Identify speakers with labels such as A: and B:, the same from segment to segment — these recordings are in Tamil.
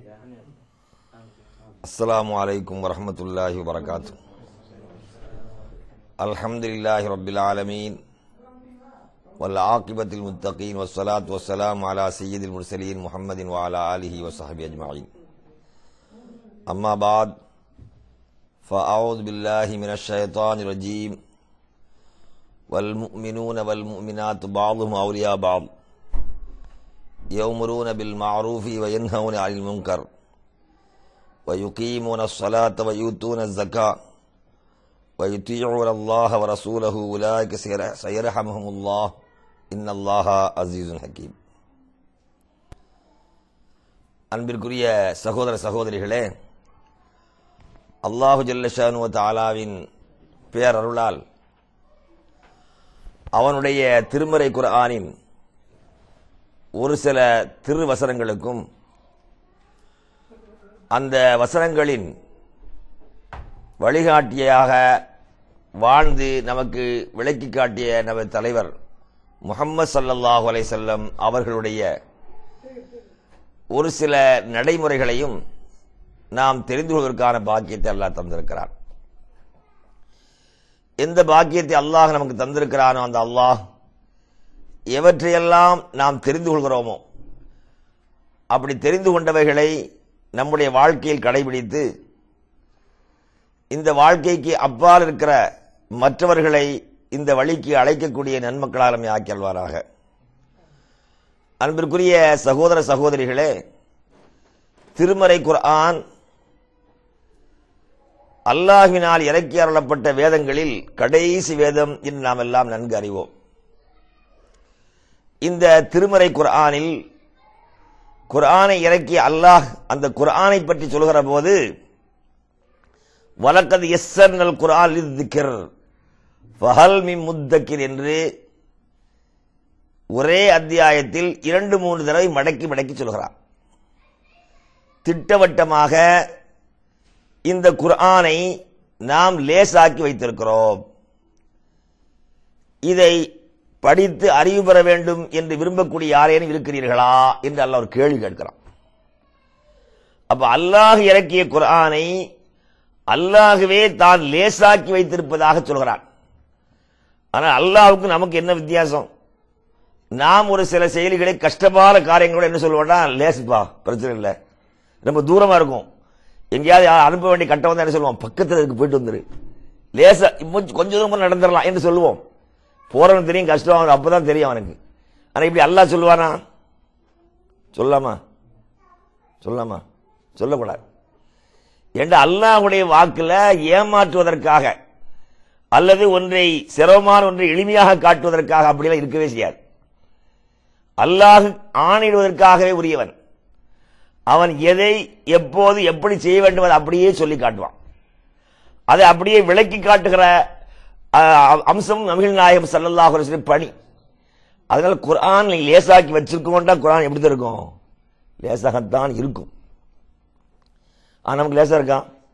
A: السلام عليكم ورحمة الله وبركاته الحمد لله رب العالمين والعاقبة المتقين والصلاة والسلام على سيد المرسلين محمد وعلى آله وصحبه أجمعين أما بعد فأعوذ بالله من الشيطان الرجيم والمؤمنون والمؤمنات بعضهم أولياء بعض يأمرون بالمعروف وينهون عن المنكر ويقيمون الصلاة ويؤتون الزكاة ويطيعون الله ورسوله أولئك سير- سيرحمهم الله إن الله عزيز حكيم அன்பிற்குரிய சகோதர சகோதரிகளே அல்லாஹு ஜல்லஷானு தாலாவின் பேரருளால் அவனுடைய திருமறை குர்ஆனின் ஒரு சில திருவசனங்களுக்கும் அந்த வசனங்களின் வழிகாட்டியாக வாழ்ந்து நமக்கு விளக்கி காட்டிய நமது தலைவர் முகம்மது ஸல்லல்லாஹு அலைஹி வஸல்லம் அவர்களுடைய ஒரு சில நடைமுறைகளையும் நாம் தெரிந்து கொள்வதற்கான பாக்கியத்தை அல்லாஹ் தந்திருக்கிறார் எந்த பாக்கியத்தை அல்லாஹ் நமக்கு தந்திருக்கிறானோ அந்த அல்லாஹ் எவற்றையெல்லாம் நாம் தெரிந்து கொள்கிறோமோ அப்படி தெரிந்து கொண்டவைகளை நம்முடைய வாழ்க்கையில் கடைபிடித்து இந்த வாழ்க்கைக்கு அப்பால் இருக்கிற மற்றவர்களை இந்த வழிக்கு அழைக்கக்கூடிய நன்மக்களால் நம்மை ஆக்கியல்வாராக அன்பிற்குரிய சகோதர சகோதரிகளே திருமறை குர்ஆன் அல்லாஹ்வினால் இறக்கி அருளப்பட்ட வேதங்களில் கடைசி வேதம் என்று நாம் எல்லாம் நன்கு அறிவோம் இந்த திருமறை குர்ஆனில் குர்ஆனை இறக்கி அல்லாஹ் அந்த குர்ஆனை பற்றி சொல்கிற போது வலக்கது எஸ்ஸர்னல் குர்ஆன் திக்கர் ஃபஹல் மி முத்தக்கிர் என்று ஒரே அத்தியாயத்தில் இரண்டு மூன்று தடவை மடக்கி மடக்கி சொல்கிறார் திட்டவட்டமாக இந்த குர்ஆனை நாம் லேசாக்கி வைத்திருக்கிறோம் இதை படித்து அறிவு பெற வேண்டும் என்று விரும்பக்கூடிய யாரேனும் இருக்கிறீர்களா என்று அல்லாஹ் ஒரு கேள்வி கேட்கிறான் அப்ப அல்லாஹ் இறக்கிய குர்ஆனை அல்லாஹுவே தான் லேசாக்கி வைத்திருப்பதாக சொல்கிறான் ஆனால் அல்லாஹ்வுக்கு நமக்கு என்ன வித்தியாசம் நாம் ஒரு சில செயலிகளை கஷ்டமான காரியங்களோட என்ன சொல்லுவோம்னா லேசுப்பா பிரச்சனை இல்லை ரொம்ப தூரமா இருக்கும் எங்கேயாவது யா- அனுப்ப வேண்டிய கட்டம் வந்தா என்ன சொல்லுவோம் பக்கத்துல இருக்கு போயிட்டு வந்துரு லேசா கொஞ்சம் கொஞ்ச தூரம் நடந்துடலாம் என்று சொல்லுவோம் போறவன் தெரியும் கஷ்டம் அவனுக்கு அப்பதான் தெரியும் அவனுக்கு ஆனா இப்படி அல்லாஹ் சொல்லுவானா சொல்லாமா சொல்லாமா சொல்லக்கூடாது என்று அல்லாஹ்வுடைய வாக்குல ஏமாற்றுவதற்காக அல்லது ஒன்றை சிரமமான ஒன்றை எளிமையாக காட்டுவதற்காக அப்படிலாம் இருக்கவே செய்யாது அல்லாஹ் ஆணையிடுவதற்காகவே உரியவன் அவன் எதை எப்போது எப்படி செய்ய வேண்டும் அதை அப்படியே சொல்லி காட்டுவான் அதை அப்படியே விளக்கி காட்டுகிற அஹ், அம்சம் நபிகள் நாயகம் ஸல்லல்லாஹு அலைஹி வஸல்லம் பணி அதனால குர்ஆன் நீ லேசாக்கி வச்சிருக்கோம்டா குர்ஆன் எப்படி தான் இருக்கும் லேசாகத்தான் இருக்கும் ஆனா நமக்கு லேசா இருக்கா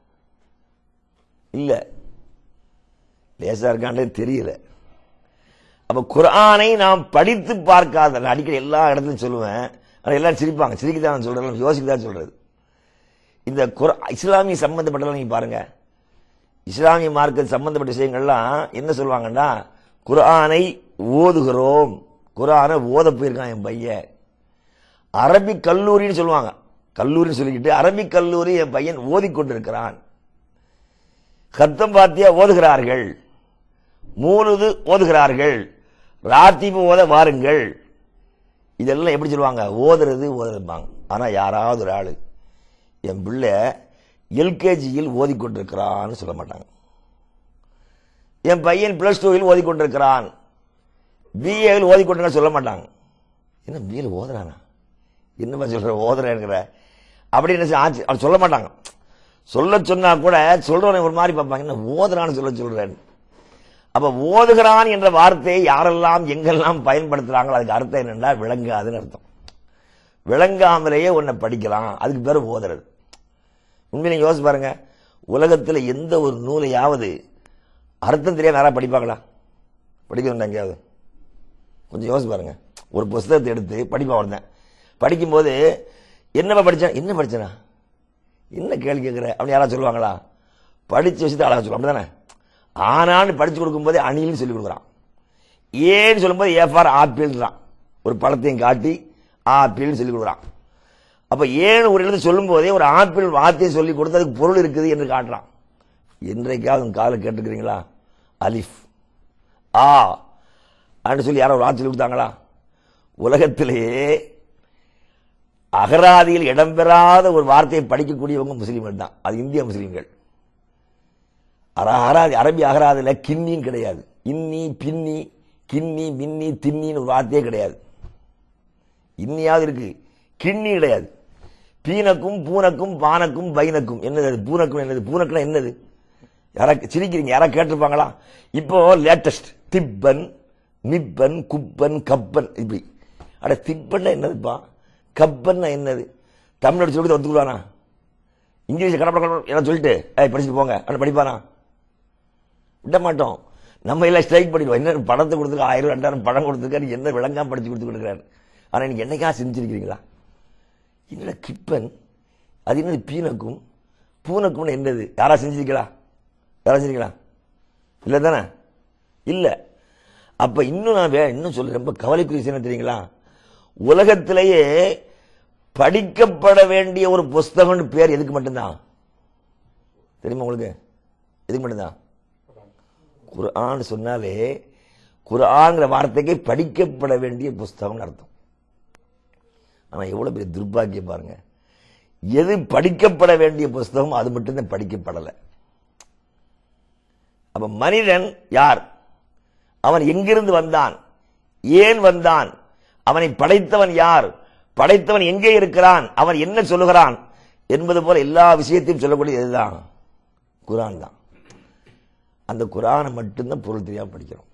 A: இல்ல லேசா இருக்கான்றே தெரியல அப்ப குர்ஆனை நாம் படித்து பார்க்காத நான் அடிக்கடி எல்லா இடத்துலையும் சொல்லுவேன் ஆனா எல்லாரும் சிரிப்பாங்க சிரிக்க தான் சொல்றேன் யோசிக்க தான் சொல்றது இந்த குர்- இஸ்லாமிய சம்பந்தப்பட்டதெல்லாம் நீங்க பாருங்க இஸ்லாமிய மார்க்க சம்பந்தப்பட்ட விஷயங்கள்லாம் என்ன சொல்லுவாங்கன்னா குர்ஆனை ஓதுகிறோம் குர்ஆனை ஓத போயிருக்கான் என் பையன் அரபிக் கல்லூரின்னு சொல்லுவாங்க கல்லூரின்னு சொல்லிக்கிட்டு அரபிக் கல்லூரி என் பையன் ஓதிக்கொண்டிருக்கிறான் கத்தம் பாத்தியா ஓதுகிறார்கள் மூணுது ஓதுகிறார்கள் ராத்திபு ஓத வாருங்கள் இதெல்லாம் எப்படி சொல்லுவாங்க ஓதுறது ஓதுப்பாங்க ஆனா யாராவது ஒரு ஆளு என் பிள்ளை எல்கேஜியில் ஓதிக்கொண்டிருக்கிறான்னு சொல்ல மாட்டாங்க என் பையன் பிளஸ் டூவில் ஓதிக்கொண்டிருக்கிறான் பிஏவில் ஓதிக்கொண்டிருக்க சொல்ல மாட்டாங்க என்ன பிஏல ஓதுறானா என்னப்பா சொல்ற ஓதுறேங்கிற அப்படின்னு சொல்லி ஆச்சு அவர் சொல்ல மாட்டாங்க சொல்ல சொன்னா கூட சொல்றவனை ஒரு மாதிரி பார்ப்பாங்க என்ன ஓதுறான்னு சொல்ல சொல்றேன் அப்ப ஓதுகிறான் என்ற வார்த்தையை யாரெல்லாம் எங்கெல்லாம் பயன்படுத்துறாங்களோ அதுக்கு அர்த்தம் என்னன்னா விளங்காதுன்னு அர்த்தம் விளங்காமலேயே உன்னை படிக்கலாம் அதுக்கு பேரு ஓதுறது உண்மையில யோசிச்சு பாருங்க உலகத்துல எந்த ஒரு நூலையாவது அர்த்தம் தெரியாம யாரா படிப்பாங்களா படிக்கணும் எங்கேயாவது கொஞ்சம் யோசிச்சு பாருங்க ஒரு புஸ்தகத்தை எடுத்து படிப்பா ஒருத்தன் படிக்கும்போது என்னப்பா படிச்சேன் என்ன படிச்சனா என்ன கேள்வி கேட்குற அப்படின்னு யாராவது சொல்லுவாங்களா படிச்ச விஷயத்தை அழகா சொல்லுவாங்க அப்படிதானே ஆனான்னு படிச்சு கொடுக்கும்போதே அணில்னு சொல்லி கொடுக்குறான் ஏன்னு சொல்லும்போது ஏஃபார் ஆப்பிள்ன்றான் ஒரு பழத்தையும் காட்டி ஆப்பிள்னு சொல்லி கொடுக்குறான் அப்ப ஏன்னு ஒரு எழுத்து சொல்லும் போதே ஒரு ஆப்பிள் வார்த்தையை சொல்லி கொடுத்து அதுக்கு பொருள் இருக்குது என்று காட்டுறான் இன்றைக்காவது உங்க காலை கேட்டுக்கிறீங்களா அலிஃப் ஆ அப்படின்னு சொல்லி யாரோ ஒரு வார்த்தை சொல்லி கொடுத்தாங்களா உலகத்திலேயே அகராதியில் இடம்பெறாத ஒரு வார்த்தையை படிக்கக்கூடியவங்க முஸ்லீம்கள் தான் அது இந்திய முஸ்லீம்கள் அர- அகராதி அரபி அகராதியில் கிண்ணின்னு கிடையாது இன்னி பின்னி கிண்ணி மின்னி தின்னின்னு ஒரு வார்த்தையே கிடையாது இன்னியாவது இருக்கு கிண்ணி கிடையாது பீனக்கும் பூனக்கும் பானக்கும் பைனக்கும் என்னது அது பூனக்கும் என்னது பூனக்குனா என்னது யாரா சிரிக்கிறீங்க யாரா கேட்டிருப்பாங்களா இப்போ லேட்டஸ்ட் திப்பன் நிப்பன் குப்பன் கப்பன் இப்படி அட திப்பன்னா என்னதுப்பா கப்பன்னா என்னது தமிழோட சொல்லி ஒத்துக்குவானா இங்கிலீஷ் கடப்பட கடப்பட எல்லாம் சொல்லிட்டு ஏய் படிச்சுட்டு போங்க அவனை படிப்பானா விட மாட்டோம் நம்ம எல்லாம் ஸ்ட்ரைக் பண்ணிடுவோம் என்ன பணத்தை கொடுத்துருக்க ஆயிரம் ரெண்டாயிரம் பணம் கொடுத்துருக்காரு என்ன விளங்காம படிச்சு கொடுத்து கொடுக்குறாரு ஆனா நீங்க என்னைக்கா செஞ்சிருக்கிறீங்களா என்னடா கிப்பன் அது என்னது பீனக்கும் பூனக்கும் என்னது யாரா செஞ்சிருக்கீங்களா யாரா செஞ்சிருக்கீங்களா இல்லை தானே இல்லை அப்ப இன்னும் நான் வே- இன்னும் சொல்ல ரொம்ப கவலைக்குரிய விஷயம் என்ன தெரியுங்களா உலகத்திலேயே படிக்கப்பட வேண்டிய ஒரு புஸ்தகம்னு பேர் எதுக்கு மட்டும்தான் தெரியுமா உங்களுக்கு எதுக்கு மட்டும்தான் குர்ஆன் சொன்னாலே குர்ஆன்ங்கிற வார்த்தைக்கு படிக்கப்பட வேண்டிய புஸ்தகம்னு அர்த்தம் ஆனா எவ்வளவு பெரிய துர்பாக்கியம் பாருங்க எது படிக்கப்பட வேண்டிய புஸ்தகம் அது மட்டும்தான் படிக்கப்படலை அப்ப மனிதன் யார் அவன் எங்கிருந்து வந்தான் ஏன் வந்தான் அவனை படைத்தவன் யார் படைத்தவன் எங்கே இருக்கிறான் அவன் என்ன சொல்லுகிறான் என்பது போல எல்லா விஷயத்தையும் சொல்லக்கூடிய இதுதான் குரான் தான் அந்த குரானை மட்டும்தான் பொருள் தெரியாம படிக்கிறோம்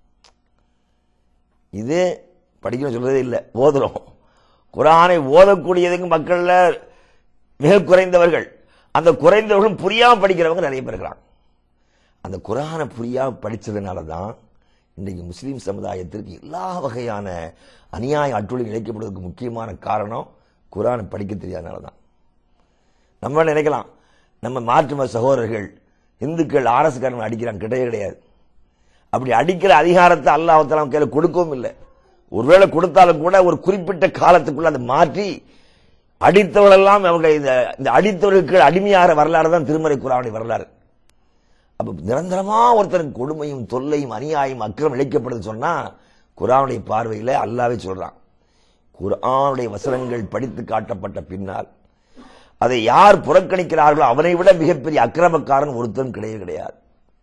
A: இது படிக்கணும் சொல்றதே இல்லை ஓதுறோம் குரானை ஓதக்கூடியதுக்கு மக்கள்ல மிக குறைந்தவர்கள் அந்த குறைந்தவர்களும் புரியாம படிக்கிறவங்க நிறைய பேர் இருக்கிறாங்க அந்த குரானை புரியாம படிச்சதுனால தான் இன்றைக்கு முஸ்லீம் சமுதாயத்திற்கு எல்லா வகையான அநியாய அட்டுழி இழைக்கப்படுவதற்கு முக்கியமான காரணம் குரானை படிக்க தெரியாதனால தான் நம்ம நினைக்கலாம் நம்ம மாற்று மத சகோதரர்கள் இந்துக்கள் ஆர்எஸ்காரன் அடிக்கிறாங்க கிடையவே கிடையாது அப்படி அடிக்கிற அதிகாரத்தை அல்லாஹால கையில கொடுக்கவும் இல்லை ஒருவேளை கொடுத்தாலும் கூட ஒரு குறிப்பிட்ட காலத்துக்குள்ள அதை மாற்றி அடித்தவர்களெல்லாம் அவங்க இந்த இந்த அடித்தவர்களுக்கு அடிமையாகிற வரலாறு தான் திருமறை குரானுடைய வரலாறு அப்ப நிரந்தரமா ஒருத்தருக்கு கொடுமையும் தொல்லையும் அநியாயம் அக்கிரம் இழைக்கப்படுது சொன்னா குரானுடைய பார்வையில அல்லாவே சொல்றான் குர்ஆனுடைய வசனங்கள் படித்து காட்டப்பட்ட பின்னால் அதை யார் புறக்கணிக்கிறார்களோ அவனை விட மிகப்பெரிய அக்கிரமக்காரன் ஒருத்தன் கிடையவே கிடையாது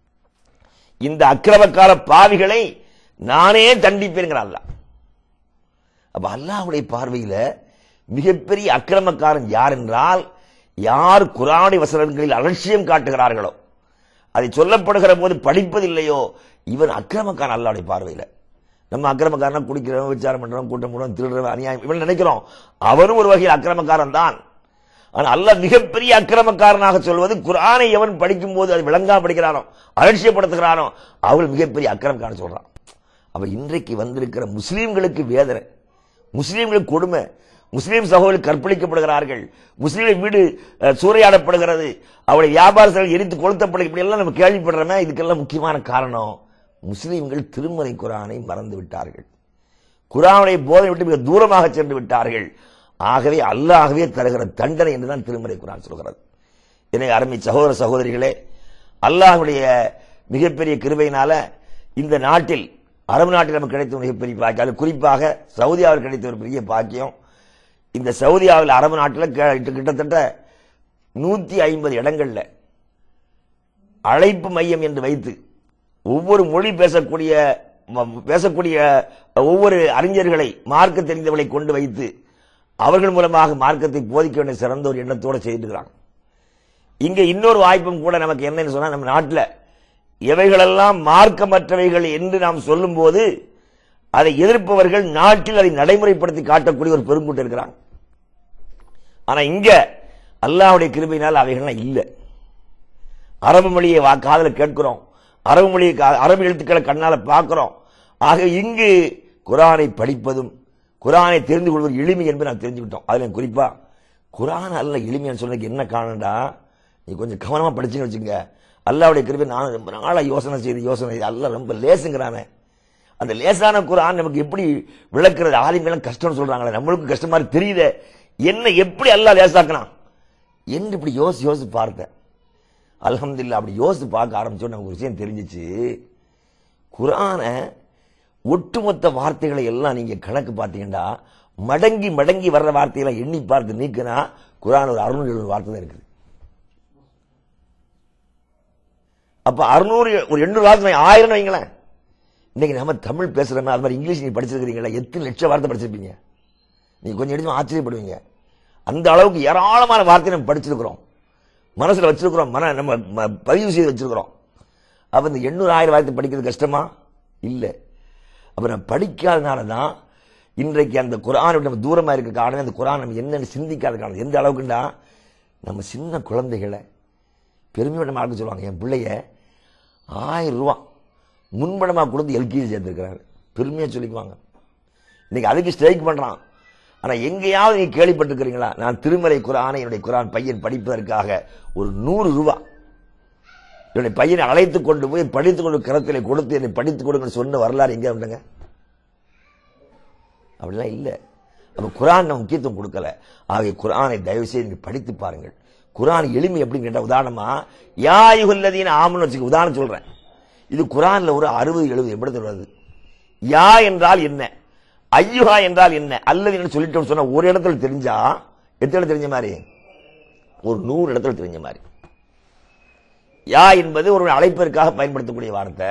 A: இந்த அக்கிரமக்கார பாவிகளை நானே தண்டிப்பேங்கிறான் அல்லாஹ் அப்ப அல்லாஹ்வுடைய பார்வையில மிகப்பெரிய அக்கிரமக்காரன் யார் என்றால் யார் குரானுடைய வசனங்களில் அலட்சியம் காட்டுகிறார்களோ அதை சொல்லப்படுகிற போது படிப்பதில்லையோ இவன் அக்கிரமக்காரன் அல்லாவுடைய பார்வையில நம்ம அக்கிரமக்காரனா குடிக்கிறவன் விசாரம் பண்றவன் கூட்டம் போடுறவன் திருடுறவன் அநியாயம் இவன் நினைக்கிறோம் அவனும் ஒரு வகையில் அக்கிரமக்காரன் தான் ஆனா அல்லாஹ் மிகப்பெரிய அக்கிரமக்காரனாக சொல்வது குர்ஆனை எவன் படிக்கும் போது அது விளங்கா படிக்கிறானோ அலட்சியப்படுத்துகிறானோ அவள் மிகப்பெரிய அக்கிரமக்காரன் சொல்றான் அப்ப இன்றைக்கு வந்திருக்கிற முஸ்லீம்களுக்கு வேதனை முஸ்லீம்களுக்கு கொடுமை முஸ்லீம் சகோதரர்கள் கற்பழிக்கப்படுகிறார்கள் முஸ்லீம் வீடு அஹ், சூறையாடப்படுகிறது அவருடைய வியாபார செயல் எரித்து கொளுத்தப்படுகிறது இப்படி எல்லாம் நம்ம கேள்விப்படுறோமே இதுக்கெல்லாம் முக்கியமான காரணம் முஸ்லீம்கள் திருமறை குரானை மறந்து விட்டார்கள் குரானுடைய போதை விட்டு மிக தூரமாக சென்று விட்டார்கள் ஆகவே அல்லாஹ்வே தருகிற தண்டனை என்றுதான் திருமறை குரான் சொல்கிறது எனவே அருமை சகோதர சகோதரிகளே அல்லாஹ்வுடைய மிகப்பெரிய கிருபையினால இந்த நாட்டில் அரபு நாட்டில் நமக்கு கிடைத்த மிகப்பெரிய பாக்கியம் அது குறிப்பாக சவுதியாவில் கிடைத்த ஒரு பெரிய பாக்கியம் இந்த சவுதியாவில் அரபு நாட்டில் கி- கிட்டத்தட்ட நூத்தி ஐம்பது இடங்கள்ல அழைப்பு மையம் என்று வைத்து ஒவ்வொரு மொழி பேசக்கூடிய ம- பேசக்கூடிய ஒவ்வொரு அறிஞர்களை மார்க்க தெரிந்தவர்களை கொண்டு வைத்து அவர்கள் மூலமாக மார்க்கத்தை போதிக்க வேண்டிய சிறந்த ஒரு எண்ணத்தோடு செய்திருக்கிறாங்க இங்க இன்னொரு வாய்ப்பும் கூட நமக்கு என்னன்னு சொன்னா நம்ம நாட்டில் எவைகளெல்லாம் மார்க்கமற்றவைகள் என்று நாம் சொல்லும்போது அதை எதிர்ப்பவர்கள் நாட்டில் அதை நடைமுறைப்படுத்தி காட்டக்கூடிய ஒரு பெருங்கூட்டம் இருக்கிறாங்க ஆனா இங்க அல்லாஹ்வுடைய கிருபையினால் அவைகள்லாம் இல்லை அரபு மொழியை வா காதுல கேட்கிறோம் அரபு மொழியை கா- அரபு எழுத்துக்களை கண்ணால பார்க்கிறோம் ஆக இங்கு குரானை படிப்பதும் குரானை தெரிந்து கொள்வது எளிமை என்பதை நாம் தெரிஞ்சுக்கிட்டோம் அதுல குறிப்பா குரான் அல்ல எளிமையான சொன்னதுக்கு என்ன காரணம்டா நீ கொஞ்சம் கவனமா படிச்சுன்னு வச்சுங்க அல்லாவுடைய கிருபை நானும் ரொம்ப நாளா யோசனை செய்து யோசனை செய்து அல்ல ரொம்ப லேசுங்கிறானே அந்த லேசான குரான் நமக்கு எப்படி விளக்குறது ஆலிமெல்லாம் கஷ்டம்னு சொல்றாங்களே நம்மளுக்கும் கஷ்டமா மாதிரி தெரியுதே என்ன எப்படி அல்லாஹ் லேசாக்கலாம் என்று இப்படி யோசிச்சு யோசிச்சு பார்த்தேன் அல்ஹம்துலில்லாஹ் அப்படி யோசிச்சு பார்க்க ஆரம்பிச்சோம் நமக்கு ஒரு விஷயம் தெரிஞ்சிச்சு குரானை ஒட்டுமொத்த வார்த்தைகளை எல்லாம் நீங்க கணக்கு பார்த்தீங்கன்னா மடங்கி மடங்கி வர்ற வார்த்தைகளை எண்ணி பார்த்து நீக்கினா குரான் ஒரு அறுநூறு எழுநூறு வார்த்தை தான் இருக்குது அப்ப அறுநூறு ஒரு எண்ணூறு வார்த்தை ஆயிரம் வைங்களேன் இன்னைக்கு நம்ம தமிழ் பேசுறோமே அது மாதிரி இங்கிலீஷ் நீ படிச்சிருக்கிறீங்களா எத்தனை லட்சம் வார்த்தை படிச்சிருப்பீங்க நீங்க கொஞ்சம் எடுத்து ஆச்சரியப்படுவீங்க அந்த அளவுக்கு ஏராளமான வார்த்தை நம்ம படிச்சிருக்கிறோம் மனசுல வச்சிருக்கிறோம் மன நம்ம ம- பதிவு செய்து வச்சிருக்கிறோம் அப்ப இந்த எண்ணூறு ஆயிரம் வார்த்தை படிக்கிறது கஷ்டமா இல்ல அப்ப நம்ம படிக்காதனால தான் இன்றைக்கு அந்த குரானை விட்டு நம்ம தூரமா இருக்க காரணம் அந்த குரான் நம்ம என்னன்னு சிந்திக்காத காரணம் எந்த அளவுக்குண்டா நம்ம சின்ன குழந்தைகளை பெருமையோட நம்ம ஆளுக்கு சொல்லுவாங்க என் பிள்ளைய ஆயிரம் ரூபா முன்பணமா கொடுத்து எல்கேஜி சேர்த்திருக்கிறாரு பெருமையா சொல்லிக்குவாங்க இன்னைக்கு அதுக்கு ஸ்ட்ரைக் பண்றான் ஆனா எங்கேயாவது நீ கேள்விப்பட்டிருக்கிறீங்களா நான் திருமலை குரானை என்னுடைய குரான் பையன் படிப்பதற்காக ஒரு நூறு ரூபா என்னுடைய பையனை அழைத்து கொண்டு போய் படித்துக் கொண்டு கரத்திலே கொடுத்து என்னை படித்துக் கொடுங்கன்னு சொன்ன வரலாறு எங்க உண்டுங்க அப்படிலாம் இல்ல அப்ப குரான் நம்ம முக்கியத்துவம் கொடுக்கல ஆகிய குரானை தயவு செய்து நீங்க படித்து பாருங்கள் குரான் எளிமை எப்படின்னு கேட்டா உதாரணமா யா யுகல்லதீன ஆமன்னு வச்சுக்க உதாரணம் சொல்றேன் இது குரான்ல ஒரு அறுபது எழுபது எப்படி வருது யா என்றால் என்ன ஐயுகா என்றால் என்ன அல்லது சொல்லிட்டோம்னு சொன்னா ஒரு இடத்துல தெரிஞ்சா எத்தனை இடத்துல தெரிஞ்ச மாதிரி ஒரு நூறு இடத்துல தெரிஞ்ச மாதிரி யா என்பது ஒரு அழைப்பிற்காக பயன்படுத்தக்கூடிய வார்த்தை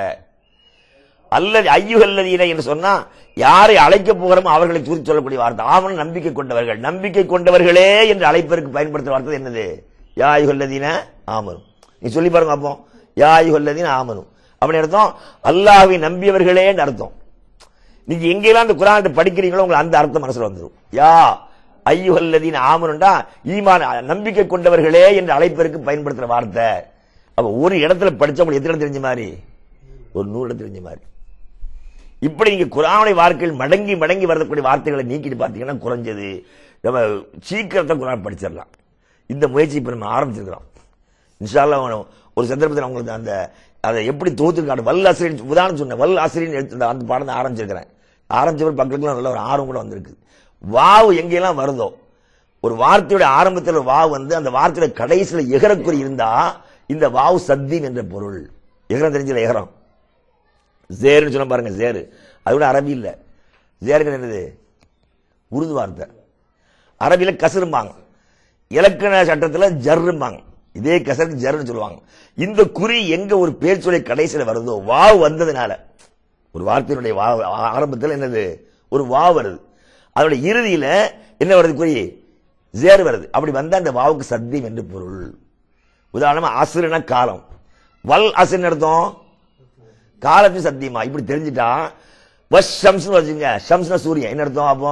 A: அல்லது ஐயுகல்லதீன என்று சொன்னா யாரை அழைக்க போகிறோமோ அவர்களை குறித்து சொல்லக்கூடிய வார்த்தை ஆவணம் நம்பிக்கை கொண்டவர்கள் நம்பிக்கை கொண்டவர்களே என்று அழைப்பதற்கு பயன்படுத்துற வார்த்தை என்னது யா ஐயுகல்லதீன ஆமனும் நீ சொல்லி பாருங்க அப்போ யா ஐயுகல்லதீன ஆமனும் அப்படி அர்த்தம் அல்லாஹ்வை நம்பியவர்களேன்னு அர்த்தம் நீங்க எங்கெல்லாம் அந்த குரானத்தை படிக்கிறீங்களோ உங்களுக்கு அந்த அர்த்தம் மனசுல வந்துடும் யா ஐயுகல்லதீன ஆமனுண்டா ஈமான் நம்பிக்கை கொண்டவர்களே என்று அழைப்பதற்கு பயன்படுத்துற வார்த்தை அப்ப ஒரு இடத்துல படிச்சா உங்களுக்கு எத்தனை இடம் தெரிஞ்ச மாதிரி ஒரு நூறு இடம் தெரிஞ்ச மாதிரி இப்படி நீங்க குரானுடைய வார்த்தைகள் மடங்கி மடங்கி வரக்கூடிய வார்த்தைகளை நீக்கிட்டு பார்த்தீங்கன்னா குறைஞ்சது நம்ம சீக்கிரத்தை குரான் படிச்சிடலாம் இந்த முயற்சி இப்ப நம்ம ஆரம்பிச்சிருக்கிறோம் இன்ஷால்லா ஒரு சந்தர்ப்பத்தில் உங்களுக்கு அந்த அதை எப்படி தோத்துருக்காடு வல் ஆசிரியர் உதாரணம் சொன்னேன் வல் ஆசிரியர் எடுத்து அந்த- அந்த பாடம் தான் ஆரம்பிச்சிருக்கிறேன் ஆரம்பிச்சவர் பக்கத்துல நல்ல ஒரு ஆர்வம் கூட வந்திருக்கு வாவு எங்கெல்லாம் வருதோ ஒரு வார்த்தையோட ஆரம்பத்தில் ஒரு வாவு வந்து அந்த வார்த்தையோட கடைசியில எகரக்குறி இருந்தா இந்த வாவு சத்தீன் என்ற பொருள் எகரம் தெரிஞ்சல எகரம் ஜேருன்னு சொன்ன பாருங்க ஜேரு அது கூட அரபி இல்ல ஜேருங்க என்னது உருது வார்த்தை அரபியில கசரும்பாங்க இலக்கண சட்டத்துல ஜர்ரும்பாங்க இதே கசருக்கு ஜர்ன்னு சொல்லுவாங்க இந்த குறி எங்க ஒரு பேர் சொல்லி கடைசியில வருதோ வாவ் வந்ததுனால ஒரு வார்த்தையினுடைய வாவ் ஆரம்பத்தில் என்னது ஒரு வாவ் வருது அதோட இறுதியில என்ன வருது குறி ஜேர் வருது அப்படி வந்தா அந்த வாவுக்கு சத்தியம் என்று பொருள் உதாரணமா அசுரன காலம் வல் அசுரன் அர்த்தம் காலத்தையும் சத்தியமா இப்படி தெரிஞ்சுட்டா வஷ் ஷம்ஸ்னு வச்சுங்க ஷம்ஸ்னா சூரியன் என்ன அர்த்தம் அப்போ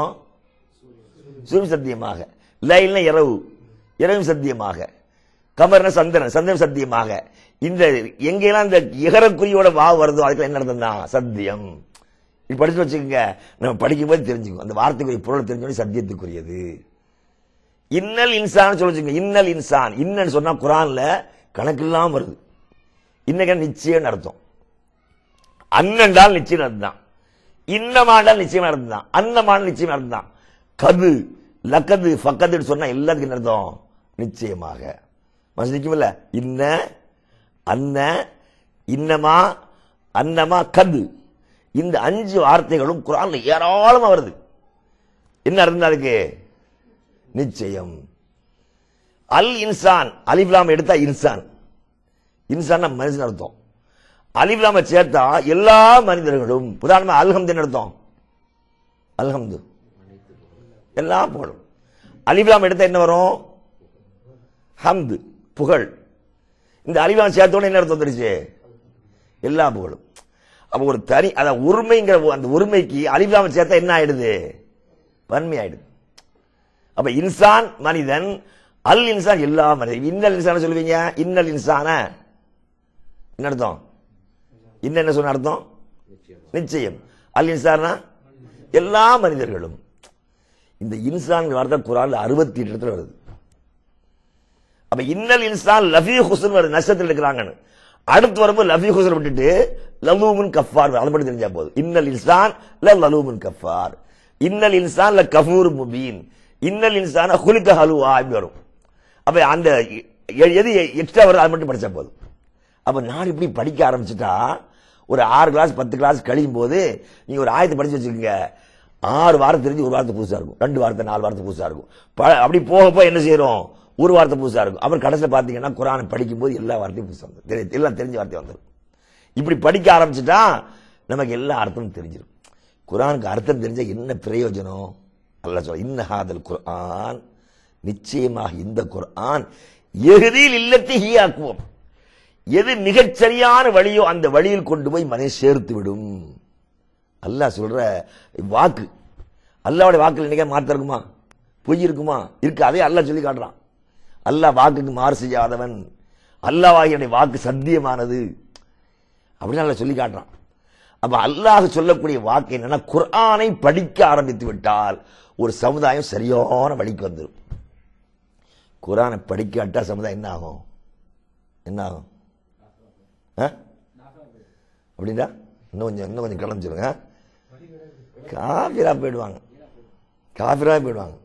A: சூரியன் சத்தியமாக லைல்னா இரவு இரவும் சத்தியமாக கமர்ன சந்திரன் சந்திரன் சத்தியமாக இந்த எங்கெல்லாம் இந்த இகரக்குறியோட வா வருதோ அதுக்கு என்ன அர்த்தம் தான் சத்தியம் இது படிச்சு வச்சுக்கோங்க நம்ம படிக்கும் போது தெரிஞ்சுக்கும் அந்த வார்த்தைக்குரிய பொருள் தெரிஞ்சோடனே சத்தியத்துக்குரியது இன்னல் இன்சான் சொல்ல வச்சுக்கோங்க இன்னல் இன்சான் இன்னன்னு சொன்னா குரான்ல கணக்கெல்லாம் வருது இன்னைக்கு நிச்சயம் அர்த்தம் அன்னண்டால் நிச்சயம் அர்த்தம் இன்னமாண்டால் நிச்சயம் அர்த்தம் தான் அன்னமான நிச்சயம் அர்த்தம் தான் கது லக்கது ஃபக்கதுன்னு சொன்னா எல்லாத்துக்கும் என்ன அர்த்தம் நிச்சயமாக மனசு நிக்குமில்ல இன்ன அன்ன இன்னமா அன்னமா கது இந்த அஞ்சு வார்த்தைகளும் குரான்ல ஏராளமா வருது என்ன அர்த்தம் அதுக்கு நிச்சயம் அல் இன்சான் அலிஃப்லாம் எடுத்தா இன்சான் இன்சான் மனுஷன் அர்த்தம் அலிஃப்லாம சேர்த்தா எல்லா மனிதர்களும் உதாரணமா அல்ஹம்து அர்த்தம் அல்ஹம்து எல்லா புகழும் அலிஃப்லாம் எடுத்தா என்ன வரும் ஹம்து புகழ் இந்த அலிஃப்லாம் சேர்த்தோட என்ன அர்த்தம் வந்துருச்சு எல்லா புகழும் அப்ப ஒரு தனி அத உரிமைங்கிற அந்த உரிமைக்கு அலிஃப்லாம சேர்த்தா என்ன ஆயிடுது வன்மை ஆயிடுது அப்ப இன்சான் மனிதன் அல் இன்சான் எல்லா மனிதன் இன்னல் இன்சான சொல்லுவீங்க இன்னல் இன்சான என்ன அர்த்தம் இன்ன என்ன சொன்ன அர்த்தம் நிச்சயம் அல் இன்சானா எல்லா மனிதர்களும் இந்த இன்சான் வார்த்தை குரான்ல அறுபத்தி எட்டு இடத்துல வருது அப்ப இன்னல் இன்சான் லஃபி ஹுசன் வருது நஷ்டத்தில் இருக்கிறாங்கன்னு அடுத்து வரும்போது லஃபி ஹுசன் விட்டுட்டு லலூமுன் கஃபார் அதை மட்டும் தெரிஞ்சா போதும் இன்னல் இன்சான் ல லலூமுன் கஃபார் இன்னல் இன்சான் ல கஃபூர் முபீன் இன்னல் இன்சான ஹுலிக ஹலுவா இப்படி வரும் அப்ப அந்த எ- எது எக்ஸ்ட்ரா வருது அது மட்டும் படிச்சா போதும் அப்ப நான் இப்படி படிக்க ஆரம்பிச்சுட்டா ஒரு ஆறு கிளாஸ் பத்து கிளாஸ் கழியும் போது நீங்க ஒரு ஆயத்தை படிச்சு வச்சுக்கோங்க ஆறு வாரம் தெரிஞ்சு ஒரு வாரத்தை புதுசா இருக்கும் ரெண்டு வாரத்தை நாலு வாரத்தை புதுசா இருக்கும் ப- அப்படி போக போக என்ன செய்யறோம் ஒரு வாரத்தை புதுசா இருக்கும் அப்புறம் கடைசியில் பாத்தீங்கன்னா குரானை படிக்கும் போது எல்லா வார்த்தையும் புதுசா வந்து தெரி- எல்லாம் தெரிஞ்ச வார்த்தை வந்துடும் இப்படி படிக்க ஆரம்பிச்சுட்டா நமக்கு எல்லா அர்த்தமும் தெரிஞ்சிடும் குரானுக்கு அர்த்தம் தெரிஞ்ச என்ன பிரயோஜனம் அல்லாஹ் சொல்ல இன்னஹாதல் குர்ஆன் நிச்சயமாக இந்த குர்ஆன் எகுதியில் இல்லத்தை ஹீயாக்குவோம் எது மிகச் சரியான வழியோ அந்த வழியில் கொண்டு போய் மனை சேர்த்து விடும் அல்லாஹ் சொல்ற வாக்கு அல்லாஹ்வுடைய வாக்குல இன்னைக்கு மாற்றம் இருக்குமா பொய் இருக்குமா இருக்கு அதே அல்லாஹ் சொல்லி காட்டுறான் அல்லாஹ் வாக்குக்கு மாறு செய்யாதவன் அல்லாஹ்வாகிய வாக்கு சத்தியமானது அப்படின்னு அல்லாஹ் சொல்லி காட்டுறான் அப்ப அல்லாஹ் சொல்லக்கூடிய வாக்கு என்னன்னா குர்ஆனை படிக்க ஆரம்பித்து விட்டால் ஒரு சமுதாயம் சரியான வழிக்கு வந்துடும் குர்ஆனை படிக்காட்டா சமுதாயம் என்ன ஆகும் என்ன ஆகும் ஆ? அப்படின்னா இன்னும் கொஞ்சம் இன்னும் கொஞ்சம் கிளம்பி சொல்லுங்க காபிரா போயிடுவாங்க காபிரா போயிடுவாங்க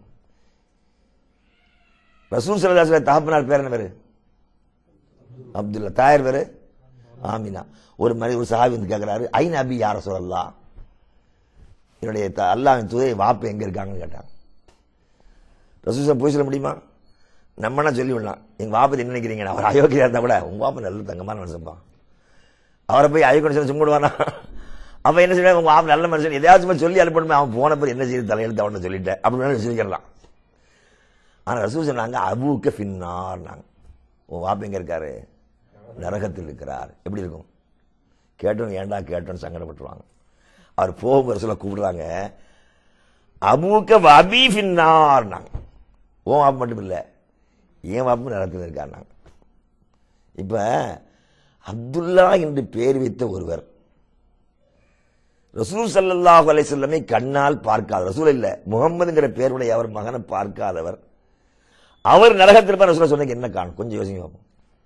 A: ரசூல் சல்லல்லாஹு தகப்பனார் பேர் என்ன பேரு அப்துல்லா தாயர் பேரு ஆமினா ஒரு மனித ஒரு சஹாபி வந்து கேட்கிறாரு ஐ நபி யார சொல்லலாம் என்னுடைய த- அல்லாஹ்வின் தூதை வாப்பு எங்க இருக்காங்கன்னு கேட்டாங்க ரசூசன் போய் சொல்ல முடியுமா நம்மனா சொல்லி விடலாம் எங்க வாப்பது என்ன நினைக்கிறீங்க அவர் அயோக்கியா இருந்தா கூட உங்க வாப்பா நல்ல தங்கமான மனுஷன்ப்பா அவரை போய் அயோக்கிய சொல்லி சும்மிடுவானா அப்ப என்ன செய்வாங்க உங்க வாப்பா நல்ல மனுஷன் எதையாச்சும் சும்மா சொல்லி அனுப்பணுமே அவன் போன பிறகு என்ன செய்து தலையெழுத்து அவனை சொல்லிட்டேன் அப்படின்னு சொல்லிக்கலாம் ஆனா ரசூல் சொன்னாங்க அபூக்க ஃபின்னார் நாங்க உன் வாப்பா எங்க இருக்காரு நரகத்தில் இருக்கிறார் எப்படி இருக்கும் கேட்டோம் ஏன்டா கேட்டோன்னு சங்கடப்பட்டுருவாங்க அவர் போகும்போது சொல்ல கூப்பிடுறாங்க அபூக்க வபி ஃபின்னார் நாங்க உன் வாப்பு மட்டும் இல்லை என் வாப்பு நரகத்தில் இருக்கார் நாங்க இப்ப அப்துல்லா என்று பெயர் வைத்த ஒருவர் ரசூல் ஸல்லல்லாஹு அலைஹி வஸல்லமை கண்ணால் பார்க்காத ரசூல் இல்ல முகம்மதுங்கிற பெயருடைய அவர் மகனை பார்க்காதவர் அவர் நரகத்தில் இருப்பார் ரசூல் சொன்னதுக்கு என்ன காணும் கொஞ்சம் யோசிங்க பார்ப்போம்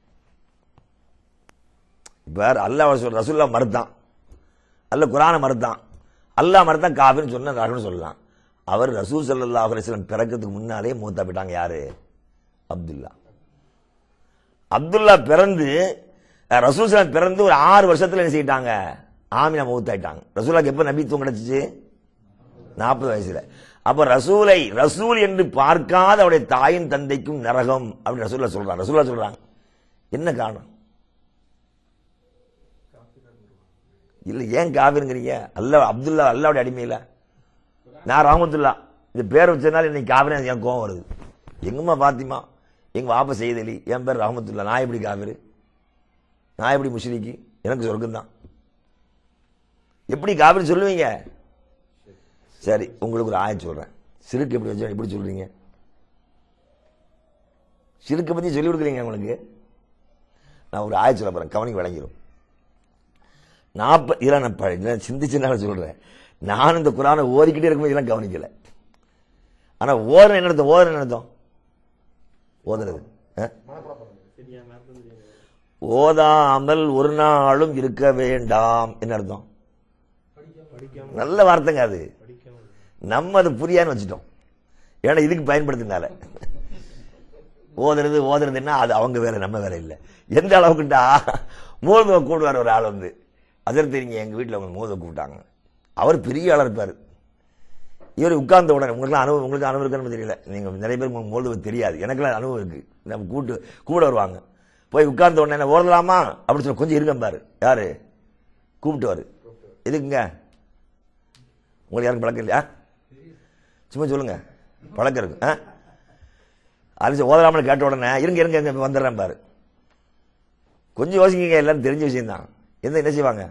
A: இப்ப அல்லாஹ் ரசூல் ரசூல்லா மறுத்தான் அல்ல குரானை மறுத்தான் அல்லாஹ் மறுத்தான் காபின்னு சொன்ன நரகம்னு சொல்லலாம் அவர் ரசூல் ஸல்லல்லாஹு அலைஹி வஸல்லம் பிறக்கிறதுக்கு முன்னாலே மூத்தா போயிட்டாங்க யாரு அப்துல்லா அப்துல்லா பிறந்து அஹ், ரசூல் ஸல்லல்லாஹு பிறந்து ஒரு ஆறு வருஷத்துல என்ன செய்யிட்டாங்க ஆமினா மௌத்தாயிட்டாங்க ரசூலாக்கு எப்ப நபித்துவம் கிடைச்சிச்சு நாற்பது வயசுல அப்ப ரசூலை ரசூல் என்று பார்க்காத அவருடைய தாயின் தந்தைக்கும் நரகம் அப்படின்னு ரசூல்லா சொல்றாங்க ரசூல்லா சொல்றாங்க என்ன காரணம் இல்ல ஏன் காவிருங்கிறீங்க அல்ல அப்துல்லா அல்லாவுடைய அடிமையில நான் ராமத்துல்லா இந்த பேர் வச்சதுனால இன்னைக்கு காவிரி என் கோவம் வருது எங்கம்மா பாத்திமா எங்க வாப்ப செய்தலி என் பேர் ரஹமத்துல்லா நான் எப்படி காவிரு நான் எப்படி முஷ்ரிக்கு எனக்கு சொர்க்கம் தான் எப்படி காவிரி சொல்லுவீங்க சரி உங்களுக்கு ஒரு ஆயம் சொல்றேன் சிறுக்கு எப்படி வச்சா எப்படி சொல்றீங்க சிறுக்கை பத்தி சொல்லி கொடுக்குறீங்க உங்களுக்கு நான் ஒரு ஆயம் சொல்ல போறேன் கவனிக்கு விளங்கிடும் நாற்பது இதெல்லாம் நான் ப- இதெல்லாம் சிந்திச்சுனால சொல்றேன் நான் இந்த குரானை ஓதிக்கிட்டே இருக்கும்போது இதெல்லாம் கவனிக்கல ஆனா ஓதுன என்ன அர்த்தம் ஓதுன என்ன அர்த்தம் ஓதுறது ஆ? ஓதாமல் ஒரு நாளும் இருக்க வேண்டாம் என்ன அர்த்தம் நல்ல வார்த்தைங்க அது நம்ம அது புரியான்னு வச்சுட்டோம் ஏன்னா இதுக்கு பயன்படுத்தினால ஓதுறது ஓதுறதுன்னா அது அவங்க வேலை நம்ம வேலை இல்லை எந்த அளவுக்குண்டா மூதுவை கூடுவார் ஒரு ஆள் வந்து அதற்கு தெரியுங்க எங்க வீட்டில் அவங்க மூதுவை கூப்பிட்டாங்க அவர் பெரிய ஆளா இருப்பார் இவர் உட்கார்ந்த உடனே உங்களுக்கு அனுபவம் உங்களுக்கு அனுபவம் இருக்குன்னு தெரியல நீங்க நிறைய பேர் உங்களுக்கு மூதுவை தெரியாது எனக்குலாம் அனுபவம் இருக்கு நம்ம கூட்டு கூட வருவாங்க போய் உட்கார்ந்த உடனே என்ன ஓடலாமா அப்படின்னு சொல்லி கொஞ்சம் இருங்க பாரு யாரு கூப்பிட்டுவாரு எதுக்குங்க உங்களுக்கு யாருக்கும் பழக்கம் இல்லையா சும்மா சொல்லுங்க பழக்கம் இருக்கு ஆ அரிசி ஓதலாமல் கேட்ட உடனே இருங்க இருங்க இருங்க இப்ப வந்துடுறேன் பாரு கொஞ்சம் யோசிங்க எல்லாரும் தெரிஞ்ச விஷயம் தான் எந்த என்ன செய்வாங்க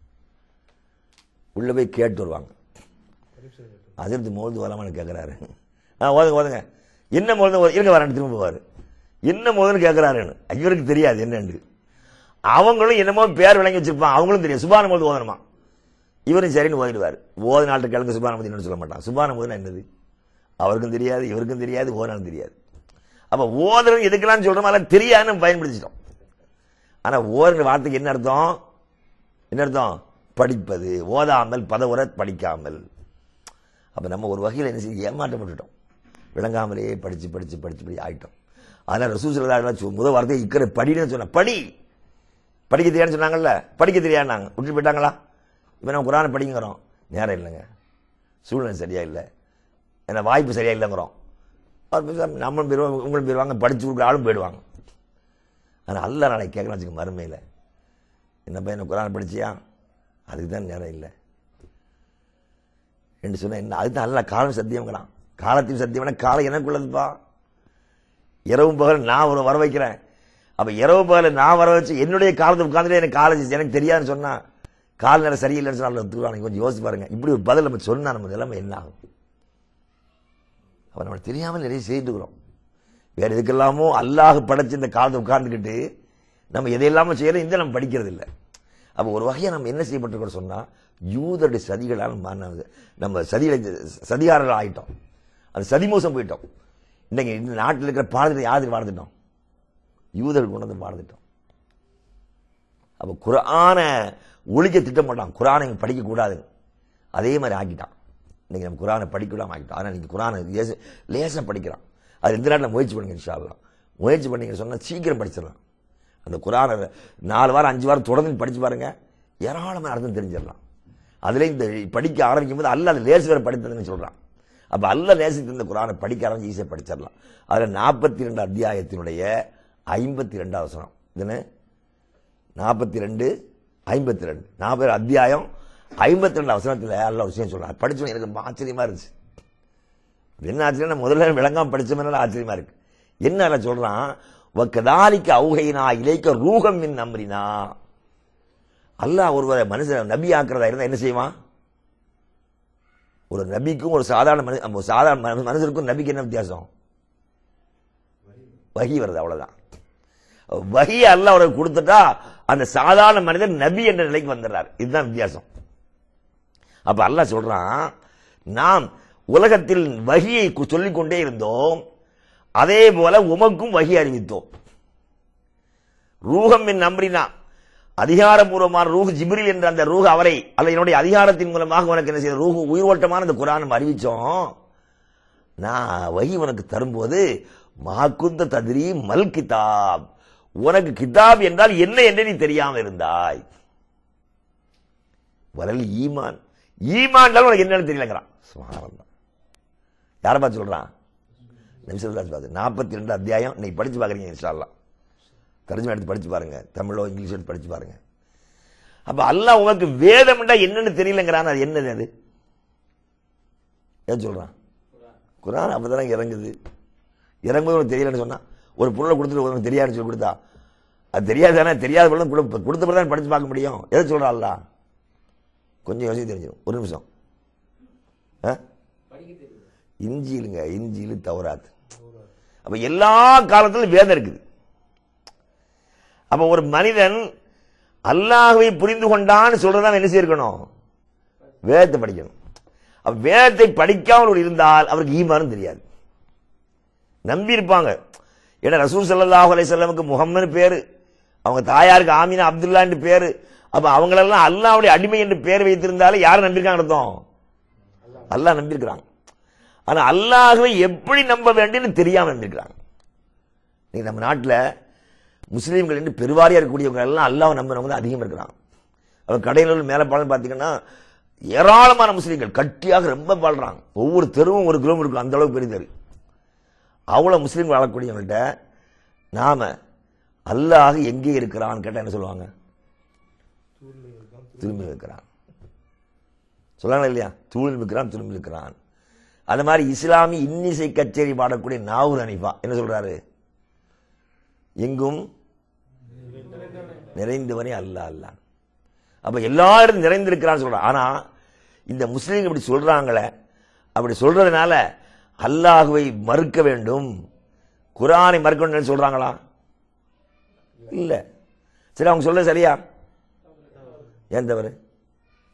A: உள்ள போய் கேட்டு வருவாங்க அதிர்ந்து மோது ஓதலாமல் கேட்கிறாரு ஆ ஓதுங்க ஓதுங்க என்ன மோது இருங்க வரேன் திரும்ப போவாரு என்ன மோதுன்னு கேட்கிறாருன்னு இவருக்கு தெரியாது என்னன்னு அவங்களும் என்னமோ பேர் விளங்கி வச்சிருப்பான் அவங்களும் தெரியும் சுபான மோது ஓதணுமா இவரும் சரின்னு ஓதிடுவார் ஓத நாட்டு கிழங்கு சுபானுமதினு சொல்ல மாட்டான் சுபானுமதினா என்னது அவருக்கும் தெரியாது இவருக்கும் தெரியாது ஓனாலும் தெரியாது அப்ப ஓதுறது எதுக்கெல்லாம் சொல்றோம் அதெல்லாம் தெரியாதுன்னு பயன்படுத்திட்டோம் ஆனா ஓதுற வார்த்தைக்கு என்ன அர்த்தம் என்ன அர்த்தம் படிப்பது ஓதாமல் பதவுற படிக்காமல் அப்ப நம்ம ஒரு வகையில் என்ன செய்ய ஏமாற்றப்பட்டுட்டோம் விளங்காமலே படிச்சு படிச்சு படிச்சு படி ஆயிட்டோம் அதனால ரசூசல் முதல் வார்த்தை இக்கிற படின்னு சொன்ன படி படிக்க தெரியாதுன்னு சொன்னாங்கல்ல படிக்க தெரியாதுனாங்க விட்டு போயிட்டாங்களா இப்போ நம்ம குரானை படிங்கிறோம் நேரம் இல்லைங்க சூழ்நிலை சரியா இல்லை ஏன்னா வாய்ப்பு சரியா இல்லைங்கிறோம் அவர் பேசாம நம்மளும் போயிடுவாங்க உங்களும் போயிடுவாங்க படிச்சு கொடுக்குற ஆளும் போயிடுவாங்க ஆனால் அல்ல நாளைக்கு கேட்கலாம் வச்சுக்க மறுமையில் என்ன பையன் குரான் படிச்சியா அதுக்கு தான் நேரம் இல்லை என்று சொன்ன என்ன அதுதான் அல்ல காலம் சத்தியம்ங்கிறான் காலத்தையும் சத்தியம்னா காலம் எனக்குள்ளதுப்பா இரவு பகல் நான் ஒரு வர வைக்கிறேன் அப்ப இரவு பகல் நான் வர வச்சு என்னுடைய காலத்தை உட்காந்துட்டு எனக்கு காலேஜ் எனக்கு தெரியாதுன்னு சொன்னா கால நேரம் சரியில்லைன்னு சொன்னா ஒத்துக்குவாங்க கொஞ்சம் யோசிச்சு பாருங்க இப்படி ஒரு பதில் நம்ம சொன்னா நம்ம நிலைமை என்ன ஆகும் அப்ப நம்ம தெரியாமல் நிறைய செய்துக்கிறோம் வேற எதுக்கெல்லாமோ அல்லாஹ் படைச்சு இந்த காலத்தை உட்கார்ந்துக்கிட்டு நம்ம எதையெல்லாமோ செய்யறோம் இந்த நம்ம படிக்கிறது இல்லை அப்ப ஒரு வகையா நம்ம என்ன செய்யப்பட்டிருக்கோம் சொன்னா யூதருடைய சதிகளால் மாறினது நம்ம சதிகளை சதிகாரர்கள் ஆயிட்டோம் அது சதிமோசம் போயிட்டோம் இன்னைக்கு இந்த நாட்டில் இருக்கிற பாடத்தை யாருக்கு வாழ்ந்துட்டோம் யூதர்கள் கொண்டு வந்து வாழ்ந்துட்டோம் அப்ப குரானை ஒழிக்க திட்டம் பண்ணான் குரானை இங்க படிக்க கூடாது அதே மாதிரி ஆக்கிட்டான் இன்னைக்கு நம்ம குரானை படிக்க விடாம ஆக்கிட்டோம் ஆனால் நீங்க குரானை லேச லேசா படிக்கிறான் அது இந்த நாட்டில் முயற்சி பண்ணுங்க இன்ஷா அல்லாஹ் முயற்சி பண்ணீங்க சொன்னா சீக்கிரம் படிச்சிடலாம் அந்த குரானை நாலு வாரம் அஞ்சு வாரம் தொடர்ந்து படிச்சு பாருங்க ஏராளமான அர்த்தம் தெரிஞ்சிடலாம் அதுல இந்த படிக்க ஆரம்பிக்கும் போது அல்ல அது லேசு வேற படித்ததுன்னு சொல்றான் அப்ப அல்ல நேசித்து இந்த குரானை படிக்க ஆரம்பிச்சு ஈஸியாக படிச்சிடலாம் அதுல நாற்பத்தி ரெண்டு அத்தியாயத்தினுடைய ஐம்பத்தி ரெண்டாவது வசனம் இதுன்னு நாற்பத்தி ரெண்டு ஐம்பத்தி ரெண்டு நாற்பது அத்தியாயம் ஐம்பத்தி ரெண்டு வசனத்தில் அல்ல ஒரு விஷயம் சொல்றான் படிச்சோம் எனக்கு ஆச்சரியமா இருந்துச்சு என்ன ஆச்சரியம் முதல்ல விளங்காம படிச்சோம்னால ஆச்சரியமா இருக்கு என்ன அதுல சொல்றான் வக்கதாலிக்கு அவுகைனா இலைக்க ரூகம் மின் நம்புறினா அல்லாஹ் ஒருவரை மனுஷன் நபி ஆக்குறதா இருந்தா என்ன செய்வான் ஒரு நபிக்கும் ஒரு சாதாரண மனு ஒரு சாதாரண மனு- மனுஷருக்கும் நபிக்கு என்ன வித்தியாசம் வகி வருது அவ்வளவுதான் வகி அல்லாஹ் அவருக்கு கொடுத்துட்டா அந்த சாதாரண மனிதன் நபி என்ற நிலைக்கு வந்துடுறார் இதுதான் வித்தியாசம் அப்ப அல்லாஹ் சொல்றான் நாம் உலகத்தில் வகியை கு- சொல்லிக் கொண்டே இருந்தோம் அதே போல உமக்கும் வகி அறிவித்தோம் ரூகம் என் நம்பினா அதிகாரபூர்வமான ரூஹ் ஜிப்ரில் என்ற அந்த ரூஹ் அவரை அல்ல என்னுடைய அதிகாரத்தின் மூலமாக உனக்கு என்ன செய்ய ரூஹ் உயிரோட்டமான அந்த குரான் நம்ம அறிவிச்சோம் நான் வகி உனக்கு தரும்போது மாக்குந்த ததிரி மல் கிதாப் உனக்கு கிதாப் என்றால் என்ன என்று நீ தெரியாம இருந்தாய் வரல் ஈமான் ஈமான் உனக்கு என்னன்னு தெரியலங்கிறான் சுமாரம் யாரை பார்த்து சொல்றான் நபிசல்லாஸ் பார்த்து நாற்பத்தி ரெண்டு அத்தியாயம் இன்னைக்கு படிச்சு பார்க்குறீங்க இன்ஷால்லாம் தர்ஜுமா எடுத்து படிச்சு பாருங்க தமிழோ இங்கிலீஷ் எடுத்து படிச்சு பாருங்க அப்ப அல்லாஹ் உனக்கு வேதம்டா என்னன்னு தெரியலங்கிறான் அது என்னது அது ஏன் சொல்றான் குரான் அப்பதானே இறங்குது இறங்கும்போது உனக்கு தெரியலன்னு சொன்னா ஒரு பொருளை கொடுத்துட்டு உனக்கு தெரியாதுன்னு சொல்லி கொடுத்தா அது தெரியாதானே தெரியாத பொருள் கொடு- கொடுத்த பிறகு தான் படிச்சு பார்க்க முடியும் எதை சொல்றா அல்லாஹ் கொஞ்சம் யோசிக்க தெரிஞ்சிடும் ஒரு நிமிஷம் ஆ? இஞ்சிலுங்க இஞ்சிலு தவறாது அப்ப எல்லா காலத்திலும் வேதம் இருக்குது அப்ப ஒரு மனிதன் அல்லாஹ்வை புரிந்து கொண்டான்னு சொல்றதா என்ன செய்யணும் வேதத்தை படிக்கணும் அப்ப வேதத்தை படிக்காமல் ஒரு இருந்தால் அவருக்கு ஈமானும் தெரியாது நம்பி இருப்பாங்க ஏன்னா ரசூல் ஸல்லல்லாஹு அலைஹி வஸல்லமுக்கு முகம்மது பேரு அவங்க தாயாருக்கு ஆமினா அப்துல்லான்னு பேரு அப்ப அவங்களெல்லாம் அல்லாஹ்வுடைய அடிமை என்று பேர் வைத்திருந்தாலே யாரை நம்பியிருக்காங்க அர்த்தம் அல்லாஹ் நம்பியிருக்கிறாங்க ஆனா அல்லாஹ்வை எப்படி நம்ப வேண்டும்னு தெரியாம நம்பியிருக்கிறாங்க நீங்க நம்ம நாட்டுல முஸ்லீம்கள் என்று பெருவாரியா இருக்கக்கூடியவங்க எல்லாம் அல்லாஹ் நம்பினவங்க தான் அதிகம் இருக்கிறாங்க அவங்க கடையில் மேல பாடம் பார்த்தீங்கன்னா ஏராளமான முஸ்லீம்கள் கட்டியாக ரொம்ப வாழ்றாங்க ஒவ்வொரு தெருவும் ஒரு கிலோமீட்டருக்கு அந்த அளவுக்கு பெரிய தெரு அவ்வளவு முஸ்லீம் வாழக்கூடியவங்கள்ட்ட நாம அல்லாஹ் எங்கே இருக்கிறான்னு கேட்டா என்ன சொல்லுவாங்க திரும்பி இருக்கிறான் சொல்லுவாங்களா இல்லையா தூளில் இருக்கிறான் திரும்பி இருக்கிறான் அந்த மாதிரி இஸ்லாமி இன்னிசை கச்சேரி பாடக்கூடிய நாவூர் அனிஃபா என்ன சொல்றாரு எங்கும் நிறைந்தவனே அல்ல அல்ல அப்ப எல்லா இடத்தும் நிறைந்திருக்கிறான்னு சொல்றான் ஆனா இந்த முஸ்லீம் இப்படி சொல்றாங்களே அப்படி சொல்றதுனால அல்லாஹுவை மறுக்க வேண்டும் குரானை மறுக்க வேண்டும் சொல்றாங்களா இல்ல சரி அவங்க சொல்றது சரியா ஏன் தவறு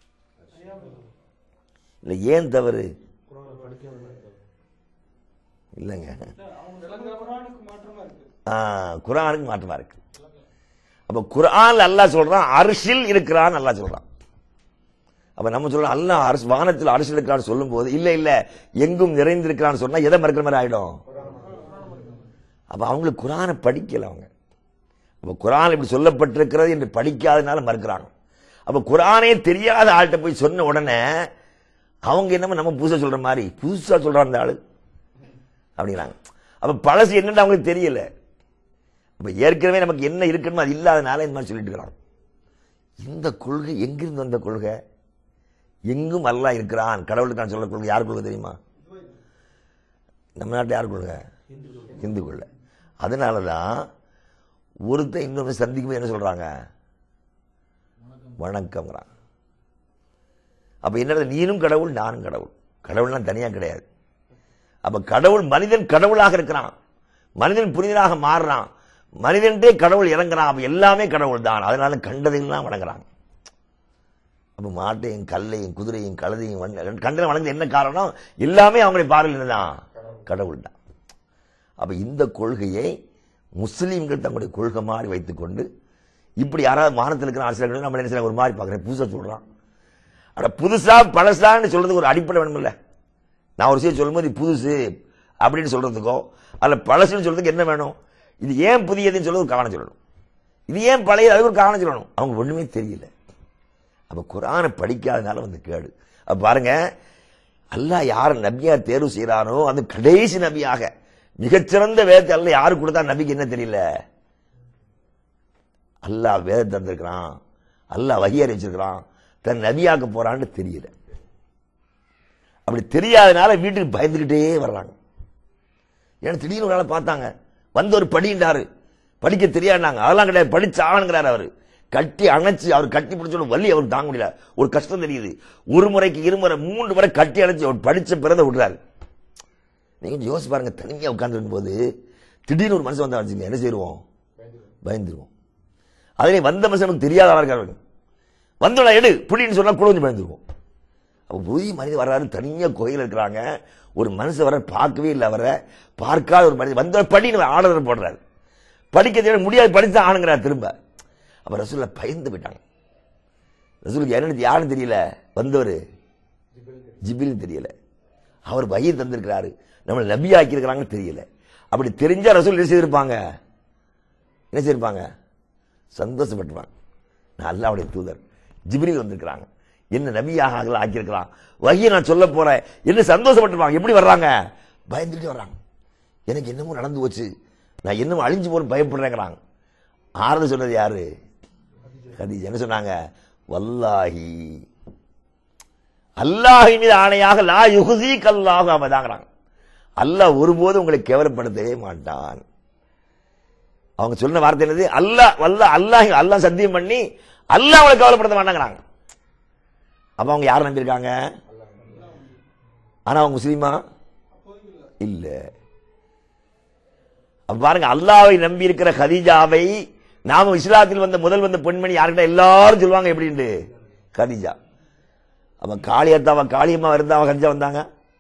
A: இல்ல ஏன் தவறு இல்லைங்க
B: குரானுக்கு மாற்றமா இருக்கு
A: ஆ, குர்ஆனுக்கு மாற்றமா இருக்கு அப்ப குர்ஆன்ல அல்லாஹ் சொல்றான் அரிசில் இருக்கிறான் அல்லாஹ் சொல்றான் அப்ப நம்ம சொல்றோம் அல்லாஹ் அரசு வானத்தில் அரசில் இருக்கிறான்னு சொல்லும் போது இல்ல இல்ல எங்கும் நிறைந்திருக்கிறான்னு சொன்னா எதை மறுக்கிற மாதிரி ஆயிடும் அப்ப அவங்களுக்கு குரானை படிக்கல அவங்க அப்ப குரான் இப்படி சொல்லப்பட்டிருக்கிறது என்று படிக்காதனால மறுக்கிறாங்க அப்ப குரானே தெரியாத ஆள்கிட்ட போய் சொன்ன உடனே அவங்க என்னமோ நம்ம புதுசா சொல்ற மாதிரி புதுசா சொல்றான் அந்த ஆளு அப்படிங்கிறாங்க அப்ப பழசு என்னன்னு அவங்களுக்கு தெரியல அப்ப ஏற்கனவே நமக்கு என்ன இருக்கணுமோ அது இல்லாதனால இந்த மாதிரி சொல்லிட்டு இருக்கிறாங்க இந்த கொள்கை எங்கிருந்து வந்த கொள்கை எங்கும் அல்லாஹ் இருக்கிறான் கடவுளுக்கான சொல்ல கொள்கை யார் கொள்கை தெரியுமா நம்ம நாட்டில் யார் கொள்கை இந்து கொள்கை அதனால தான் ஒருத்தன் இன்னொரு சந்திக்கும் என்ன சொல்றாங்க வணக்கம்ங்கிறான் அப்ப என்ன நீனும் கடவுள் நானும் கடவுள் கடவுள்லாம் தனியா கிடையாது அப்ப கடவுள் மனிதன் கடவுளாக இருக்கிறான் மனிதன் புனிதனாக மாறுறான் மனிதன்டே கடவுள் இறங்குறான் அப்ப எல்லாமே கடவுள் தான் அதனால கண்டதையெல்லாம் வணங்குறாங்க அப்ப மாட்டையும் கல்லையும் குதிரையும் கழுதையும் வண்ண- கண்டனை வணங்குது என்ன காரணம் எல்லாமே அவங்களுடைய பார்வையில் தான் கடவுள் தான் அப்ப இந்த கொள்கையை முஸ்லீம்கள் தங்களுடைய கொள்கை மாதிரி வைத்துக்கொண்டு இப்படி யாராவது மானத்தில் இருக்கிற அரசியல் நம்ம என்ன செய்யலாம் ஒரு மாதிரி பார்க்குறேன் புதுசா சொல்றான் ஆனா புதுசா பழசான்னு சொல்றதுக்கு ஒரு அடிப்படை வேணுமில்ல நான் ஒரு விஷயம் சொல்லும்போது இது புதுசு அப்படின்னு சொல்றதுக்கோ அல்ல பழசுன்னு சொல்றதுக்கு என்ன வேணும் இது ஏன் புதியதுன்னு சொல்றது ஒரு காரணம் சொல்லணும் இது ஏன் பழைய அதுக்கு ஒரு காரணம் சொல்லணும் அவங்க ஒண்ணுமே தெரியல அப்ப குரானை படிக்காதனால வந்து கேடு அப்ப பாருங்க அல்லாஹ் யார் நபியா தேர்வு செய்யறானோ அது கடைசி நபியாக மிகச்சிறந்த வேதத்தை அல்ல யாரு கொடுத்தா நபிக்கு என்ன தெரியல அல்லாஹ் வேதத்தை தந்திருக்கிறான் அல்லாஹ் வகி அறிவிச்சிருக்கிறான் தன் நபியாக்க போறான்னு தெரியல அப்படி தெரியாதனால வீட்டுக்கு பயந்துகிட்டே வர்றாங்க ஏன்னா திடீர்னு ஒரு நாளை பார்த்தாங்க வந்து ஒரு படின்றாரு படிக்க தெரியாண்டாங்க அதெல்லாம் கிடையாது படிச்சு ஆகணுங்கிறாரு அவரு கட்டி அணைச்சு அவர் கட்டி பிடிச்சோட வலி அவர் தாங்க முடியல ஒரு கஷ்டம் தெரியுது ஒரு முறைக்கு இருமுறை மூன்று முறை கட்டி அணைச்சு அவர் படிச்ச பிறந்த விடுறாரு நீங்க கொஞ்சம் யோசிச்சு பாருங்க தனியா உட்கார்ந்து போது திடீர்னு ஒரு மனுஷன் வந்தா வச்சுங்க என்ன செய்வோம் பயந்துருவோம் அதிலே வந்த மனுஷன் நமக்கு தெரியாத இருக்காரு வந்தோட எடு புடின்னு சொன்னா கூட கொஞ்சம் பயந்துருவோம் அப்ப புதிய மனிதன் வர்றாரு தனியா கோயில் இருக்கிறாங்க ஒரு மனுஷன் வர பார்க்கவே இல்லை அவரை பார்க்காத ஒரு மனிதன் வந்த படின்னு ஆர்டர் போடுறாரு படிக்க தெரியல முடியாது படிச்சு ஆணுங்கிறார் திரும்ப அப்ப ரசூல்ல பயந்து போயிட்டாங்க ரசூலுக்கு என்னன்னு யாருன்னு தெரியல வந்தவர் ஜிபில் தெரியல அவர் வகி தந்திருக்கிறாரு நம்மளை நபி ஆக்கியிருக்கிறாங்கன்னு தெரியல அப்படி தெரிஞ்சா ரசூல் என்ன செய்திருப்பாங்க என்ன செய்திருப்பாங்க சந்தோஷப்பட்டுவாங்க நான் அல்லாவுடைய தூதர் ஜிப்ரீல் வந்திருக்கிறாங்க என்ன நபியாக ஆகல ஆக்கியிருக்கிறான் வகியை நான் சொல்ல போறேன் என்ன சந்தோஷப்பட்டுருவாங்க எப்படி வர்றாங்க பயந்துட்டு வர்றாங்க எனக்கு என்னமோ நடந்து போச்சு நான் என்னமோ அழிஞ்சு போற பயப்படுறேங்கிறாங்க ஆறுதல் சொன்னது யாரு கதீஜா என்ன சொன்னாங்க வல்லாஹி அல்லாஹ் மீது ஆணையாக லா யுகுசி கல்லாக அவதாங்கிறாங்க அல்லாஹ் ஒருபோதும் உங்களை கேவலப்படுத்தவே மாட்டான் அவங்க சொன்ன வார்த்தை என்னது அல்லாஹ் வல்ல அல்லாஹ் அல்லாஹ் சத்தியம் பண்ணி அல்லாஹ் அவங்களை கவலைப்படுத்த மாட்டாங்கிறாங்க அப்ப அவங்க யாரை நம்பியிருக்காங்க ஆனா அவங்க முஸ்லீமா இல்ல அப்ப பாருங்க அல்லாவை நம்பி இருக்கிற கதீஜாவை நாம இஸ்லாத்தில் வந்த முதல் வந்த பெண்மணி யாருக்கிட்ட எல்லாரும் சொல்லுவாங்க எப்படின்னு கதீஜா அப்ப காளியத்தாவ காளியம்மா இருந்தாவ கதீஜா வந்தாங்க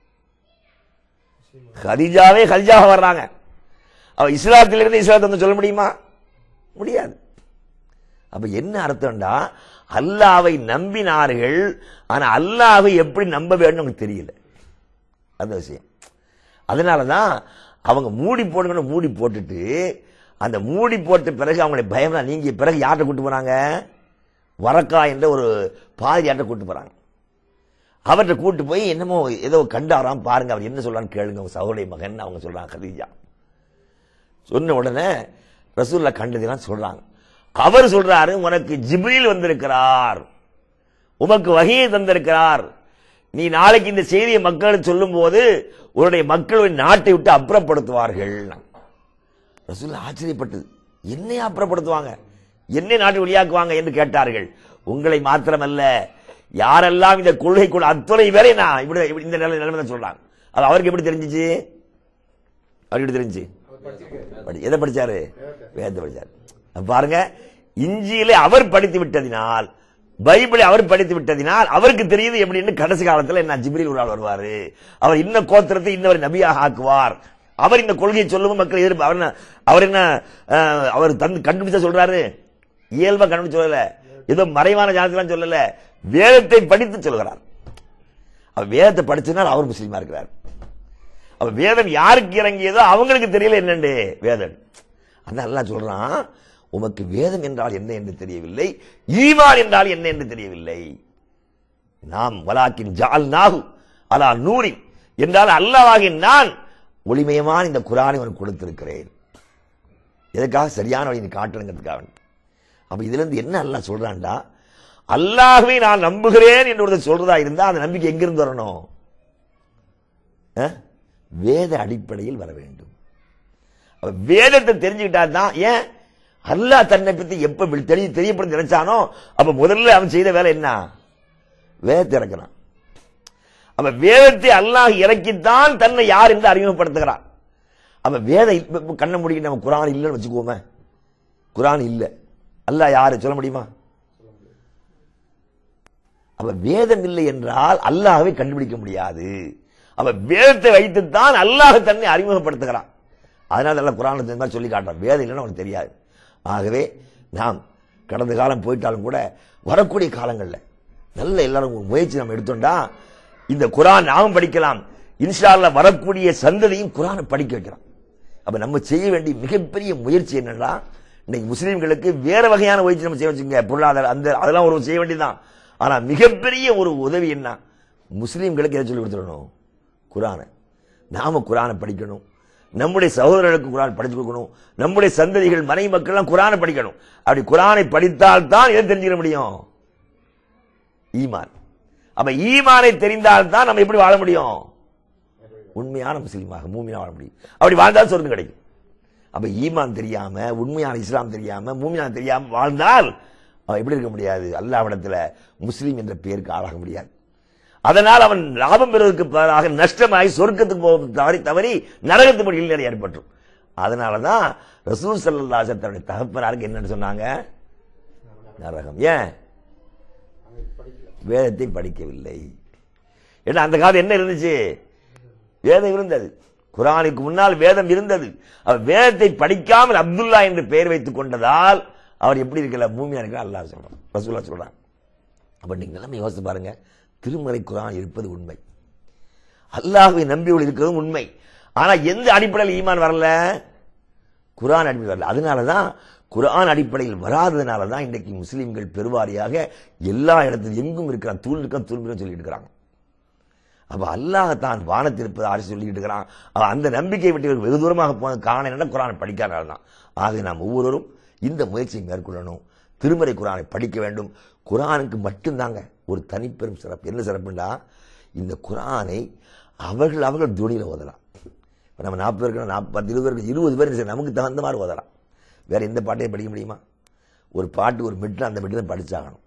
A: கதீஜாவே கதீஜாவா வர்றாங்க அவ இஸ்லாத்தில் இருந்து இஸ்லாத்தை வந்து சொல்ல முடியுமா முடியாது அப்ப என்ன அர்த்தம்டா அல்லாவை நம்பினார்கள் ஆனா அல்லாவை எப்படி நம்ப வேண்டும் அவங்களுக்கு தெரியல அந்த விஷயம் அதனாலதான் அவங்க மூடி போடுங்கன்னு மூடி போட்டுட்டு அந்த மூடி போட்ட பிறகு அவங்களை பயம்லாம் நீங்க பிறகு யார்கிட்ட கூட்டு போறாங்க வரக்கா என்ற ஒரு பாதிரியார்ட்ட கூட்டு போறாங்க அவர்கிட்ட கூட்டு போய் என்னமோ ஏதோ கண்டாராம் பாருங்க அவர் என்ன சொல்றான்னு கேளுங்க உங்க சகோதரி மகன் அவங்க சொல்றாங்க கதீஜா சொன்ன உடனே ரசூல்லா கண்டதெல்லாம் சொல்றாங்க அவர் சொல்றாரு உனக்கு ஜிப்ரீல் வந்திருக்கிறார் உமக்கு வகையை தந்திருக்கிறார் நீ நாளைக்கு இந்த செய்தியை மக்களுக்கு சொல்லும் போது உன்னுடைய மக்கள் நாட்டை விட்டு அப்புறப்படுத்துவார்கள் ரசூல்லா ஆச்சரியப்பட்டது என்னை அப்புறப்படுத்துவாங்க என்னை நாட்டு வெளியாக்குவாங்க என்று கேட்டார்கள் உங்களை மாத்திரமல்ல யாரெல்லாம் இந்த கொள்கைக்குள் அத்துணை பேரை நான் இப்படி இப்படி இந்த நிலை நிலைமை தான் சொல்றாங்க அது அவருக்கு எப்படி தெரிஞ்சிச்சு அவருக்கு எப்படி தெரிஞ்சுச்சு படி- எதை படிச்சாரு வேதத்தை படிச்சாரு அப்ப பாருங்க இஞ்சியிலே அவர் படித்து விட்டதினால் பைபிளை அவர் படித்து விட்டதினால் அவருக்கு தெரியுது எப்படின்னு கடைசி காலத்துல என்ன ஜிப்ரீல் ஒரு ஆள் வருவாரு அவர் இன்ன கோத்திரத்தை இன்னவர் நபியாக ஆக்குவார் அவர் இந்த கொள்கையை சொல்லவும் மக்கள் எதிர்ப்பு அவர் என்ன அவர் என்ன அஹ், அவர் தந்து கண்டுபிடிச்சா சொல்றாரு இயல்பா கண்டுபிடிச்சு சொல்லல ஏதோ மறைவான ஜாதகம் சொல்லல வேதத்தை படித்து சொல்கிறார் அவர் வேதத்தை படிச்சதுனால அவர் முஸ்லீமா இருக்கிறார் அப்ப வேதம் யாருக்கு இறங்கியதோ அவங்களுக்கு தெரியல என்னண்டு வேதம் அதான் அல்லாஹ் சொல்றான் உமக்கு வேதம் என்றால் என்ன என்று தெரியவில்லை ஈமான் என்றால் என்ன என்று தெரியவில்லை நாம் வலாக்கின் ஜால் நாகு அலா நூரின் என்றால் அல்லாஹ்வாகிய நான் ஒளிமயமான இந்த குரானை உனக்கு கொடுத்திருக்கிறேன் எதுக்காக சரியான வழி நீ காட்டணுங்கிறதுக்காக வேண்டி. அப்ப இதுல இருந்து என்ன அல்லாஹ் சொல்றான்டா அல்லாஹ்வை நான் நம்புகிறேன் என்று ஒருத்தர் சொல்றதா இருந்தா அந்த நம்பிக்கை எங்கிருந்து வரணும் அஹ்? வேத அடிப்படையில் வர வேண்டும் அப்ப வேதத்தை தெரிஞ்சுக்கிட்டா தான் ஏன் அல்லாஹ் தன்னை பத்தி எப்ப இப்படி தெரிய தெரியப்படுத்தி நினைச்சானோ அப்ப முதல்ல அவன் செய்த வேலை என்ன வேதத்தை இறக்கிறான் அப்ப வேதத்தை அல்லாஹ் இறக்கித்தான் தன்னை யார் என்று அறிமுகப்படுத்துகிறான் அப்ப வேதம் இப்ப- இப்ப கண்ணை முடிக்கிட்டு நம்ம குரான் இல்லைன்னு வச்சுக்கோமே குரான் இல்ல அல்லாஹ் யாரு சொல்ல முடியுமா அப்ப வேதம் இல்லை என்றால் அல்லாஹ்வை கண்டுபிடிக்க முடியாது அப்ப வேதத்தை வைத்துத்தான் அல்லாஹ் தன்னை அறிமுகப்படுத்துகிறான் அதனால எல்லாம் குரான் இந்த மாதிரி சொல்லி காட்டுறான் வேதம் இல்லைன்னு அவனுக்கு தெரியாது ஆகவே நாம் கடந்த காலம் போயிட்டாலும் கூட வரக்கூடிய காலங்கள்ல நல்ல எல்லாரும் ஒரு முயற்சி நம்ம எடுத்தோம்டா இந்த குரான் நாமும் படிக்கலாம் இன்ஷா அல்லாஹ் வரக்கூடிய சந்ததியும் குரானை படிக்க வைக்கலாம் அப்ப நம்ம செய்ய வேண்டிய மிகப்பெரிய முயற்சி என்னன்னா இன்னைக்கு முஸ்லீம்களுக்கு வேற வகையான முயற்சி நம்ம செய்ய வச்சுங்க பொருளாதார அந்த அதெல்லாம் ஒரு செய்ய வேண்டியதுதான் ஆனா மிகப்பெரிய ஒரு உதவி என்ன முஸ்லீம்களுக்கு எதை சொல்லி கொடுத்துடணும் குரானை நாம குரானை படிக்கணும் நம்முடைய சகோதரர்களுக்கு குரான் படிச்சு கொடுக்கணும் நம்முடைய சந்ததிகள் மனைவி மக்கள் எல்லாம் குரானை படிக்கணும் அப்படி குரானை படித்தால் தான் எதை தெரிஞ்சுக்க முடியும் ஈமான் அப்ப ஈமானை தெரிந்தால் தான் நம்ம எப்படி வாழ முடியும் உண்மையான முஸ்லீமாக மூமியா வாழ முடியும் அப்படி வாழ்ந்தால் சொர்க்கம் கிடைக்கும் அப்ப ஈமான் தெரியாம உண்மையான இஸ்லாம் தெரியாம மூமியான தெரியாம வாழ்ந்தால் அவன் எப்படி இருக்க முடியாது அல்லாவிடத்துல முஸ்லீம் என்ற பெயருக்கு ஆளாக முடியாது அதனால் அவன் லாபம் பெறுவதற்கு பதிலாக நஷ்டமாகி சொர்க்கத்துக்கு போக தவறி தவறி நரகத்து முடியில் நிறைய ஏற்பட்டுரும் அதனாலதான் ரசூல் சல்லல்லாஹு தன்னுடைய தகப்பனாருக்கு என்னன்னு சொன்னாங்க நரகம் ஏன் வேதத்தை படிக்கவில்லை ஏன்னா அந்த காலம் என்ன இருந்துச்சு வேதம் இருந்தது குரானுக்கு முன்னால் வேதம் இருந்தது அவர் வேதத்தை படிக்காமல் அப்துல்லா என்று பெயர் வைத்துக் கொண்டதால் அவர் எப்படி இருக்கல பூமியா இருக்கல அல்லாஹ் சொல்றான் ரசூல்லா சொல்றான் அப்ப நீங்க நிலைமை யோசிச்சு பாருங்க திருமறை குரான் இருப்பது உண்மை அல்லாஹ்வை நம்பியுள்ள இருக்கிறதும் உண்மை ஆனா எந்த அடிப்படையில் ஈமான் வரல குரான் அடிப்படையில் வரல அதனாலதான் குரான் அடிப்படையில் வராததுனால தான் இன்றைக்கு முஸ்லிம்கள் பெருவாரியாக எல்லா இடத்திலும் எங்கும் இருக்கிறான் தூள் இருக்கான் தூள் இருக்கான்னு சொல்லிட்டு இருக்கிறாங்க அப்ப அல்லாஹ் தான் வானத்தில் இருப்பதை அரசு சொல்லிட்டு இருக்கிறான் அவன் அந்த நம்பிக்கை விட்டு இவர்கள் வெகு தூரமாக போன காரணம் என்ன குரானை படிக்காதனால தான் ஆக நாம் ஒவ்வொருவரும் இந்த முயற்சியை மேற்கொள்ளணும் திருமறை குரானை படிக்க வேண்டும் குரானுக்கு மட்டும்தாங்க ஒரு தனிப்பெரும் சிறப்பு என்ன சிறப்புண்டா இந்த குரானை அவர்கள் அவர்கள் துணியில் ஓதலாம் இப்ப நம்ம நாற்பது பேருக்கு நாற்பது பத்து இருபது பேருக்கு இருபது பேருக்கு சரி, நமக்கு தகுந்த மாதிரி ஓதலாம் வேற எந்த பாட்டையும் படிக்க முடியுமா ஒரு பாட்டு ஒரு மெட்டில் அந்த மெட்டில் படிச்சாகணும்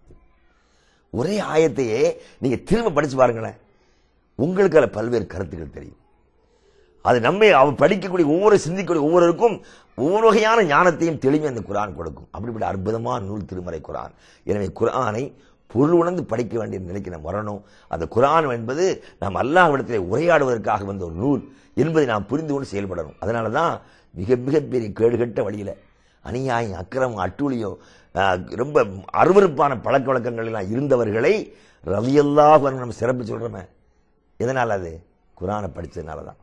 A: ஒரே ஆயத்தையே நீங்க திரும்ப படிச்சு பாருங்களேன் உங்களுக்கு அதில் பல்வேறு கருத்துக்கள் தெரியும் அது நம்மை அவர் படிக்கக்கூடிய ஒவ்வொரு சிந்திக்கக்கூடிய ஒவ்வொருவருக்கும் ஒவ்வொரு வகையான ஞானத்தையும் தெளிமை அந்த குரான் கொடுக்கும் அப்படிப்பட்ட அற்புதமான நூல் திருமறை குரான் எனவே குரானை பொருள் உணர்ந்து படிக்க வேண்டிய நிலைக்கு நாம் வரணும் அந்த குரான் என்பது நாம் அல்லாஹ்விடத்திலே உரையாடுவதற்காக வந்த ஒரு நூல் என்பதை நாம் புரிந்து கொண்டு செயல்படணும் அதனால தான் மிக மிகப்பெரிய கேடுகட்ட வழியில அநியாயம் அக்கிரமம் அட்டூழியம் ஆஹ், ரொம்ப அருவருப்பான பழக்க வழக்கங்கள் எல்லாம் இருந்தவர்களை ரலியல்லாஹு நம்ம சிறப்பு சொல்றோமே எதனால் அது குரானை படிச்சதுனால தான்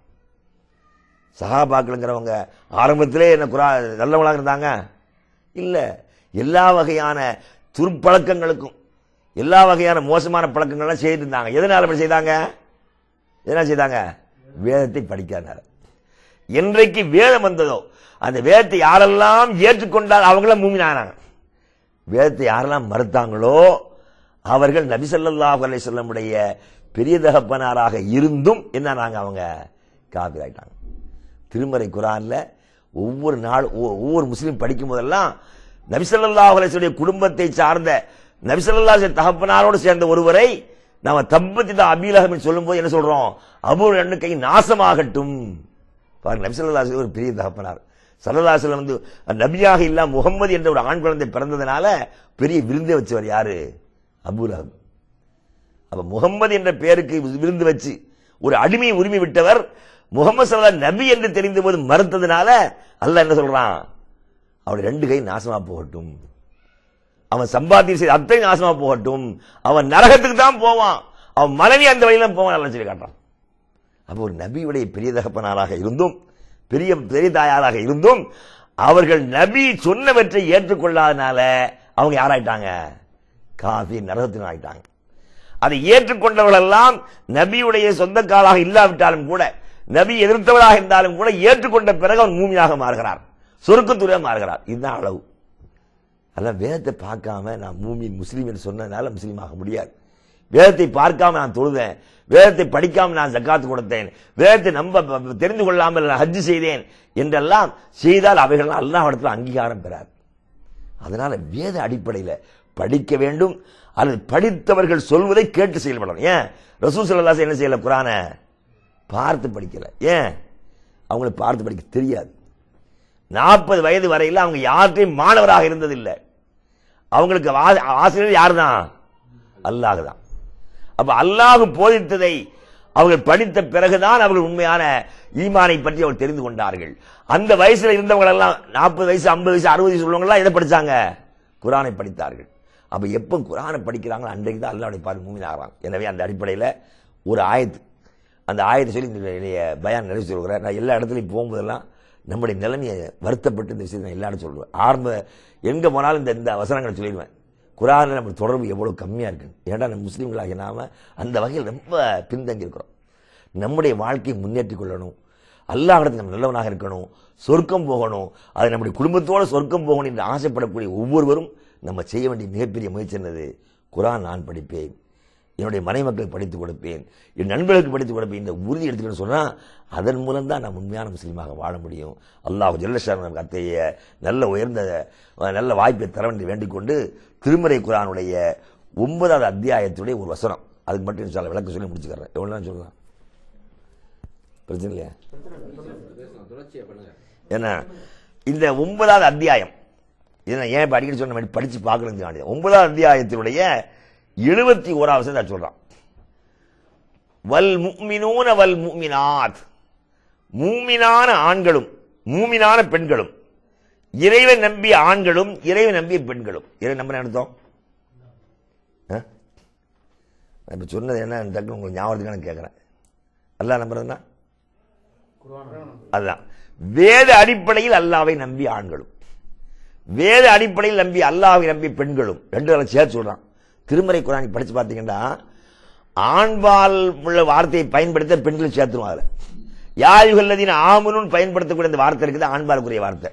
A: சகாபாக்களுங்கிறவங்க ஆரம்பத்திலே என்ன குரா நல்லவங்களாக இருந்தாங்க இல்ல எல்லா வகையான துர்ப்பழக்கங்களுக்கும் எல்லா வகையான மோசமான பழக்கங்கள்லாம் செய்துட்டு இருந்தாங்க எதனால அப்படி செய்தாங்க எதனால செய்தாங்க வேதத்தை படிக்காதனால என்றைக்கு வேதம் வந்ததோ அந்த வேதத்தை யாரெல்லாம் ஏற்றுக்கொண்டால் அவங்களும் மூமினானாங்க வேதத்தை யாரெல்லாம் மறுத்தாங்களோ அவர்கள் நபி ஸல்லல்லாஹு அலைஹி வஸல்லமுடைய பெரிய தகப்பனாராக இருந்தும் என்ன அவங்க காபிராயிட்டாங்க திருமறை குரான்ல ஒவ்வொரு நாள் ஒவ்வொரு- ஒவ்வொரு முஸ்லீம் படிக்கும் போதெல்லாம் நபி ஸல்லல்லாஹு அலைஹி வஸல்லம் குடும்பத்தை சார்ந்த நபி ஸல்லல்லாஹு அலைஹி வஸல்லம் தகப்பனாரோடு சேர்ந்த ஒருவரை நாம தப்பத்தி அபீலகம் சொல்லும்போது என்ன சொல்றோம் அபு ரெண்டு கை நாசமாகட்டும் பாருங்க நபி ஸல்லல்லாஹு அலைஹி வஸல்லம் ஒரு பெரிய தகப்பனார் ஸல்லல்லாஹு அலைஹி வஸல்லம் வந்து நபியாக இல்லாம முகம்மது என்ற ஒரு ஆண் குழந்தை பிறந்ததுனால பெரிய விருந்தை வச்சவர் யாரு அபூலகம் அப்ப முகம்மது என்ற பெயருக்கு விருந்து வச்சு ஒரு அடிமை உரிமை விட்டவர் முகமது சல்லா நபி என்று தெரிந்த போது மறுத்ததுனால அல்லாஹ் என்ன சொல்றான் அவருடைய ரெண்டு கை நாசமா போகட்டும் அவன் சம்பாத்தியம் செய்த அத்தனை நாசமா போகட்டும் அவன் நரகத்துக்கு தான் போவான் அவன் மனைவி அந்த வழியில போவான் நல்லா சொல்லி காட்டுறான் அப்போ ஒரு நபியுடைய பெரிய தகப்பனாராக இருந்தும் பெரிய பெரிய தாயாராக இருந்தும் அவர்கள் நபி சொன்னவற்றை ஏற்றுக்கொள்ளாதனால அவங்க யாராயிட்டாங்க காஃபி நரகத்தின் ஆயிட்டாங்க அதை ஏற்றுக்கொண்டவர்களெல்லாம் நபியுடைய சொந்தக்காலாக இல்லாவிட்டாலும் கூட நபி எதிர்த்தவராக இருந்தாலும் கூட ஏற்றுக்கொண்ட பிறகு அவன் மூமியாக மாறுகிறார் சொருக்கத்துறையாக மாறுகிறார் இதுதான் அளவு அதெல்லாம் வேதத்தை பார்க்காம நான் மூமின் முஸ்லீம் என்று சொன்னதுனால முஸ்லீம் ஆக முடியாது வேதத்தை பார்க்காம நான் தொழுதேன் வேதத்தை படிக்காம நான் ஜக்காத்து கொடுத்தேன் வேதத்தை நம்ப தெரிந்து கொள்ளாமல் நான் ஹஜ்ஜு செய்தேன் என்றெல்லாம் செய்தால் அவைகள் அல்லாஹ்விடத்தில் அங்கீகாரம் பெறாது அதனால வேத அடிப்படையில் படிக்க வேண்டும் அல்லது படித்தவர்கள் சொல்வதை கேட்டு செயல்படணும் ஏன் ரசூல் ஸல்லல்லாஹு என்ன செய்யல குரானை பார்த்து படிக்கல ஏன் அவங்களுக்கு பார்த்து படிக்க தெரியாது நாற்பது வயது வரையில் அவங்க யார்கிட்டையும் மாணவராக இருந்ததில்லை அவங்களுக்கு ஆ- ஆசிரியர் யார் தான் அல்லாஹ் தான் அப்ப அல்லாஹ் போதித்ததை அவர்கள் படித்த பிறகுதான் அவர்கள் உண்மையான ஈமானை பற்றி அவர்கள் தெரிந்து கொண்டார்கள் அந்த வயசுல இருந்தவங்க எல்லாம் நாற்பது வயசு ஐம்பது வயசு அறுபது வயசு உள்ளவங்க எல்லாம் எதை படிச்சாங்க குரானை படித்தார்கள் அப்ப எப்ப குரானை படிக்கிறாங்களோ அன்றைக்கு தான் அல்லாஹ்வுடைய பார்த்து மூமின் ஆகிறாங்க எனவே அந்த அடிப்படையில் ஒரு ஆயத்து அந்த ஆயத்தை சொல்லி இந்த என்னுடைய பயான் நிறைவு சொல்கிறேன் நான் எல்லா இடத்துலையும் போகும்போதெல்லாம் நம்முடைய நிலைமையை வருத்தப்பட்டு இந்த விஷயத்தை நான் எல்லா இடத்துல சொல்லுவேன் ஆரம்ப எங்க போனாலும் இந்த இந்த வசனங்களை சொல்லிடுவேன் குரானில் நம்ம தொடர்பு எவ்வளவு கம்மியா இருக்கு ஏன்னா நம்ம முஸ்லீம்களாகிய நாம அந்த வகையில் ரொம்ப பின்தங்கி இருக்கிறோம் நம்முடைய வாழ்க்கையை முன்னேற்றிக் கொள்ளணும் அல்லாஹிடத்தில் நம்ம நல்லவனாக இருக்கணும் சொர்க்கம் போகணும் அது நம்முடைய குடும்பத்தோட சொர்க்கம் போகணும் என்று ஆசைப்படக்கூடிய ஒவ்வொருவரும் நம்ம செய்ய வேண்டிய மிகப்பெரிய முயற்சி என்னது குரான் நான் படிப்பேன் என்னுடைய மனைமக்களுக்கு படித்துக் கொடுப்பேன் என் நண்பர்களுக்கு படித்துக் கொடுப்பேன் இந்த உறுதி எடுத்துக்கணும்னு சொன்னா அதன் மூலம் தான் நான் உண்மையான முஸ்லீமாக வாழ முடியும் அல்லாஹ் ஜல்லஷான் நமக்கு அத்தகைய நல்ல உயர்ந்த அஹ், நல்ல வாய்ப்பை தர வேண்டி வேண்டிக் கொண்டு திருமறை குரானுடைய ஒன்பதாவது அத்தியாயத்துடைய ஒரு வசனம் அதுக்கு மட்டும் இன்ஷா அல்லாஹ் விளக்கம் சொல்லி முடிச்சுக்கிறேன் எவ்வளவு நேரம் சொல்லலாம் பிரச்சனை இல்லையா
C: தொடர்ச்சியா பண்ணுங்க
A: ஏன்னா இந்த ஒன்பதாவது அத்தியாயம் இதை நான் ஏன் இப்ப அடிக்கடி சொன்ன மாதிரி படிச்சு பார்க்கறது ஒன்பதாவது அத்தியாயத்தினுடைய எழுபத்தி ஓராவது நான் சொல்றான் வல் முக்மினூன வல் முக்மினாத் மூமினான ஆண்களும் மூமினான பெண்களும் இறைவன் நம்பிய ஆண்களும் இறைவன் நம்பிய பெண்களும் இறை நம்ப அர்த்தம் ஆ? நான் இப்ப சொன்னது என்ன டக்குனு உங்களுக்கு ஞாபகத்துக்கு நான் கேட்கிறேன் அல்லாஹ் நம்புறதுன்னா அதுதான் வேத அடிப்படையில் அல்லாவை நம்பி ஆண்களும் வேத அடிப்படையில் நம்பி அல்லாவை நம்பி பெண்களும் ரெண்டு வேலை சேர்த்து சொல்றான் திருமறை குரான் படிச்சு பார்த்தீங்கன்னா ஆண்பால் உள்ள வார்த்தையை பயன்படுத்த பெண்கள் சேர்த்துருவோம் அதுல யாயுகல்லதின் ஆமனும் பயன்படுத்தக்கூடிய இந்த வார்த்தை இருக்குது ஆண்பாலுக்குரிய வார்த்தை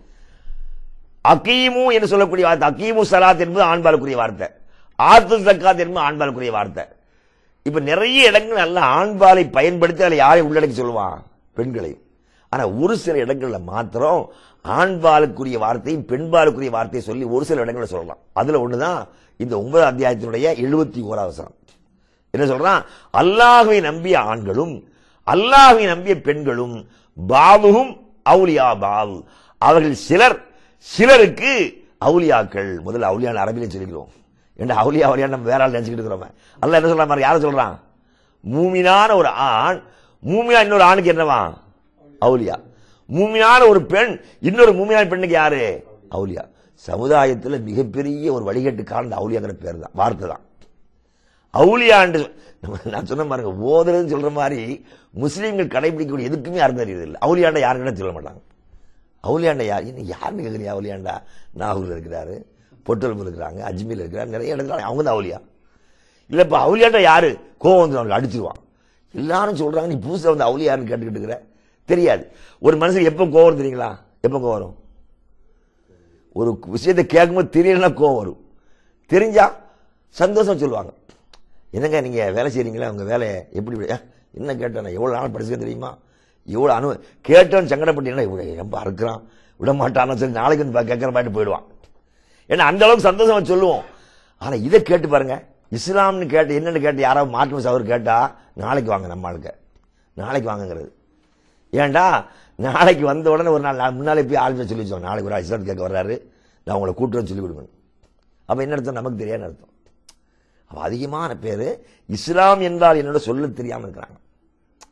A: அகீமு என்று சொல்லக்கூடிய வார்த்தை அகீமு சலாத் என்பது ஆண்பாலுக்குரிய வார்த்தை ஆத்து சக்காத் என்பது ஆண்பாலுக்குரிய வார்த்தை இப்ப நிறைய இடங்கள் நல்ல ஆண்பாலை பயன்படுத்தி அதில் யாரை உள்ளடக்கி சொல்லுவான் பெண்களை ஆனா ஒரு சில இடங்கள்ல மாத்திரம் ஆண்பாலுக்குரிய வார்த்தையும் பெண்பாலுக்குரிய வார்த்தையை சொல்லி ஒரு சில இடங்கள்ல சொல்லலாம் அதுல ஒண்ணுதான் இந்த ஒன்பதாம் அத்தியாயத்தினுடைய எழுபத்தி ஓராவது வசனம் என்ன சொல்றான் அல்லாஹ்வை நம்பிய ஆண்களும் அல்லாஹ்வை நம்பிய பெண்களும் பாவுகும் அவுலியா பாவு அவர்கள் சிலர் சிலருக்கு அவுலியாக்கள் முதல்ல அவுலியான அரபிலையும் சொல்லிக்கிறோம் ஏன்டா அவுலியா அவுலியா நம்ம வேற ஆள் நினைச்சுக்கிட்டு இருக்கிறோம் அல்லாஹ் என்ன சொல்றான் பாரு, யாரை சொல்றான் மூமினான ஒரு ஆண் மூமியா இன்னொரு ஆணுக்கு என்னவா அவுலியா மூமியான ஒரு பெண் இன்னொரு மூமியான பெண்ணுக்கு யாரு அவுலியா சமுதாயத்துல மிகப்பெரிய ஒரு வழிகட்டுக்கான இந்த அவுலியாங்கிற பேர் தான் வார்த்தை தான் அவுலியாண்டு நம்ம- நான் சொன்ன பாருங்க ஓதுறதுன்னு சொல்ற மாதிரி முஸ்லீம்கள் கடைபிடிக்கக்கூடிய எதுக்குமே அர்த்தம் தெரியுது இல்லை அவுலியாண்டா யாருன்னு சொல்ல மாட்டாங்க அவுலியாண்டா யார் என்ன யாருன்னு கேட்குறீங்க அவுலியாண்டா நாகூர்ல இருக்கிறாரு பொட்டல்பு இருக்கிறாங்க அஜ்மீர் இருக்கிறாங்க நிறைய இடத்துல அவங்க தான் அவுலியா இல்ல இப்ப அவுலியாண்டா யாரு கோவம் வந்து அவனுக்கு அடிச்சிருவான் எல்லாரும் சொல்றாங்க நீ புதுசா வந்து அவுலியாருன்னு கேட்டுக்கிட்டு இருக்கிற தெரியாது ஒரு மனுஷன் எப்ப கோவம் வரும் தெரியுங்களா எப்ப கோவம் வரும் ஒரு விஷயத்தை கேட்கும்போது தெரியலன்னா கோவம் வரும் தெரிஞ்சா சந்தோஷம் சொல்லுவாங்க என்னங்க நீங்க வேலை செய்றீங்களா உங்க வேலையை எப்படி இப்படி- ஏ, என்ன கேட்டேன் எவ்வளவு நாள் படிச்சுக்க தெரியுமா எவ்வளவு அனு கேட்டோன்னு சங்கடப்பட்டு என்ன இவ்வளவு ரொம்ப அறுக்கிறான் விட மாட்டான்னு சொல்லி நாளைக்கு வந்து பா- கேட்கிற மாதிரி போயிடுவான் ஏன்னா அந்த அளவுக்கு சந்தோஷமா சொல்லுவோம் ஆனா இதை கேட்டு பாருங்க இஸ்லாம்னு கேட்டு என்னன்னு கேட்டு யாராவது மாற்று சவர் கேட்டா நாளைக்கு வாங்க நம்ம ஆளுக்கு நாளைக்கு வாங்கங்கிறது ஏன்டா நாளைக்கு வந்த உடனே ஒரு நாள் நான் முன்னாலே போய் ஆளுமே சொல்லி வச்சோம் நாளைக்கு ஒரு இஸ்லாம் கேட்க வர்றாரு நான் உங்களை கூட்டு வந்து சொல்லி கொடுங்க அப்ப என்ன அர்த்தம் நமக்கு தெரியாத அர்த்தம் அப்ப அதிகமான பேர் இஸ்லாம் என்றால் என்னோட சொல்ல தெரியாம இருக்கிறாங்க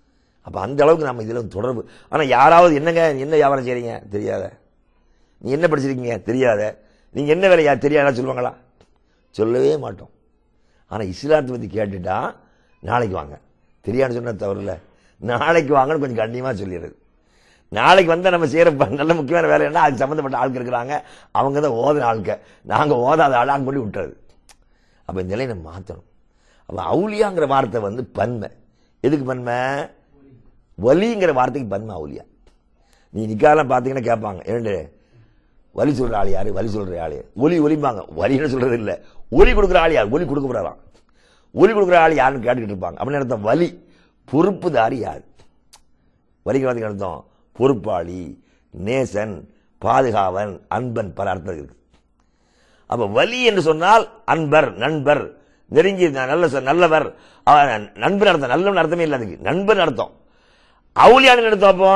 A: அப்ப அந்த அளவுக்கு நம்ம இதுல தொடர்பு ஆனா யாராவது என்னங்க என்ன வியாபாரம் செய்றீங்க தெரியாத நீ என்ன படிச்சிருக்கீங்க தெரியாத நீங்க என்ன வேலையா தெரியாதா சொல்லுவாங்களா சொல்லவே மாட்டோம் ஆனா இஸ்லாத்தை பத்தி கேட்டுட்டா நாளைக்கு வாங்க தெரியாதுன்னு சொன்ன தவறு இல்ல நாளைக்கு வாங்கன்னு கொஞ்சம் கண்ணியமா சொல்லிடுறது நாளைக்கு வந்தா நம்ம செய்யற ப- நல்ல முக்கியமான வேலை என்ன அதுக்கு சம்பந்தப்பட்ட ஆட்கள் இருக்கிறாங்க அவங்க தான் ஓதுன ஆட்க நாங்க ஓதாத ஆள் அங்க கொண்டு விட்டுறது அப்ப இந்த நிலையை நம்ம மாத்தணும் அப்ப அவுலியாங்கிற வார்த்தை வந்து பன்மை எதுக்கு பன்மை வலிங்கிற வார்த்தைக்கு பன்மை அவுலியா நீ நிக்காலாம் பாத்தீங்கன்னா கேட்பாங்க ஏண்டு வலி சொல்ற ஆள் யாரு வலி சொல்ற ஆளு ஒலி ஒலிம்பாங்க வலின்னு சொல்றது இல்ல ஒலி கொடுக்குற ஆள் யார் ஒலி கொடுக்க போறாராம் ஒலி கொடுக்குற ஆள் யாருன்னு கேட்டுக்கிட்டு இருப்பாங்க அப்படின்னு அர்த்தம் வலி பொறுப்புதாரி யார் வலிக்கு வார்த்தைக்கு அர்த்தம் பொறுப்பாளி நேசன் பாதுகாவன் அன்பன் பல அர்த்தம் இருக்கு அப்ப வலி என்று சொன்னால் அன்பர் நண்பர் நெருங்கி நல்ல நல்லவர் அவன் நண்பர் அர்த்தம் நல்லவன் அர்த்தமே இல்லை அதுக்கு நண்பர் அர்த்தம் அவுளியான அர்த்தம் அப்போ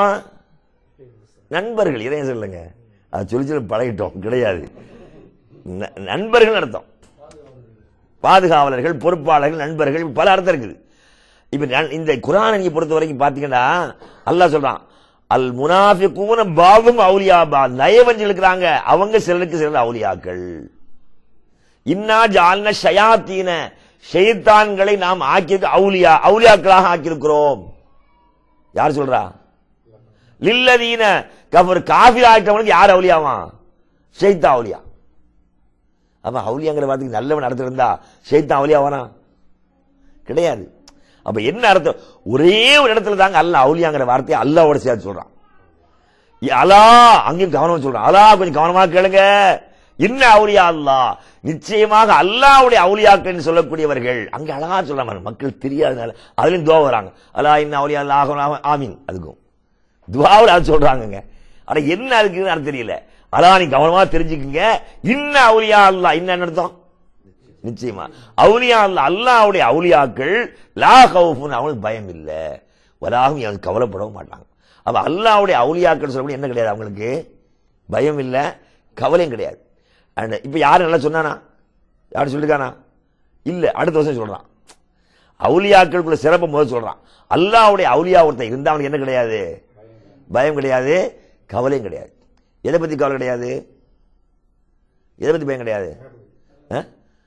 A: நண்பர்கள் இதையும் சொல்லுங்க அது சொல்லி சொல்லி பழகிட்டோம் கிடையாது ந- நண்பர்கள் அர்த்தம் பாதுகாவலர்கள் பொறுப்பாளர்கள் நண்பர்கள் பல அர்த்தம் இருக்குது இப்ப நான் இந்த குரானை நீங்க பொறுத்த வரைக்கும் பாத்தீங்கன்னா அல்லாஹ் சொல்றான் அல் முனாஃபிகூன பாவும் அவுலியா பா நயவஞ்சல் இருக்கிறாங்க அவங்க சிலருக்கு சிலர் அவுலியாக்கள் இன்னா ஜால்ன ஷயாத்தீன ஷைத்தான்களை நாம் ஆக்கியிருக்க அவுலியா அவுலியாக்களாக ஆக்கியிருக்கிறோம் யார் சொல்றா லில்லதீன கபர் காஃபி ஆயிட்டவனுக்கு யார் அவுலியாவா ஷைத்தா அவுலியா அப்ப அவுலியாங்கிற வார்த்தைக்கு நல்லவன் அர்த்தம் இருந்தா ஷைத்தான் அவுலியாவானா கிடையாது அப்ப என்ன அர்த்தம் ஒரே ஒரு இடத்துல தாங்க அல்ல அவுலியாங்கிற வார்த்தையை அல்லாவோட சேர்த்து சொல்றான் இ- அலா அங்கேயும் கவனமா சொல்றான் அலா கொஞ்சம் கவனமா கேளுங்க என்ன அவுலியா அல்லாஹ் நிச்சயமாக அல்லாவுடைய அவுலியாக்கள் சொல்லக்கூடியவர்கள் அங்க அழகா சொல்றாங்க மக்கள் தெரியாதனால அதுலயும் துவா வராங்க அலா இன்ன அவுலியா அல்லாஹ் ஆமீன் அதுக்கும் துவாவில் அது சொல்றாங்கங்க ஆனா என்ன அதுக்குன்னு எனக்கு தெரியல அலா நீ கவனமா தெரிஞ்சுக்குங்க இன்ன அவுலியா அல்லாஹ் என்ன அர்த்தம் நிச்சயமா அவுலியா அல்ல அல்லாவுடைய அவுலியாக்கள் லா கவுஃபுன் அவங்களுக்கு பயம் இல்ல வராகும் அவங்க கவலைப்படவும் மாட்டாங்க அப்ப அல்லாவுடைய அவுலியாக்கள் சொல்லக்கூடிய என்ன கிடையாது அவங்களுக்கு பயம் இல்ல கவலையும் கிடையாது அண்ட் இப்ப யாரு நல்லா சொன்னானா யாரு சொல்லிருக்கானா இல்ல அடுத்த வருஷம் சொல்றான் அவுலியாக்களுக்குள்ள சிறப்பு முதல் சொல்றான் அல்லாவுடைய அவுலியா ஒருத்தன் இருந்தா அவனுக்கு என்ன கிடையாது பயம் கிடையாது கவலையும் கிடையாது எதை பத்தி கவலை கிடையாது எதை பத்தி பயம் கிடையாது ஆ?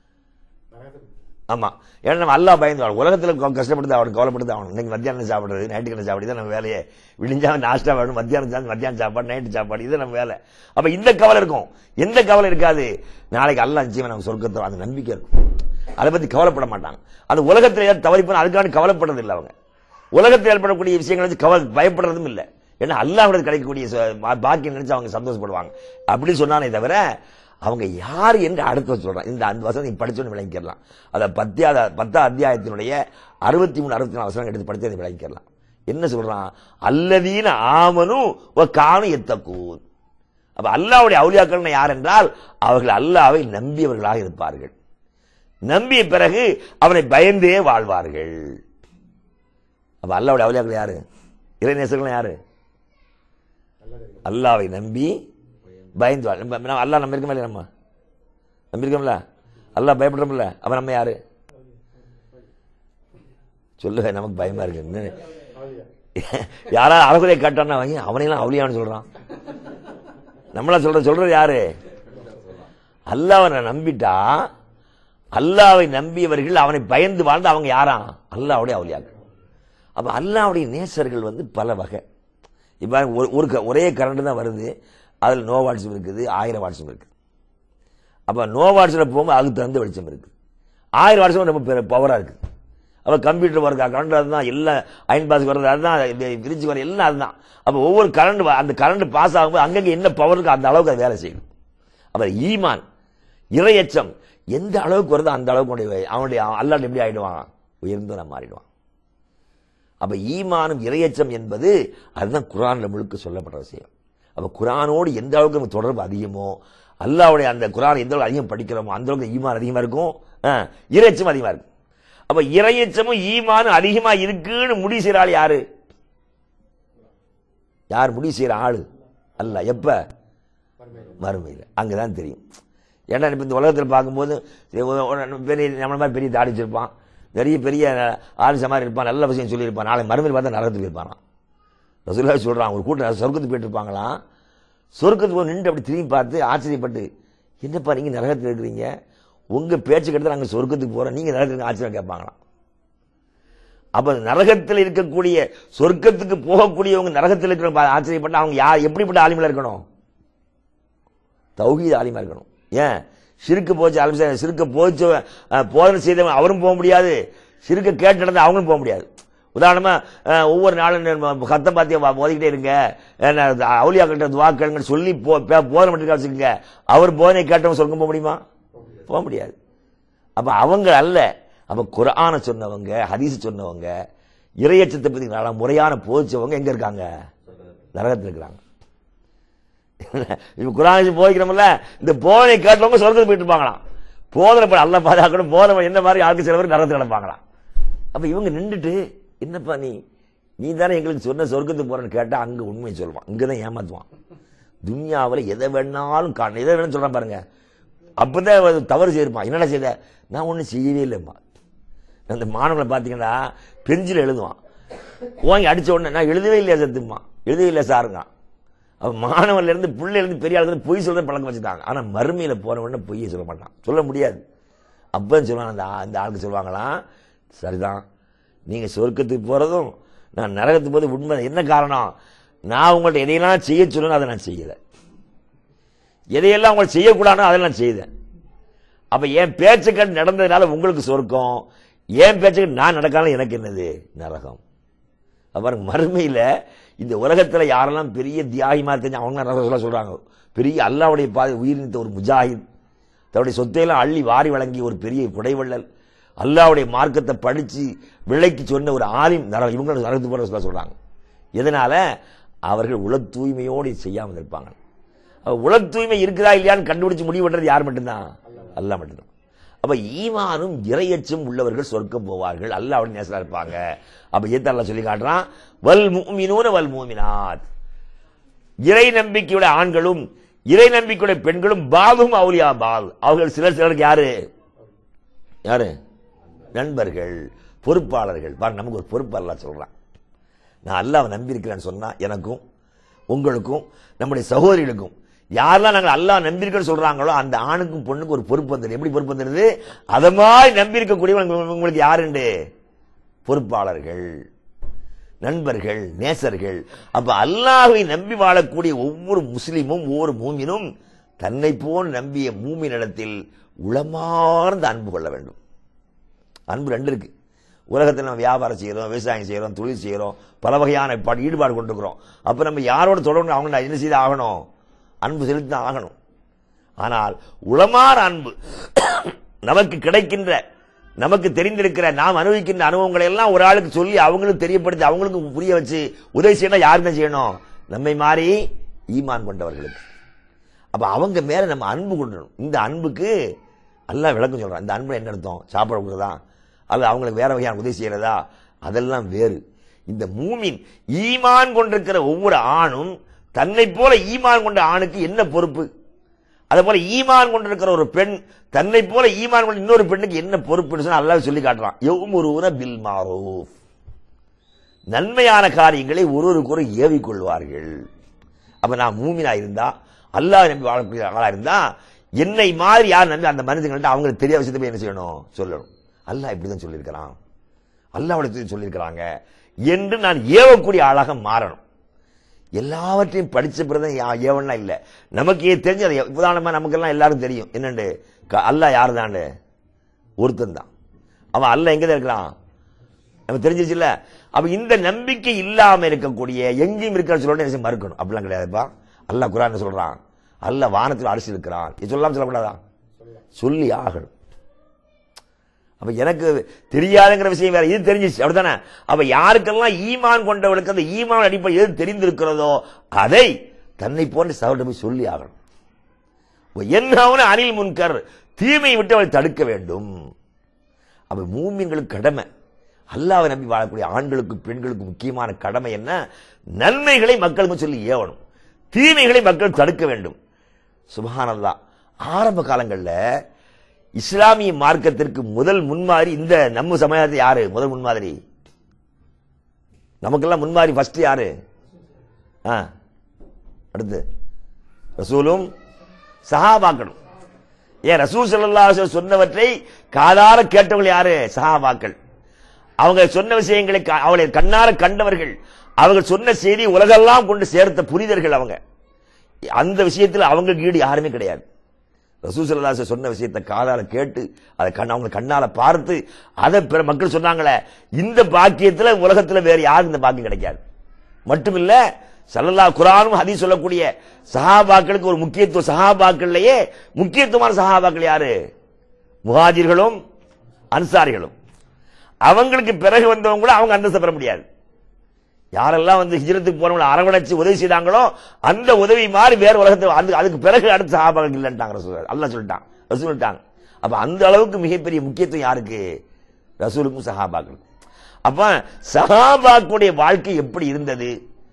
A: ஆமா ஏன்னா நம்ம அல்லா பயந்து வாழணும். உலகத்துல கொ- கஷ்டப்பட்டு அவனுக்கு கவலைப்பட்டு அவனுக்கு இன்னைக்கு மத்தியானம் சாப்பிடுறது நைட்டுக்கு என்ன சாப்பிடுறது நம்ம வேலையே விடிஞ்சா நாஷ்டா வேணும் மத்தியானம் சாப்பிட்டு மத்தியானம் சாப்பாடு நைட்டு சாப்பாடு இது நம்ம வேலை அப்ப இந்த கவலை இருக்கும் எந்த கவலை இருக்காது நாளைக்கு அல்லா நிச்சயமா நம்ம சொர்க்கத்தை அந்த நம்பிக்கை இருக்கும் அதை பத்தி கவலைப்பட மாட்டாங்க அந்த உலகத்தில் ஏதாவது தவறி போனா அதுக்கான கவலைப்படுறது இல்லை அவங்க உலகத்தில் ஏற்படக்கூடிய விஷயங்களை வச்சு கவலை பயப்படுறதும் இல்லை ஏன்னா அல்லாஹ்விட கிடைக்கக்கூடிய ச- பா- பாக்கியம் நினைச்சு அவங்க சந்தோஷப்படுவாங்க அப்படி சொன்னானே தவிர அவங்க யார் என்று அடுத்து சொல்றான் இந்த அந்த வசனம் நீ படிச்சோன்னு விளங்கிக்கலாம் அத பத்தியாத பத்தா அத்தியாயத்தினுடைய அறுபத்தி மூணு அறுபத்தி நாலு வசனம் எடுத்து படிச்சு அதை விளங்கிக்கலாம் என்ன சொல்றான் அல்லதீன ஆமனு ஒ காணு எத்தக்கூன் அப்ப அல்லாவுடைய அவுலியாக்கள் யார் என்றால் அவர்கள் அல்லாவை நம்பியவர்களாக இருப்பார்கள் நம்பிய பிறகு அவனை பயந்தே வாழ்வார்கள் அப்ப அல்லாவுடைய அவுலியாக்கள் யாரு இறைநேசர்கள் யாரு அல்லாவை நம்பி பயந்து வாழ் நம்ம நம்ம அல்லாஹ் நம்ம இருக்கோம் இல்லையா நம்ம நம்பியிருக்கோம்ல அல்லாஹ் பயப்படுறோம்ல அப்ப நம்ம யாரு சொல்லுங்க நமக்கு பயமா இருக்கு என்ன? யாராவது அறகுறையை காட்டான்னா வாங்கி அவனையெல்லாம் அவளியான்னு சொல்றான் நம்மளா சொல்ற சொல்றது யாரு அல்லாஹ்வை நம்பிட்டா அல்லாவை நம்பியவர்கள் அவனை பயந்து வாழ்ந்து அவங்க யாரா அல்லாவுடைய அவளியாக்கள் அப்ப அல்லாவுடைய நேசர்கள் வந்து பல வகை இப்ப ஒரு ஒரு க- ஒரே கரண்ட் தான் வருது அதுல நோ வாட்ஸும் இருக்குது ஆயிரம் வாட்ஸும் இருக்கு அப்ப நோ வாட்ஸ்ல போகும்போது அதுக்கு தகுந்த வெளிச்சம் இருக்கு ஆயிரம் வாட்ஸும் ரொம்ப பவரா இருக்கு அப்ப கம்ப்யூட்டர் ஒர்க் கரண்ட் அதுதான் எல்லாம் அயன் பாஸ் வர்றது அதுதான் ஃப்ரிட்ஜ் வர எல்லாம் அதுதான் அப்ப ஒவ்வொரு கரண்ட் அந்த கரண்ட் பாஸ் ஆகும்போது அங்கங்க என்ன பவர் இருக்கு அந்த அளவுக்கு அது வேலை செய்யும் அப்ப ஈமான் இரையச்சம் எந்த அளவுக்கு வருதோ அந்த அளவுக்கு அவனுடைய அவனுடைய அல்லாட் எப்படி ஆயிடுவான் உயர்ந்து மாறிடுவான் அப்ப ஈமானும் இரையச்சம் என்பது அதுதான் குரான்ல முழுக்க சொல்லப்பட்ட விஷயம் அப்ப குரானோடு எந்த அளவுக்கு நம்ம தொடர்பு அதிகமோ அல்லாவுடைய அந்த குரான் எந்த அளவுக்கு அதிகம் படிக்கிறோமோ அந்த அளவுக்கு ஈமான் அதிகமா இருக்கும் ஆ, இரையச்சம் அதிகமா இருக்கும் அப்ப இரையச்சமும் ஈமானும் அதிகமா இருக்குன்னு முடிவு செய்யற ஆள் யாரு யார் முடிவு செய்யற ஆளு அல்ல எப்ப மறுமையில் அங்கதான் தெரியும் ஏன்னா இப்ப இந்த உலகத்தில் பார்க்கும்போது சரி, ஒரு- ஒரு பெரிய நம்மள மாதிரி பெரிய தாடி வச்சிருப்பான் நிறைய பெரிய ஆலிச மாதிரி இருப்பான் நல்ல விஷயம் சொல்லியிருப்பான் நாளை மறுமையில் பார்த்தா நரகத்துக்கு இருப்பானா ரசூல்லா சொல்றான் ஒரு கூட்டம் சொர்க்கத்துக்கு போயிட்டு இருப்பாங்களாம் சொர்க்கத்துக்கு போய் நின்று அப்படி திரும்பி பார்த்து ஆச்சரியப்பட்டு என்னப்பா நீங்க நரகத்தில் இருக்கிறீங்க உங்க பேச்சு கெடுத்து நாங்கள் சொர்க்கத்துக்கு போறோம் நீங்க நரகத்துக்கு ஆச்சரியம் கேட்பாங்களாம் அப்ப நரகத்தில் இருக்கக்கூடிய சொர்க்கத்துக்கு போகக்கூடியவங்க நரகத்தில் இருக்கிற ஆச்சரியப்பட்டு அவங்க யார் எப்படிப்பட்ட ஆலிமில் இருக்கணும் தௌஹீத் ஆலிமா இருக்கணும் ஏன் சிறுக்கு போச்சு ஆலிம் சிறுக்க போச்சு அஹ், போதனை செய்தவன் அவரும் போக முடியாது சிறுக்க கேட்டு நடந்து அவங்களும் போக முடியாது உதாரணமா அஹ், ஒவ்வொரு நாளும் கத்த பாத்திய போதிக்கிட்டே இருங்க அவுலியா கிட்ட துவாக்கள்னு சொல்லி போ பே- போதனை மட்டும் வச்சுக்கோங்க அவர் போதனை கேட்டவங்க சொர்க்கம் போக முடியுமா போக முடியாது அப்ப அவங்க அல்ல அப்ப குர்ஆனை சொன்னவங்க ஹதீஸ் சொன்னவங்க இறையச்சத்தை பத்தி நல்லா முறையான போதிச்சவங்க எங்க இருக்காங்க நரகத்தில் இருக்கிறாங்க இப்ப குரான் போதிக்கிறோம்ல இந்த போதனை கேட்டவங்க சொர்க்கத்துக்கு போயிட்டு இருப்பாங்களாம் போதனை ப- அல்ல பாதுகாக்கணும் போதனை என்ன மாதிரி ஆளுக்கு சில பேர் நரகத்தில் கிடப்பாங்களாம் அப்ப இவங்க நின்றுட்டு என்னப்பா நீ நீ தானே எங்களுக்கு சொன்ன சொர்க்கத்துக்கு போறேன்னு கேட்டா அங்க உண்மையை சொல்லுவான் இங்கதான் ஏமாத்துவான் துன்யாவில் எதை வேணாலும் காண எதை வேணும்னு சொல்றான் பாருங்க அப்பதான் அவன் தவறு செய்யிருப்பான் என்னடா செய்த நான் ஒன்றும் செய்யவே இல்லைம்மா அந்த மாணவனை பார்த்தீங்கன்னா பெஞ்சில் எழுதுவான் ஓங்கி அடிச்ச உடனே நான் எழுதவே இல்லையா சத்துமா எழுதவே இல்லை சாருங்க அவன் மாணவன்ல இருந்து பிள்ளைல இருந்து பெரிய ஆளுக்கு பொய் சொல்ற பழக்கம் வச்சுட்டாங்க ஆனா மறுமையில போன உடனே பொய்யை சொல்ல மாட்டான் சொல்ல முடியாது அப்பன்னு சொல்லுவாங்க அந்த ஆ- அந்த ஆளுக்கு சொல்லுவாங்களாம் சரிதான் நீங்க சொர்க்கத்துக்கு போறதும் நான் நரகத்துக்கு போது உண்மை என்ன காரணம் நான் உங்கள்ட்ட எதையெல்லாம் செய்ய சொல்லணும் அதை நான் செய்யல எதையெல்லாம் உங்களை செய்யக்கூடாதோ அதெல்லாம் நான் செய்தேன் அப்ப என் பேச்சுக்கள் நடந்ததுனால உங்களுக்கு சொர்க்கம் என் பேச்சுக்கள் நான் நடக்காம எனக்கு என்னது நரகம் அப்புறம் மறுமையில இந்த உலகத்துல யாரெல்லாம் பெரிய தியாகிமா தெரிஞ்சு அவங்க ரசூலா சொல்றாங்க பெரிய அல்லாவுடைய பாதை உயிர் நீத்த ஒரு முஜாஹித் தன்னுடைய சொத்தையெல்லாம் அள்ளி வாரி வழங்கிய ஒரு பெரிய குடைவள்ளல் அல்லாவுடைய மார்க்கத்தை படிச்சு விலைக்கு சொன்ன ஒரு ஆலிம் நரகம் இவங்க நரகத்து போற ரசூலா சொல்றாங்க எதனால அவர்கள் உல தூய்மையோடு இதை செய்யாமல் இருப்பாங்க அப்ப உல தூய்மை இருக்குதா இல்லையான்னு கண்டுபிடிச்சு முடிவு பண்றது யார் மட்டும்தான் அல்லாஹ் மட்டும்தான் அப்ப ஈமானும் இறையச்சும் உள்ளவர்கள் சொர்க்கம் போவார்கள் அல்லாஹ் அவருடைய நேசலா இருப்பாங்க அப்ப ஏத்த அல்லாஹ் சொல்லி காட்டுறான் வல் முஃமினூன வல் முஃமினாத் இறை நம்பிக்கையுடைய ஆண்களும் இறை நம்பிக்கையுடைய பெண்களும் பாதும் அவுலியா பால் அவர்கள் சிலர் சிலருக்கு யாரு யாரு நண்பர்கள் பொறுப்பாளர்கள் பாருங்க நமக்கு ஒரு பொறுப்பாளர் சொல்றான் நான் அல்லாஹ் நம்பி இருக்கிறேன்னு சொன்னா எனக்கும் உங்களுக்கும் நம்முடைய சகோதரிகளுக்கும் யாரெல்லாம் நாங்கள் அல்லாஹ் நம்பியிருக்கோன்னு சொல்றாங்களோ அந்த ஆணுக்கும் பொண்ணுக்கும் ஒரு பொறுப்பு வந்துடுது எப்படி பொறுப்பு வந்துடுது அத மாதிரி நம்பி இருக்கக்கூடியவங்க உங்களுக்கு யாருண்டு பொறுப்பாளர்கள் நண்பர்கள் நேசர்கள் அப்ப அல்லாஹ்வை நம்பி வாழக்கூடிய ஒவ்வொரு முஸ்லிமும் ஒவ்வொரு மூமினும் தன்னை போல் நம்பிய மூமினிடத்தில் உளமார்ந்த அன்பு கொள்ள வேண்டும் அன்பு ரெண்டு இருக்கு உலகத்தில் நம்ம வியாபாரம் செய்கிறோம் விவசாயம் செய்கிறோம் தொழில் செய்கிறோம் பல வகையான பா- ஈடுபாடு கொண்டிருக்கிறோம் அப்போ நம்ம யாரோட தொடர்பு அவங்க என்ன செய்து ஆகணும் அன்பு செலுத்தி தான் ஆகணும் ஆனால் உளமாற அன்பு நமக்கு கிடைக்கின்ற நமக்கு தெரிந்திருக்கிற நாம் அனுபவிக்கின்ற அனுபவங்களை எல்லாம் ஒரு ஆளுக்கு சொல்லி அவங்களுக்கு தெரியப்படுத்தி அவங்களுக்கு புரிய வச்சு உதவி செய்யணும் யாருக்கு தான் செய்யணும் நம்மை மாறி ஈமான் கொண்டவர்களுக்கு அப்ப அவங்க மேல நம்ம அன்பு கொண்டணும் இந்த அன்புக்கு அல்லாஹ் விளக்கம் சொல்றான் இந்த அன்பு என்ன அர்த்தம் சாப்பிட கொடுக்குறதா அல்லது அவங்களுக்கு வேற வகையான உதவி செய்யறதா அதெல்லாம் வேறு இந்த மூமின் ஈமான் கொண்டிருக்கிற ஒவ்வொரு ஆணும் தன்னை போல ஈமான் கொண்ட ஆணுக்கு என்ன பொறுப்பு அதே போல ஈமான் கொண்டிருக்கிற ஒரு பெண் தன்னை போல ஈமான் கொண்ட இன்னொரு பெண்ணுக்கு என்ன பொறுப்புன்னு சொன்னா அல்லாஹ் சொல்லி காட்டுறான் எவ்முருவன பில் மாரூஃப் நன்மையான காரியங்களை ஒருவருக்கு ஒரு ஏவிக் கொள்வார்கள் அப்ப நான் மூமினா இருந்தா அல்லாஹ் நம்பி வாழக்கூடிய ஆளா இருந்தா என்னை மாதிரி யார் நம்பி அந்த மனிதர்கள்ட்ட அவங்களுக்கு தெரிய விஷயத்தை போய் என்ன செய்யணும் சொல்லணும் அல்லாஹ் இப்படிதான் சொல்லியிருக்கிறான் அல்லாஹ்வுடைய சொல்லியிருக்கிறாங்க என்று நான் ஏவக்கூடிய ஆளாக மாறணும் எல்லாவற்றையும் படிச்ச பிறகு ஏவன்னா இல்ல நமக்கு ஏ- தெரிஞ்சு அது உதாரணமா நமக்கெல்லாம் எல்லாரும் தெரியும் என்னண்டு க- அல்லாஹ் யார் தாண்டு ஒருத்தன் தான் அவன் அல்லாஹ் எங்க தான் இருக்கிறான் நமக்கு தெரிஞ்சிருச்சுல்ல அப்ப இந்த நம்பிக்கை இல்லாம இருக்கக்கூடிய எங்கேயும் இருக்கிற சொல்ல என்ன மறுக்கணும் அப்படிலாம் கிடையாதுப்பா அல்லாஹ் குரான் என்ன சொல்றான் அல்லாஹ் வானத்தில் அரசு இருக்கிறான் இது சொல்லாம சொல்லக்கூடாதா சொல்லி ஆகணும் அப்ப எனக்கு தெரியாதுங்கிற விஷயம் வேற இது தெரிஞ்சிச்சு அப்படித்தானே அப்ப யாருக்கெல்லாம் ஈமான் கொண்டவர்களுக்கு அந்த ஈமான் அடிப்படை எது தெரிந்திருக்கிறதோ அதை தன்னை போன்ற சகோதரர் போய் சொல்லி ஆகணும் என்ன அனில் முன்கர் தீமையை விட்டு அவளை தடுக்க வேண்டும் அப்ப மூமின்களுக்கு கடமை அல்லாஹ்வை நம்பி வாழக்கூடிய ஆண்களுக்கு பெண்களுக்கு முக்கியமான கடமை என்ன நன்மைகளை மக்களுக்கு சொல்லி ஏவணும் தீமைகளை மக்கள் தடுக்க வேண்டும் சுபஹானல்லாஹ் ஆரம்ப காலங்கள்ல இஸ்லாமிய மார்க்கத்திற்கு முதல் முன்மாதிரி இந்த நம்ம சமயத்தை யாரு முதல் முன்மாதிரி நமக்கெல்லாம் முன்மாதிரி ஃபர்ஸ்ட் யாரு ஆ அடுத்து ரசூலும் சஹாபாக்களும் ஏன் ரசூல் ஸல்லல்லாஹு அலைஹி வஸல்லம் சொன்னவற்றை காதார கேட்டவங்க யாரு சஹாபாக்கள் அவங்க சொன்ன விஷயங்களை கா- அவளை கண்ணார கண்டவர்கள் அவர்கள் சொன்ன செய்தி உலகெல்லாம் கொண்டு சேர்த்த புரிதர்கள் அவங்க அந்த விஷயத்தில் அவங்களுக்கு ஈடு யாருமே கிடையாது ரசூல் ஸல்லல்லாஹு அலைஹி வஸல்லம் சொன்ன விஷயத்தை காதால கேட்டு அதை கண் அவங்க கண்ணால பார்த்து அதை பிற மக்கள் சொன்னாங்களே இந்த பாக்கியத்துல உலகத்துல வேற யாரும் இந்த பாக்கியம் கிடைக்காது மட்டுமில்ல சல்லல்லா குரானும் ஹதீஸ் சொல்லக்கூடிய சஹாபாக்களுக்கு ஒரு முக்கியத்துவம் சஹாபாக்கள்லயே முக்கியத்துவமான சஹாபாக்கள் யாரு முஹாஜிர்களும் அன்சாரிகளும் அவங்களுக்கு பிறகு வந்தவங்க கூட அவங்க அந்தஸ்து பெற முடியாது யாரெல்லாம் வந்து ஹிஜ்ரத்துக்கு போனவங்களை அரவணைச்சு உதவி செய்தாங்களோ அந்த உதவி மாதிரி வேற உலகத்தில் அந்த அதுக்கு பிறகு அடுத்த சஹாபாக்கள் இல்லைன்ட்டாங்க ரசூல் அல்லாஹ் சொல்லிட்டான் ரசூல் சொல்லிட்டாங்க அப்ப அந்த அளவுக்கு மிகப்பெரிய முக்கியத்துவம் யாருக்கு ரசூலுக்கும் சஹாபாக்களுக்கும் அப்ப சஹாபாக்களுடைய வாழ்க்கை எப்படி இருந்தது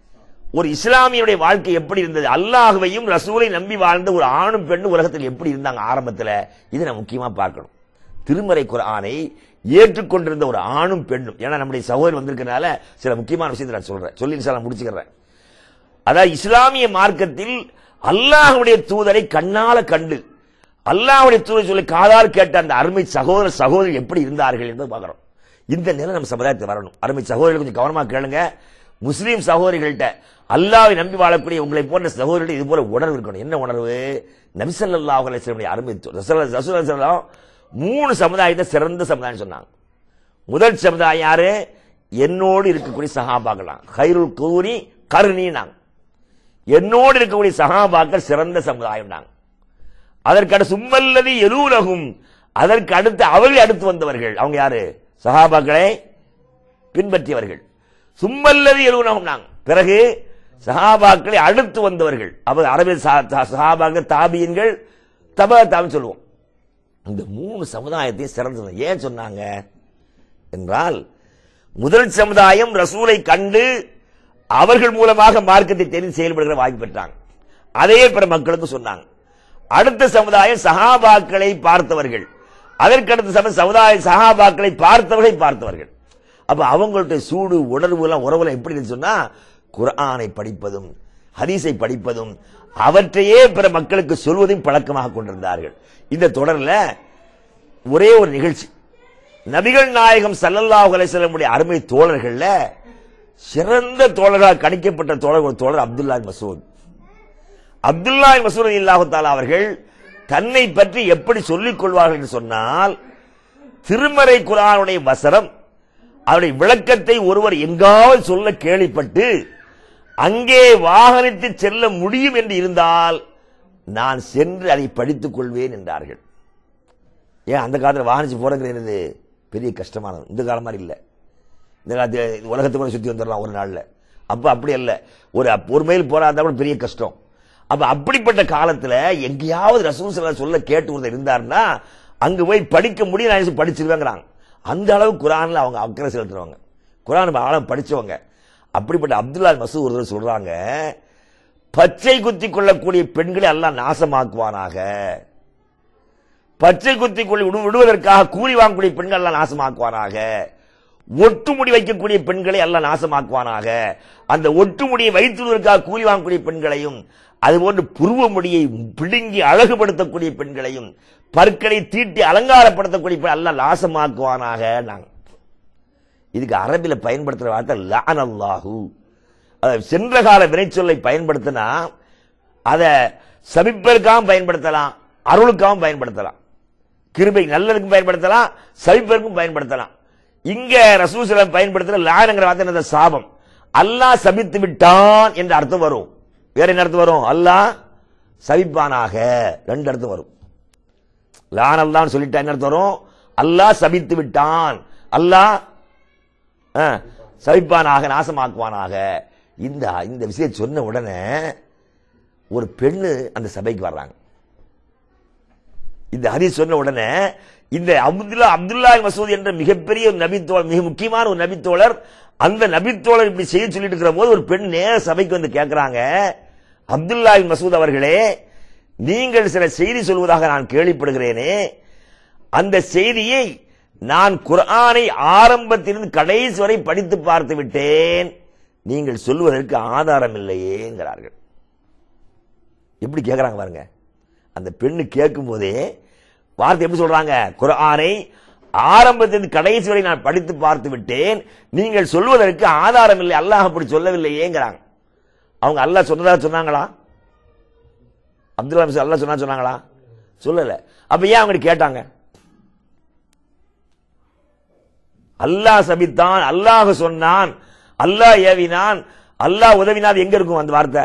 A: ஒரு இஸ்லாமியுடைய வாழ்க்கை எப்படி இருந்தது அல்லாஹ்வையும் ரசூலை நம்பி வாழ்ந்த ஒரு ஆணும் பெண்ணும் உலகத்தில் எப்படி இருந்தாங்க ஆரம்பத்தில் இதை நான் முக்கியமா பார்க்கணும் திருமறை குர்ஆனை ஏற்றுக்கொண்டிருந்த ஒரு ஆணும் பெண்ணும் ஏன்னா நம்முடைய சகோதரி வந்திருக்கனால சில முக்கியமான விஷயத்தை நான் சொல்றேன் சொல்லி இன்ஷா அல்லாஹ் முடிச்சுக்கிறேன் அதாவது இஸ்லாமிய மார்க்கத்தில் அல்லாஹ்வுடைய தூதரை கண்ணால கண்டு அல்லாஹ்வுடைய தூதரை சொல்லி காதால் கேட்ட அந்த அருமை சகோதர சகோதரி எப்படி இருந்தார்கள் என்பதை பார்க்கிறோம் இந்த நிலை நம்ம சமுதாயத்தில் வரணும் அருமை சகோதரிகள் கொஞ்சம் கவனமா கேளுங்க முஸ்லீம் சகோதரிகள்கிட்ட அல்லாஹ்வை நம்பி வாழக்கூடிய உங்களை போன்ற சகோதரிகள் இது போல உணர்வு இருக்கணும் என்ன உணர்வு நபிசல்லாஹ் அலைஹி அருமை தூ- ரசூலுல்லாஹி ஸல்லல்லாஹு அலைஹி வஸல்லம் மூணு சமுதாயத்தை சிறந்த சமுதாயம் சொன்னாங்க முதல் சமுதாயம் யாரு என்னோடு இருக்கக்கூடிய சகாபாக்கலாம் ஹைருல் கூறி கருணினாங்க என்னோடு இருக்கக்கூடிய சகாபாக்கள் சிறந்த சமுதாயம் நாங்க அதற்கு அடுத்து சும்மல்லதி எலூலகும் அதற்கு அடுத்து அவர்களை அடுத்து வந்தவர்கள் அவங்க யாரு சகாபாக்களை பின்பற்றியவர்கள் சும்மல்லதி எலூலகும் நாங்க பிறகு சஹாபாக்களை அடுத்து வந்தவர்கள் அவர் அரபில் சஹாபாக்கள் தாபியன்கள் தப தாபின்னு சொல்லுவோம் இந்த மூணு சமுதாயத்தையும் சிறந்தது ஏன் சொன்னாங்க என்றால் முதல் சமுதாயம் ரசூலை கண்டு அவர்கள் மூலமாக மார்க்கத்தை தெரிந்து செயல்படுகிற வாய்ப்பு பெற்றாங்க அதையே பிற மக்களுக்கு சொன்னாங்க அடுத்த சமுதாயம் சஹாபாக்களை பார்த்தவர்கள் அதற்கடுத்த சம சமுதாய சஹாபாக்களை பார்த்தவர்களை பார்த்தவர்கள் அப்ப அவங்களுடைய சூடு உணர்வு எல்லாம் உறவுல எப்படி இருந்துச்சு சொன்னா குர்ஆனை படிப்பதும் ஹதீஸை படிப்பதும் அவற்றையே பிற மக்களுக்கு சொல்வதையும் பழக்கமாக கொண்டிருந்தார்கள் இந்த தொடர்ல ஒரே ஒரு நிகழ்ச்சி நபிகள் நாயகம் ஸல்லல்லாஹு அலைஹி வஸல்லம் அருமை தோழர்கள்ல சிறந்த தோழராக கணிக்கப்பட்ட தோழர் ஒரு தோழர் அப்துல்லா மசூத் அப்துல்லா மசூத் இல்லாஹு தாலா அவர்கள் தன்னை பற்றி எப்படி சொல்லிக் கொள்வார்கள் என்று சொன்னால் திருமறை குரானுடைய வசனம் அவருடைய விளக்கத்தை ஒருவர் எங்காவது சொல்ல கேள்விப்பட்டு அங்கே வாகனத்து செல்ல முடியும் என்று இருந்தால் நான் சென்று அதை படித்துக் கொள்வேன் என்றார்கள் ஏன் அந்த காலத்தில் வாகனிச்சு போறதுங்கிறது பெரிய கஷ்டமானது இந்த காலம் மாதிரி இல்லை இந்த காலத்து உலகத்துக்கு கூட சுற்றி வந்துடலாம் ஒரு நாளில் அப்போ அப்படி அல்ல ஒரு ஒரு மைல் போறாதா கூட பெரிய கஷ்டம் அப்ப அப்படிப்பட்ட காலத்துல எங்கேயாவது ரசூல் ஸல்லல்லாஹு சொல்ல கேட்டு ஒருத்தர் இருந்தாருன்னா அங்க போய் படிக்க முடியும் நான் படிச்சிருவேங்கிறாங்க அந்த அளவு குரான்ல அவங்க அக்கறை செலுத்துறவங்க குரான் ஆழம் படிச்சவங்க அப்படிப்பட்ட அப்துல்லா மசூத் ஒருத்தர் சொல்றாங்க பச்சை குத்தி கொள்ளக்கூடிய பெண்களை எல்லாம் நாசமாக்குவானாக பச்சை குத்தி கொள்ளி விடு- விடுவதற்காக கூலி வாங்கக்கூடிய பெண்கள் எல்லாம் நாசமாக்குவானாக ஒட்டு முடி வைக்கக்கூடிய பெண்களை எல்லாம் நாசமாக்குவானாக அந்த ஒட்டு முடியை வைத்துவதற்காக கூலி வாங்கக்கூடிய பெண்களையும் அதுபோன்று புருவ முடியை பிடுங்கி அழகுபடுத்தக்கூடிய பெண்களையும் பற்களை தீட்டி அலங்காரப்படுத்தக்கூடிய பெண் எல்லாம் நாசமாக்குவானாக நாங்க இதுக்கு அரபில பயன்படுத்துற வார்த்தை லானல்லாஹு அதாவது சென்ற கால வினைச்சொல்லை பயன்படுத்தினா அதை சபிப்பதற்காகவும் பயன்படுத்தலாம் அருளுக்காகவும் பயன்படுத்தலாம் கிருபை நல்லதுக்கும் பயன்படுத்தலாம் சபிப்பதற்கும் பயன்படுத்தலாம் இங்க ரசூசலம் பயன்படுத்துற லானங்கிற வார்த்தை என்னது? சாபம் அல்லாஹ் சபித்து விட்டான் என்ற அர்த்தம் வரும் வேற என்ன அர்த்தம் வரும் அல்லாஹ் சபிப்பானாக ரெண்டு அர்த்தம் வரும் லான் அல்லான்னு சொல்லிட்டா என்ன அர்த்தம் வரும் அல்லாஹ் சபித்து விட்டான் அல்லாஹ் ஆ, சபிப்பானாக நாசமாக்குவானாக இந்த இந்த விஷயம் சொன்ன உடனே ஒரு பெண்ணு அந்த சபைக்கு வர்றாங்க இந்த ஹதீஸ் சொன்ன உடனே இந்த அப்துல்லா அப்துல்லா மசூத் என்ற மிகப்பெரிய ஒரு நபித்தோழர் மிக முக்கியமான ஒரு நபித்தோழர் அந்த நபித்தோழர் இப்படி செய்ய சொல்லிட்டு இருக்கிற போது ஒரு பெண் நேர சபைக்கு வந்து கேட்கிறாங்க அப்துல்லா மசூத் அவர்களே நீங்கள் சில செய்தி சொல்வதாக நான் கேள்விப்படுகிறேனே அந்த செய்தியை நான் குர்ஆனை ஆரம்பத்திலிருந்து கடைசி வரை படித்து பார்த்து விட்டேன் நீங்கள் சொல்வதற்கு ஆதாரம் இல்லையேங்கிறார்கள் எப்படி கேட்கறாங்க பாருங்க அந்த பெண்ணு கேட்கும் போதே வார்த்தை எப்படி சொல்றாங்க குர்ஆனை ஆரம்பத்திலிருந்து கடைசி வரை நான் படித்து பார்த்து விட்டேன் நீங்கள் சொல்வதற்கு ஆதாரம் இல்லை அல்லாஹ் அப்படி சொல்லவில்லையேங்கிறாங்க அவங்க அல்லாஹ் சொன்னதா சொன்னாங்களா அப்துல்லா மிஸ் அல்லாஹ் சொன்னா சொன்னாங்களா சொல்லல அப்ப ஏன் அவங்க கேட்டாங்க அல்லாஹ் சபித்தான் அல்லாஹ் சொன்னான் அல்லாஹ் ஏவினான் அல்லாஹ் உதவினான் எங்க இருக்கும் அந்த வார்த்தை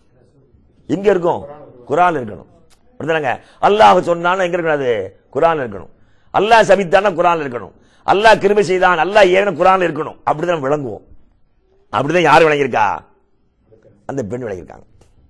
A: எங்க இருக்கும் குரான் இருக்கணும் அப்படிதானங்க அல்லாஹ் சொன்னான் எங்க இருக்கணும் அது குரான் இருக்கணும் அல்லாஹ் சபித்தான குரான் இருக்கணும் அல்லாஹ் கிருபை செய்தான் அல்லாஹ் ஏவின குரான் இருக்கணும் அப்படிதான் விளங்குவோம் அப்படிதான் யார் விளங்கியிருக்கா அந்த பெண் விளங்கியிருக்காங்க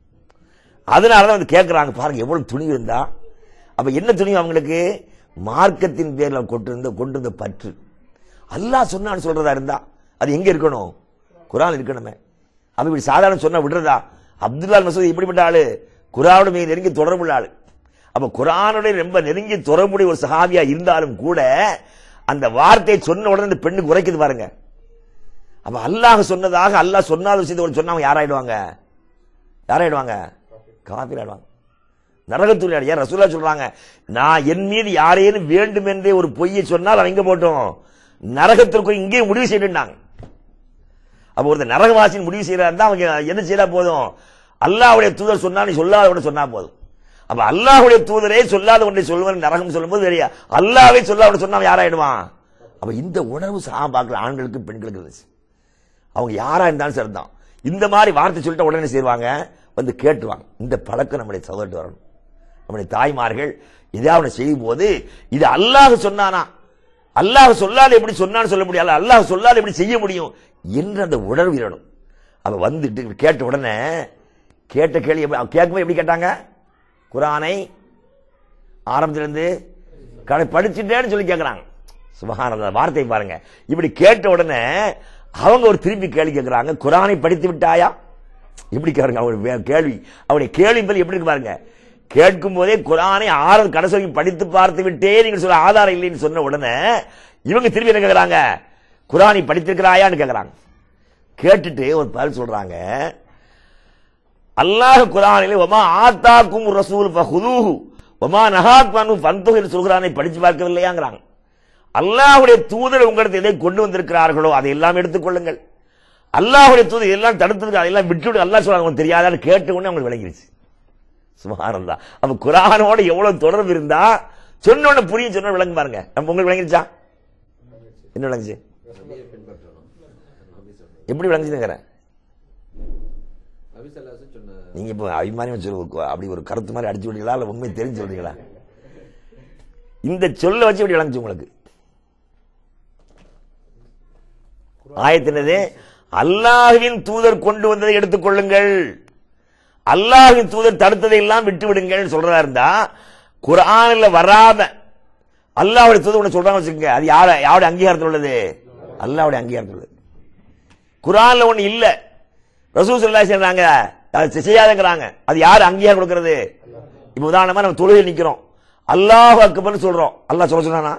A: அதனாலதான் வந்து கேட்கறாங்க பாருங்க எவ்வளவு துணிவு இருந்தா அப்ப என்ன துணிவு அவங்களுக்கு மார்க்கத்தின் பேர்ல கொண்டிருந்த கொண்டிருந்த பற்று அல்லாஹ் சொன்னான்னு சொல்றதா இருந்தா அது எங்க இருக்கணும் குரான் இருக்கணுமே அப்ப இப்படி சாதாரண சொன்னா விடுறதா அப்துல்லா மசூத் இப்படிப்பட்ட ஆளு குரானோட மிக நெருங்கி தொடர்புள்ள ஆளு அப்ப குரானுடைய ரொம்ப நெருங்கி தொடர்புடைய ஒரு சஹாபியா இருந்தாலும் கூட அந்த வார்த்தையை சொன்ன உடனே இந்த பெண்ணுக்கு உரைக்குது பாருங்க அப்ப அல்லாஹ் சொன்னதாக அல்லாஹ் சொன்னாத விஷயத்தை ஒரு சொன்னா அவங்க யாராயிடுவாங்க யாராயிடுவாங்க காபீர் ஆயிடுவாங்க நரகத்துள்ள ஏன் ரசூலா சொல்றாங்க நான் என் மீது யாரேனும் வேண்டும் என்றே ஒரு பொய்யை சொன்னால் அவன் எங்க போட்டோம் நரகத்திற்கு இங்கே முடிவு செய்யணும்னாங்க அப்ப ஒரு நரகவாசின் முடிவு செய்யறா இருந்தா அவங்க என்ன செய்தா போதும் அல்லாஹ்வுடைய தூதர் சொன்னா நீ சொல்லாத ஒன்று சொன்னா போதும் அப்ப அல்லாஹ்வுடைய தூதரே சொல்லாத ஒன்றை சொல்லுவன் நரகம் சொல்லும்போது தெரியா அல்லாவே சொல்லாத சொன்னா அவன் யாராயிடுவான் அப்ப இந்த உணர்வு சஹாபாக்கள் ஆண்களுக்கு பெண்களுக்கு இருந்துச்சு அவங்க யாரா இருந்தாலும் சரிதான் இந்த மாதிரி வார்த்தை சொல்லிட்டு உடனே செய்வாங்க வந்து கேட்டுவாங்க இந்த பழக்கம் நம்முடைய சகோதரட்டு வரணும் நம்முடைய தாய்மார்கள் இதாவது செய்யும் போது இது அல்லாஹ் சொன்னானா அல்லாஹ் சொல்லாத எப்படி சொன்னான்னு சொல்ல முடியாது அல்லாஹ் சொல்லாத எப்படி செய்ய முடியும் என்று அந்த உணர்வு இருக்கணும் அவ வந்துட்டு கேட்ட உடனே கேட்ட கேள்வி எப்படி- அவ கேட்கும்போது எப்படி கேட்டாங்க குரானை ஆரம்பத்திலிருந்து கடை படிச்சுட்டேன்னு சொல்லி கேட்கறாங்க சுபஹானல்லாஹ் வார்த்தை பாருங்க இப்படி கேட்ட உடனே அவங்க ஒரு திருப்பி கேள்வி கேட்கறாங்க குரானை படித்து விட்டாயா எப்படி கேட்கறாங்க அவங்க வே- கேள்வி அவருடைய கேள்வி பதில் எப்படி இருக்கு பாருங்க கேட்கும் போதே குரானை ஆறு கடைசி வரைக்கும் படித்து பார்த்து விட்டே நீங்க சொல்ல ஆதாரம் இல்லைன்னு சொன்ன உடனே இவங்க திருப்பி என்ன கேட்கறாங்க குரானை படித்திருக்கிறாயான்னு கேட்கறாங்க கேட்டுட்டு ஒரு பதில் சொல்றாங்க அல்லாஹ் குரானிலே ஒமா ஆத்தாக்கும் ரசூல் ஃபஹுதூஹு ஒமா நஹாத்மானு ஃபன்துஹு என்று சொல்கிறானை படிச்சு பார்க்கவில்லையாங்கிறாங்க அல்லாஹ்வுடைய தூதர் உங்களுக்கு எதை கொண்டு வந்திருக்கிறார்களோ அதை எல்லாம் எடுத்துக்கொள்ளுங்கள் அல்லாஹ்வுடைய தூதர் எல்லாம் தடுத்ததுக்கு அதெல்லாம் விட்டுவிட்டு அல்லாஹ் சொல்றாங்க உங்களுக்கு தெரியாதான்னு கேட்ட உடனே அவங்களுக்கு விளங்கிருச்சு சுமாரந்தா அப்ப குரானோட எவ்வளவு தொடர்பு இருந்தா சொன்ன உடனே புரியும் சொன்ன விளங்கு பாருங்க நம்ம உங்களுக்கு விளங்கிருச்சா என்ன விளங்குச்சு
C: நபியை பின்பற்றணும் நபி சொன்னது
A: எப்படி விளங்குச்சுங்கிறேன்
C: நபி சல்லாசன் சொன்ன
A: நீங்க இப்போ அபிமானியம் சொல்லு அப்படி ஒரு கருத்து மாதிரி அடிச்சு விடுறீங்களா இல்ல உண்மை தெரிஞ்சு சொல்றீங்களா இந்த சொல்ல வச்சு இப்படி விளங்குச்சு உங்களுக்கு ஆயத்தினது அல்லாஹ்வின் தூதர் கொண்டு வந்ததை எடுத்துக்கொள்ளுங்கள் அல்லாஹ்வின் தூதர் தடுத்ததை எல்லாம் விட்டு விடுங்கள் சொல்றதா இருந்தா குர்ஆன்ல வராத அல்லாஹ்வுடைய தூதர் ஒன்று சொல்றாங்க வச்சுக்கோங்க அது யார யாருடைய அங்கீகாரத்தில் உள்ளது அல்லாஹ்வுடைய அங்கீகாரத்தில் உள்ளது குர்ஆன்ல ஒண்ணு இல்ல ரசூல் ஸல்லல்லாஹு செய்றாங்க அதை செய்யாதங்கிறாங்க அது யார் அங்கீகாரம் கொடுக்கிறது இப்ப உதாரணமா நம்ம தொழுகையில் நிக்கிறோம் அல்லாஹ் அக்பர்னு சொல்றோம் அல்லாஹ் சொல்ல சொன்னானா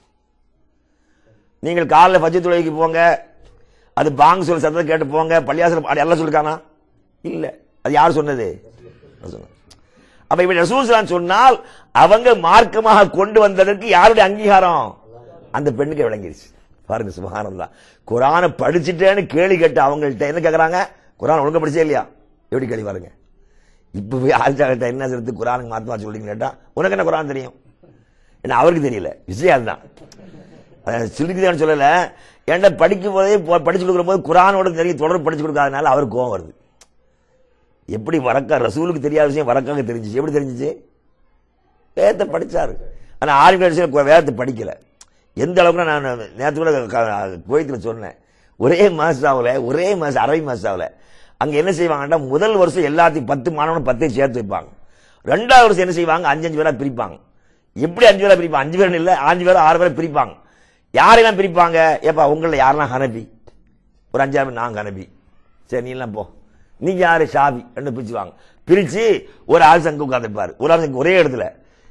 A: நீங்கள் காலைல ஃபஜ்ர் தொழுகைக்கு போங்க அது பாங் சொல்ல சத்தத்தை கேட்டு போங்க பள்ளியாசல் அது எல்லாம் சொல்லிருக்கானா இல்ல அது யார் சொன்னது ரசூல் சொன்னாங்க. அப்ப இப்படி ரசூல் ஸல்லல்லாஹு சொன்னால் அவங்க மார்க்கமாக கொண்டு வந்ததற்கு யாருடைய அங்கீகாரம் அந்த பெண்ணுக்கு விளங்கிருச்சு பாருங்க சுபஹானல்லாஹ் குரானை படிச்சுட்டேன்னு கேள்வி கேட்டு அவங்கள்ட்ட என்ன கேக்குறாங்க குரான் ஒழுங்கா படிச்சே இல்லையா எப்படி கேள்வி பாருங்க இப்ப போய் ஆச்சாரிட்ட என்ன சேர்த்து குரானுக்கு மாத்தமா சொல்றீங்க கேட்டா உனக்கு என்ன குரான் தெரியும் ஏன்னா அவருக்கு தெரியல விஷயம் அதுதான் சிலுக்குதான்னு சொல்லல ஏன்டா படிக்கும் போதே போ- படிச்சு கொடுக்குற போது குரானோட நிறைய தொடர்பு படிச்சு கொடுக்காதனால அவருக்கு கோவம் வருது எப்படி வரக்கா ரசூலுக்கு தெரியாத விஷயம் வரக்காக தெரிஞ்சிச்சு எப்படி தெரிஞ்சிச்சு வேதத்தை படிச்சாரு ஆனா ஆர்மி கடைசியில் வேதத்தை படிக்கல எந்த அளவுக்கு நான் நேற்று கூட கோயத்தில் சொன்னேன் ஒரே மாசாவில் ஒரே மாசம் அரபி மாசாவில் அங்க என்ன செய்வாங்கன்னா முதல் வருஷம் எல்லாத்தையும் பத்து மாணவனும் பத்தையும் சேர்த்து வைப்பாங்க ரெண்டாவது வருஷம் என்ன செய்வாங்க அஞ்சு அஞ்சு பேரா பிரிப்பாங்க எப்படி அஞ்சு பேரா பிரிப்பாங்க அஞ்சு பேர் இல்ல அஞ்சு பேர் ஆறு பேரை பிரிப்பாங்க யாரெல்லாம் பிரிப்பாங்க ஏப்பா உங்கள யாரெல்லாம் ஹனபி ஒரு அஞ்சாறு பேர் நாங்க ஹனபி சரி நீ எல்லாம் போ நீங்க யாரு ஷாபி ரெண்டு பிரிச்சுவாங்க பிரிச்சு ஒரு ஆள் சங்க உட்காந்துருப்பாரு ஒரு ஆள் சங்கு ஒரே இடத்துல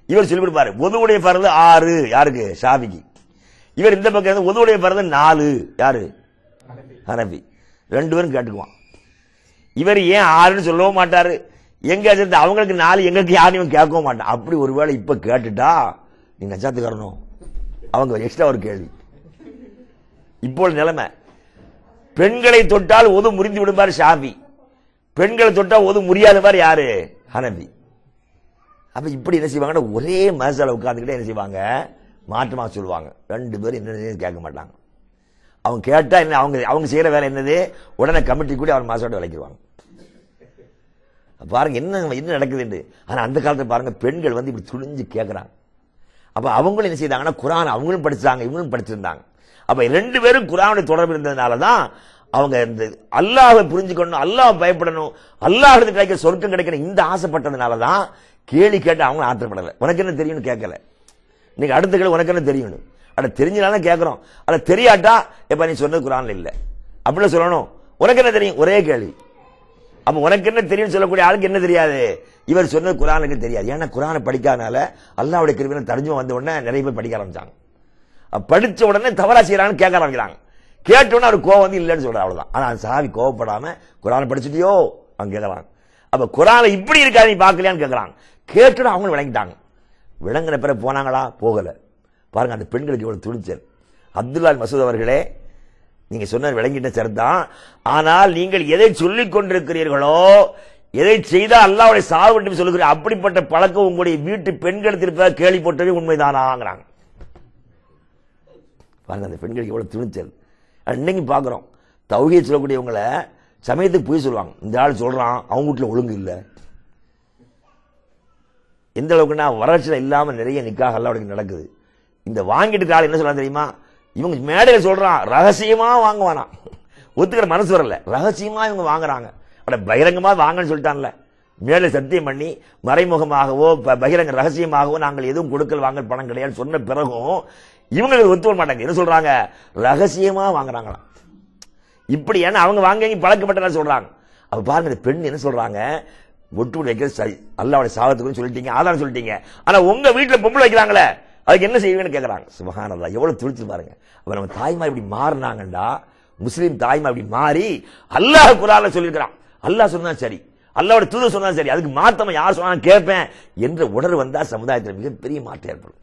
A: இவர் சொல்லி கொடுப்பாரு ஒதுவுடைய பரது ஆறு யாருக்கு ஷாபிக்கு இவர் இந்த பக்கம் இருந்து ஒதுவுடைய பரது நாலு யாரு ஹனபி ரெண்டு பேரும் கேட்டுக்குவான் இவர் ஏன் ஆறுன்னு சொல்லவும் மாட்டாரு எங்க இருந்து அவங்களுக்கு நாலு எங்களுக்கு யாரையும் கேட்கவும் மாட்டான் அப்படி ஒருவேளை இப்ப கேட்டுட்டா நீ நச்சாத்துக்காரணும் அவங்க எக்ஸ்ட்ரா ஒரு கேள்வி இப்போ உள்ள நிலைமை பெண்களை தொட்டால் ஒது முறிந்து விடுவார் ஷாபி பெண்களை தொட்டால் ஒது முறியாதவர் யாரு ஹனபி அப்ப இப்படி என்ன செய்வாங்கன்னா ஒரே மனசால உட்கார்ந்துக்கிட்டே என்ன செய்வாங்க மாற்றமா சொல்லுவாங்க ரெண்டு பேரும் என்ன கேட்க மாட்டாங்க அவங்க கேட்டா என்ன அவங்க அவங்க செய்யற வேலை என்னது உடனே கமிட்டி கூட அவர் மாசோட விளைக்கிடுவாங்க பாருங்க என்ன என்ன நடக்குதுன்னு ஆனா அந்த காலத்துல பாருங்க பெண்கள் வந்து இப்படி துணிஞ்சு கேட்கறாங்க அப்ப அவங்களும் என்ன செய்தாங்கன்னா குரான் அவங்களும் படிச்சாங்க இவங்களும் படிச்சிருந்தாங்க அப்ப ரெண்டு பேரும் குரானுடைய தொடர்பு இருந்ததுனால தான் அவங்க இந்த அல்லாஹ்வை புரிஞ்சுக்கணும் அல்லாஹ் பயப்படணும் அல்லாஹ் கிடைக்கிற சொர்க்கம் கிடைக்கணும் இந்த ஆசைப்பட்டதுனால தான் கேள்வி கேட்டு அவங்க ஆத்திரப்படலை உனக்கு என்ன தெரியும்னு கேட்கல நீங்க அடுத்த கேள்வி உனக்கு என்ன தெரியும்னு அட தெரிஞ்சனால கேட்கறோம் அட தெரியாட்டா எப்ப நீ சொன்னது குரான்ல இல்ல அப்படின்னு சொல்லணும் உனக்கு என்ன தெரியும் ஒரே கேள்வி அப்ப உனக்கு என்ன தெரியும் சொல்லக்கூடிய ஆளுக்கு என்ன தெரியாது இவர் சொன்னது குரானுக்கு தெரியாது ஏன்னா குரானை படிக்காதனால அல்லாவுடைய கிருவின தரிஞ்சு வந்த உடனே நிறைய பேர் படிக்க ஆரம்பிச்சாங்க அப்ப படிச்ச உடனே தவறா செய்யறாங்கன்னு கேட்க ஆரம்பிக்கிறாங்க கேட்ட உடனே அவர் கோவம் வந்து இல்லைன்னு சொல்ற அவ்வளவுதான் ஆனா அந்த சாவி கோவப்படாம குரானை படிச்சுட்டியோ அவங்க கேட்கறாங்க அப்ப குரானை இப்படி இருக்காது நீ பார்க்கலையான்னு கேட்கறாங்க கேட்டுட்டு அவங்களும் விளங்கிட்டாங்க விளங்கின பிறகு போனாங்களா போகல பாருங்க அந்த பெண்களுக்கு இவ்வளவு துணிச்சல் அப்துல்லா மசூத் அவர்களே நீங்க சொன்ன விளங்கிட்ட சரிதான் ஆனால் நீங்கள் எதை சொல்லிக் கொண்டிருக்கிறீர்களோ எதை செய்தால் அல்லாவுடைய சாவு சொல்லுகிற அப்படிப்பட்ட பழக்கம் உங்களுடைய வீட்டு பெண்கள் திருப்ப கேள்வி போட்டவே உண்மைதானாங்கிறாங்க பாருங்க அந்த பெண்களுக்கு எவ்வளவு துணிச்சல் இன்னைக்கு பாக்குறோம் தௌகிய சொல்லக்கூடியவங்கள சமயத்துக்கு போய் சொல்லுவாங்க இந்த ஆள் சொல்றான் அவங்க வீட்டுல ஒழுங்கு இல்லை எந்த அளவுக்குன்னா வறட்சியில் இல்லாம நிறைய நிக்காக அல்லாவுடைய நடக்குது இந்த வாங்கிட்டு ஆள் என்ன சொல்றாங்க தெரியுமா இவங்க மேடையில் சொல்றான் ரகசியமா வாங்குவானா ஒத்துக்கிற மனசு வரல ரகசியமா இவங்க வாங்குறாங்க அட பகிரங்கமா வாங்கன்னு சொல்லிட்டான்ல மேலே சத்தியம் பண்ணி மறைமுகமாகவோ ப- பகிரங்க ரகசியமாகவோ நாங்கள் எதுவும் கொடுக்கல் வாங்கல் பணம் கிடையாது சொன்ன பிறகும் இவங்க ஒத்துக்க மாட்டாங்க என்ன சொல்றாங்க ரகசியமா வாங்குறாங்களாம் இப்படி ஏன்னா அவங்க வாங்கி பழக்கப்பட்டதா சொல்றாங்க அப்ப பாருங்க இந்த பெண் என்ன சொல்றாங்க ஒட்டு வைக்கிறது சரி அல்லாவுடைய சாபத்துக்குன்னு சொல்லிட்டீங்க ஆதாரம் சொல்லிட்டீங்க ஆனா உங்க வீட்டுல பொம்பளை வைக்கிறாங்களே அதுக்கு என்ன செய்வீங்கன்னு கேக்குறாங்க சுபஹானல்லாஹ் எவ்வளவு துடிச்சு பாருங்க அப்ப நம்ம தாய்மா இப்படி மாறினாங்கண்டா முஸ்லீம் தாய்மா இப்படி மாறி அல்லாஹ் குரான்ல சொல்லியிருக்கிறான் அல்லாஹ் சொன்னா சரி அல்லாவோட தூதர் சொன்னா சரி அதுக்கு மாத்தமா யார் சொன்னாலும் கேட்பேன் என்ற உணர்வு வந்தா சமுதாயத்தில் மிகப்பெரிய மாற்றம் ஏற்படும்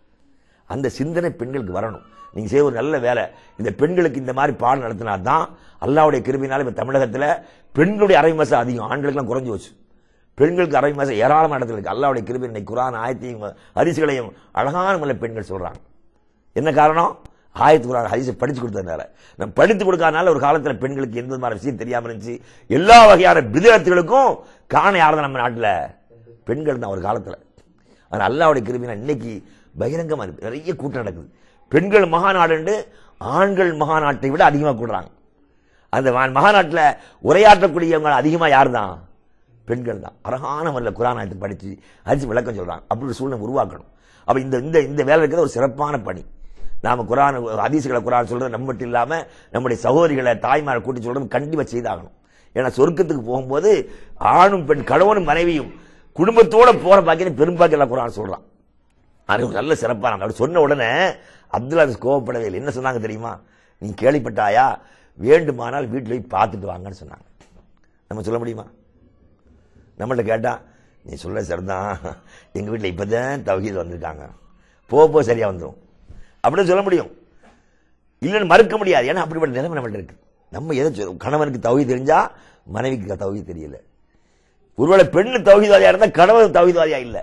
A: அந்த சிந்தனை பெண்களுக்கு வரணும் நீங்க செய்ய ஒரு நல்ல வேலை இந்த பெண்களுக்கு இந்த மாதிரி பாடம் நடத்தினா தான் அல்லாவுடைய கிருபினால இப்ப தமிழகத்துல பெண்களுடைய அரை மாசம் அதிகம் ஆண்களுக்கெல்லாம் குறைஞ்சு போச்சு பெண்களுக்கு அரை மாசம் ஏராளமான இடத்துல இருக்கு அல்லாவுடைய கிருபி இன்னைக்கு குரான் ஆயத்தையும் ஹரிசுகளையும் அழகான முறையில் பெண்கள் சொல்றாங்க என்ன காரணம் ஆயத்து குரான் ஹரிசை படிச்சு கொடுத்ததுனால நம்ம படித்து கொடுக்காதனால ஒரு காலத்துல பெண்களுக்கு எந்த மாதிரி விஷயம் தெரியாம இருந்துச்சு எல்லா வகையான விதத்துகளுக்கும் காரணம் யார் தான் நம்ம நாட்டுல பெண்கள் தான் ஒரு காலத்துல ஆனா அல்லாவுடைய கிருபினா இன்னைக்கு பகிரங்கமா இருக்கு நிறைய கூட்டம் நடக்குது பெண்கள் மகாநாடு ஆண்கள் மகாநாட்டை விட அதிகமா கூடுறாங்க அந்த மகா- மகாநாட்டுல உரையாற்றக்கூடியவங்க அதிகமா யார் தான் பெண்கள் தான் அழகான முறையில் குரான் ஆயத்தை படிச்சு அரிசி விளக்கம் சொல்றாங்க அப்படி ஒரு சூழ்நிலை உருவாக்கணும் அப்ப இந்த இந்த இந்த வேலை இருக்கிறது ஒரு சிறப்பான பணி நாம குரான் அதிசுகளை குரான் சொல்றது நம்ம மட்டும் இல்லாம நம்முடைய சகோதரிகளை தாய்மாரை கூட்டி சொல்றது கண்டிப்பா செய்தாகணும் ஏன்னா சொர்க்கத்துக்கு போகும்போது ஆணும் பெண் கணவனும் மனைவியும் குடும்பத்தோட போற பாக்கியம் பெரும்பாக்கியம் குரான் சொல்றான் அது ஒரு நல்ல சிறப்பான அப்படி சொன்ன உடனே அப்துல் அசீஸ் கோவப்படவே இல்லை என்ன சொன்னாங்க தெரியுமா நீ கேள்விப்பட்டாயா வேண்டுமானால் வீட்டில் போய் பார்த்துட்டு வாங்கன்னு சொன்னாங்க நம்ம சொல்ல முடியுமா நம்மள்ட்ட கேட்டா நீ சொல்ல சரிதான் எங்க வீட்டில் இப்பதான் தவகீது வந்திருக்காங்க போக போக சரியா வந்துடும் அப்படின்னு சொல்ல முடியும் இல்லைன்னு மறுக்க முடியாது ஏன்னா அப்படிப்பட்ட நிலைமை நம்மள்ட்ட இருக்கு நம்ம எதை சொல்~ கணவனுக்கு தவகி தெரிஞ்சா மனைவிக்கு தவகி தெரியல ஒருவேளை பெண்ணு தவகிதாரியா இருந்தா கணவன் தவகிதாரியா இல்லை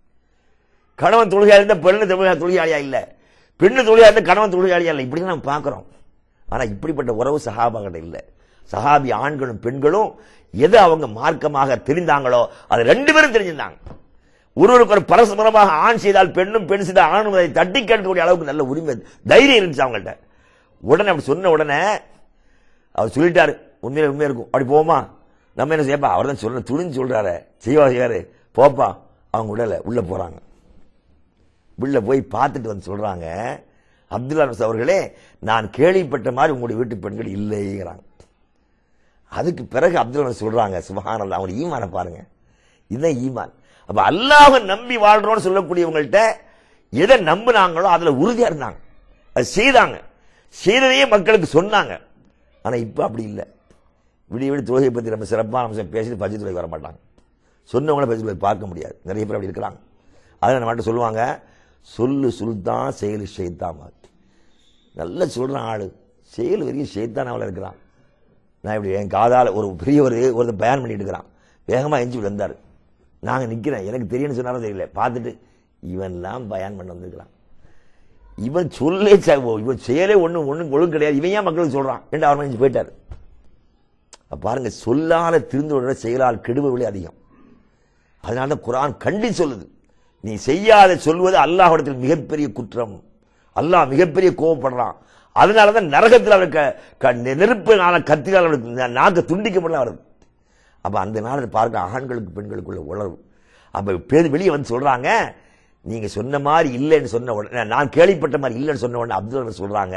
A: கணவன் தொழுகையா இருந்தா பெண்ணு தொழுகை தொழுகையாளியா இல்ல பெண்ணு தொழுகையா இருந்தா கணவன் தொழுகையாளியா இல்ல இப்படி நம்ம பார்க்கிறோம் ஆனா இப்படிப்பட்ட உறவு சஹாபாகிட்ட இல்ல சஹாபி ஆண்களும் பெண்களும் எது அவங்க மார்க்கமாக தெரிந்தாங்களோ அது ரெண்டு பேரும் தெரிஞ்சிருந்தாங்க ஒருவருக்கு ஒரு பரஸ்பரமாக ஆண் செய்தால் பெண்ணும் பெண் செய்தால் ஆணும் அதை தட்டி கேட்கக்கூடிய அளவுக்கு நல்ல உரிமை தைரியம் இருந்துச்சு அவங்கள்ட்ட உடனே அப்படி சொன்ன உடனே அவர் சொல்லிட்டாரு உண்மையில உண்மையா இருக்கும் அப்படி போமா நம்ம என்ன செய்யப்பா அவர் தான் சொல்ற துணிஞ்சு சொல்றாரு செய்வா செய்யாரு போப்பா அவங்க உடல உள்ள போறாங்க உள்ள போய் பார்த்துட்டு வந்து சொல்றாங்க அப்துல்லா நஸ் அவர்களே நான் கேள்விப்பட்ட மாதிரி உங்களுடைய வீட்டு பெண்கள் இல்லைங்கிறாங்க அதுக்கு பிறகு அப்துல்லா நஸ் சொல்றாங்க சுபஹானல்லாஹ் அவங்க ஈமான பாருங்க இதுதான் ஈமான் அப்ப அல்லாஹ் நம்பி வாழ்றோம்னு சொல்லக்கூடியவங்கள்ட்ட எதை நம்புனாங்களோ அதுல உறுதியா இருந்தாங்க அது செய்தாங்க செய்ததையே மக்களுக்கு சொன்னாங்க ஆனா இப்ப அப்படி இல்லை விடிய விடி தொழுகை பத்தி நம்ம சிறப்பான அம்சம் பேசிட்டு பஜ்ஜி தொழுகை வர மாட்டாங்க சொன்னவங்கள பஜ்ஜி தொழுகை பார்க்க முடியாது நிறைய பேர் அப்படி இருக்கிறாங்க அதில் நம்ம மட்டும் சொல்லுவாங்க சொல்லு சுல்தான் செயல் ஷெய்தான் நல்லா சொல்றான் ஆளு செயல் பெரிய ஷெய்தான் அவள இருக்கிறான் நான் இப்படி என் காதால ஒரு பெரிய ஒரு ஒருத்தன் பயன் பண்ணிட்டு இருக்கிறான் வேகமா எஞ்சி வந்தார் நாங்க நிக்கிறேன் எனக்கு தெரியும்னு சொன்னாலும் தெரியல பார்த்துட்டு இவன்லாம் பயன் பண்ண வந்திருக்கிறான் இவன் சொல்லே ச- ஓ, இவன் செயலே ஒண்ணு ஒண்ணும் ஒழுங்கு கிடையாது இவன் ஏன் மக்களுக்கு சொல்றான் என்று அவர் நினைச்சு போயிட்டாரு அப்ப பாருங்க சொல்லால திருந்து செயலால் கெடுபவழி அதிகம் அதனால தான் குரான் கண்டி சொல்லுது நீ செய்யாத சொல்வது அல்லாஹ்விடத்தில் மிகப்பெரிய குற்றம் அல்லாஹ் மிகப்பெரிய கோவப்படுறான் அதனால தான் நரகத்தில் அவருக்கு க- நெருப்பு நாள கத்தினால் அவருக்கு நாக்கு துண்டிக்கப்படலாம் வருது அப்ப அந்த நாளில் பார்க்க ஆண்களுக்கு பெண்களுக்குள்ள உணர்வு அப்ப பேர் வெளியே வந்து சொல்றாங்க நீங்க சொன்ன மாதிரி இல்லைன்னு சொன்ன உடனே நான் கேள்விப்பட்ட மாதிரி இல்லைன்னு சொன்ன உடனே அப்துல் ரஹ்மான் சொல்றாங்க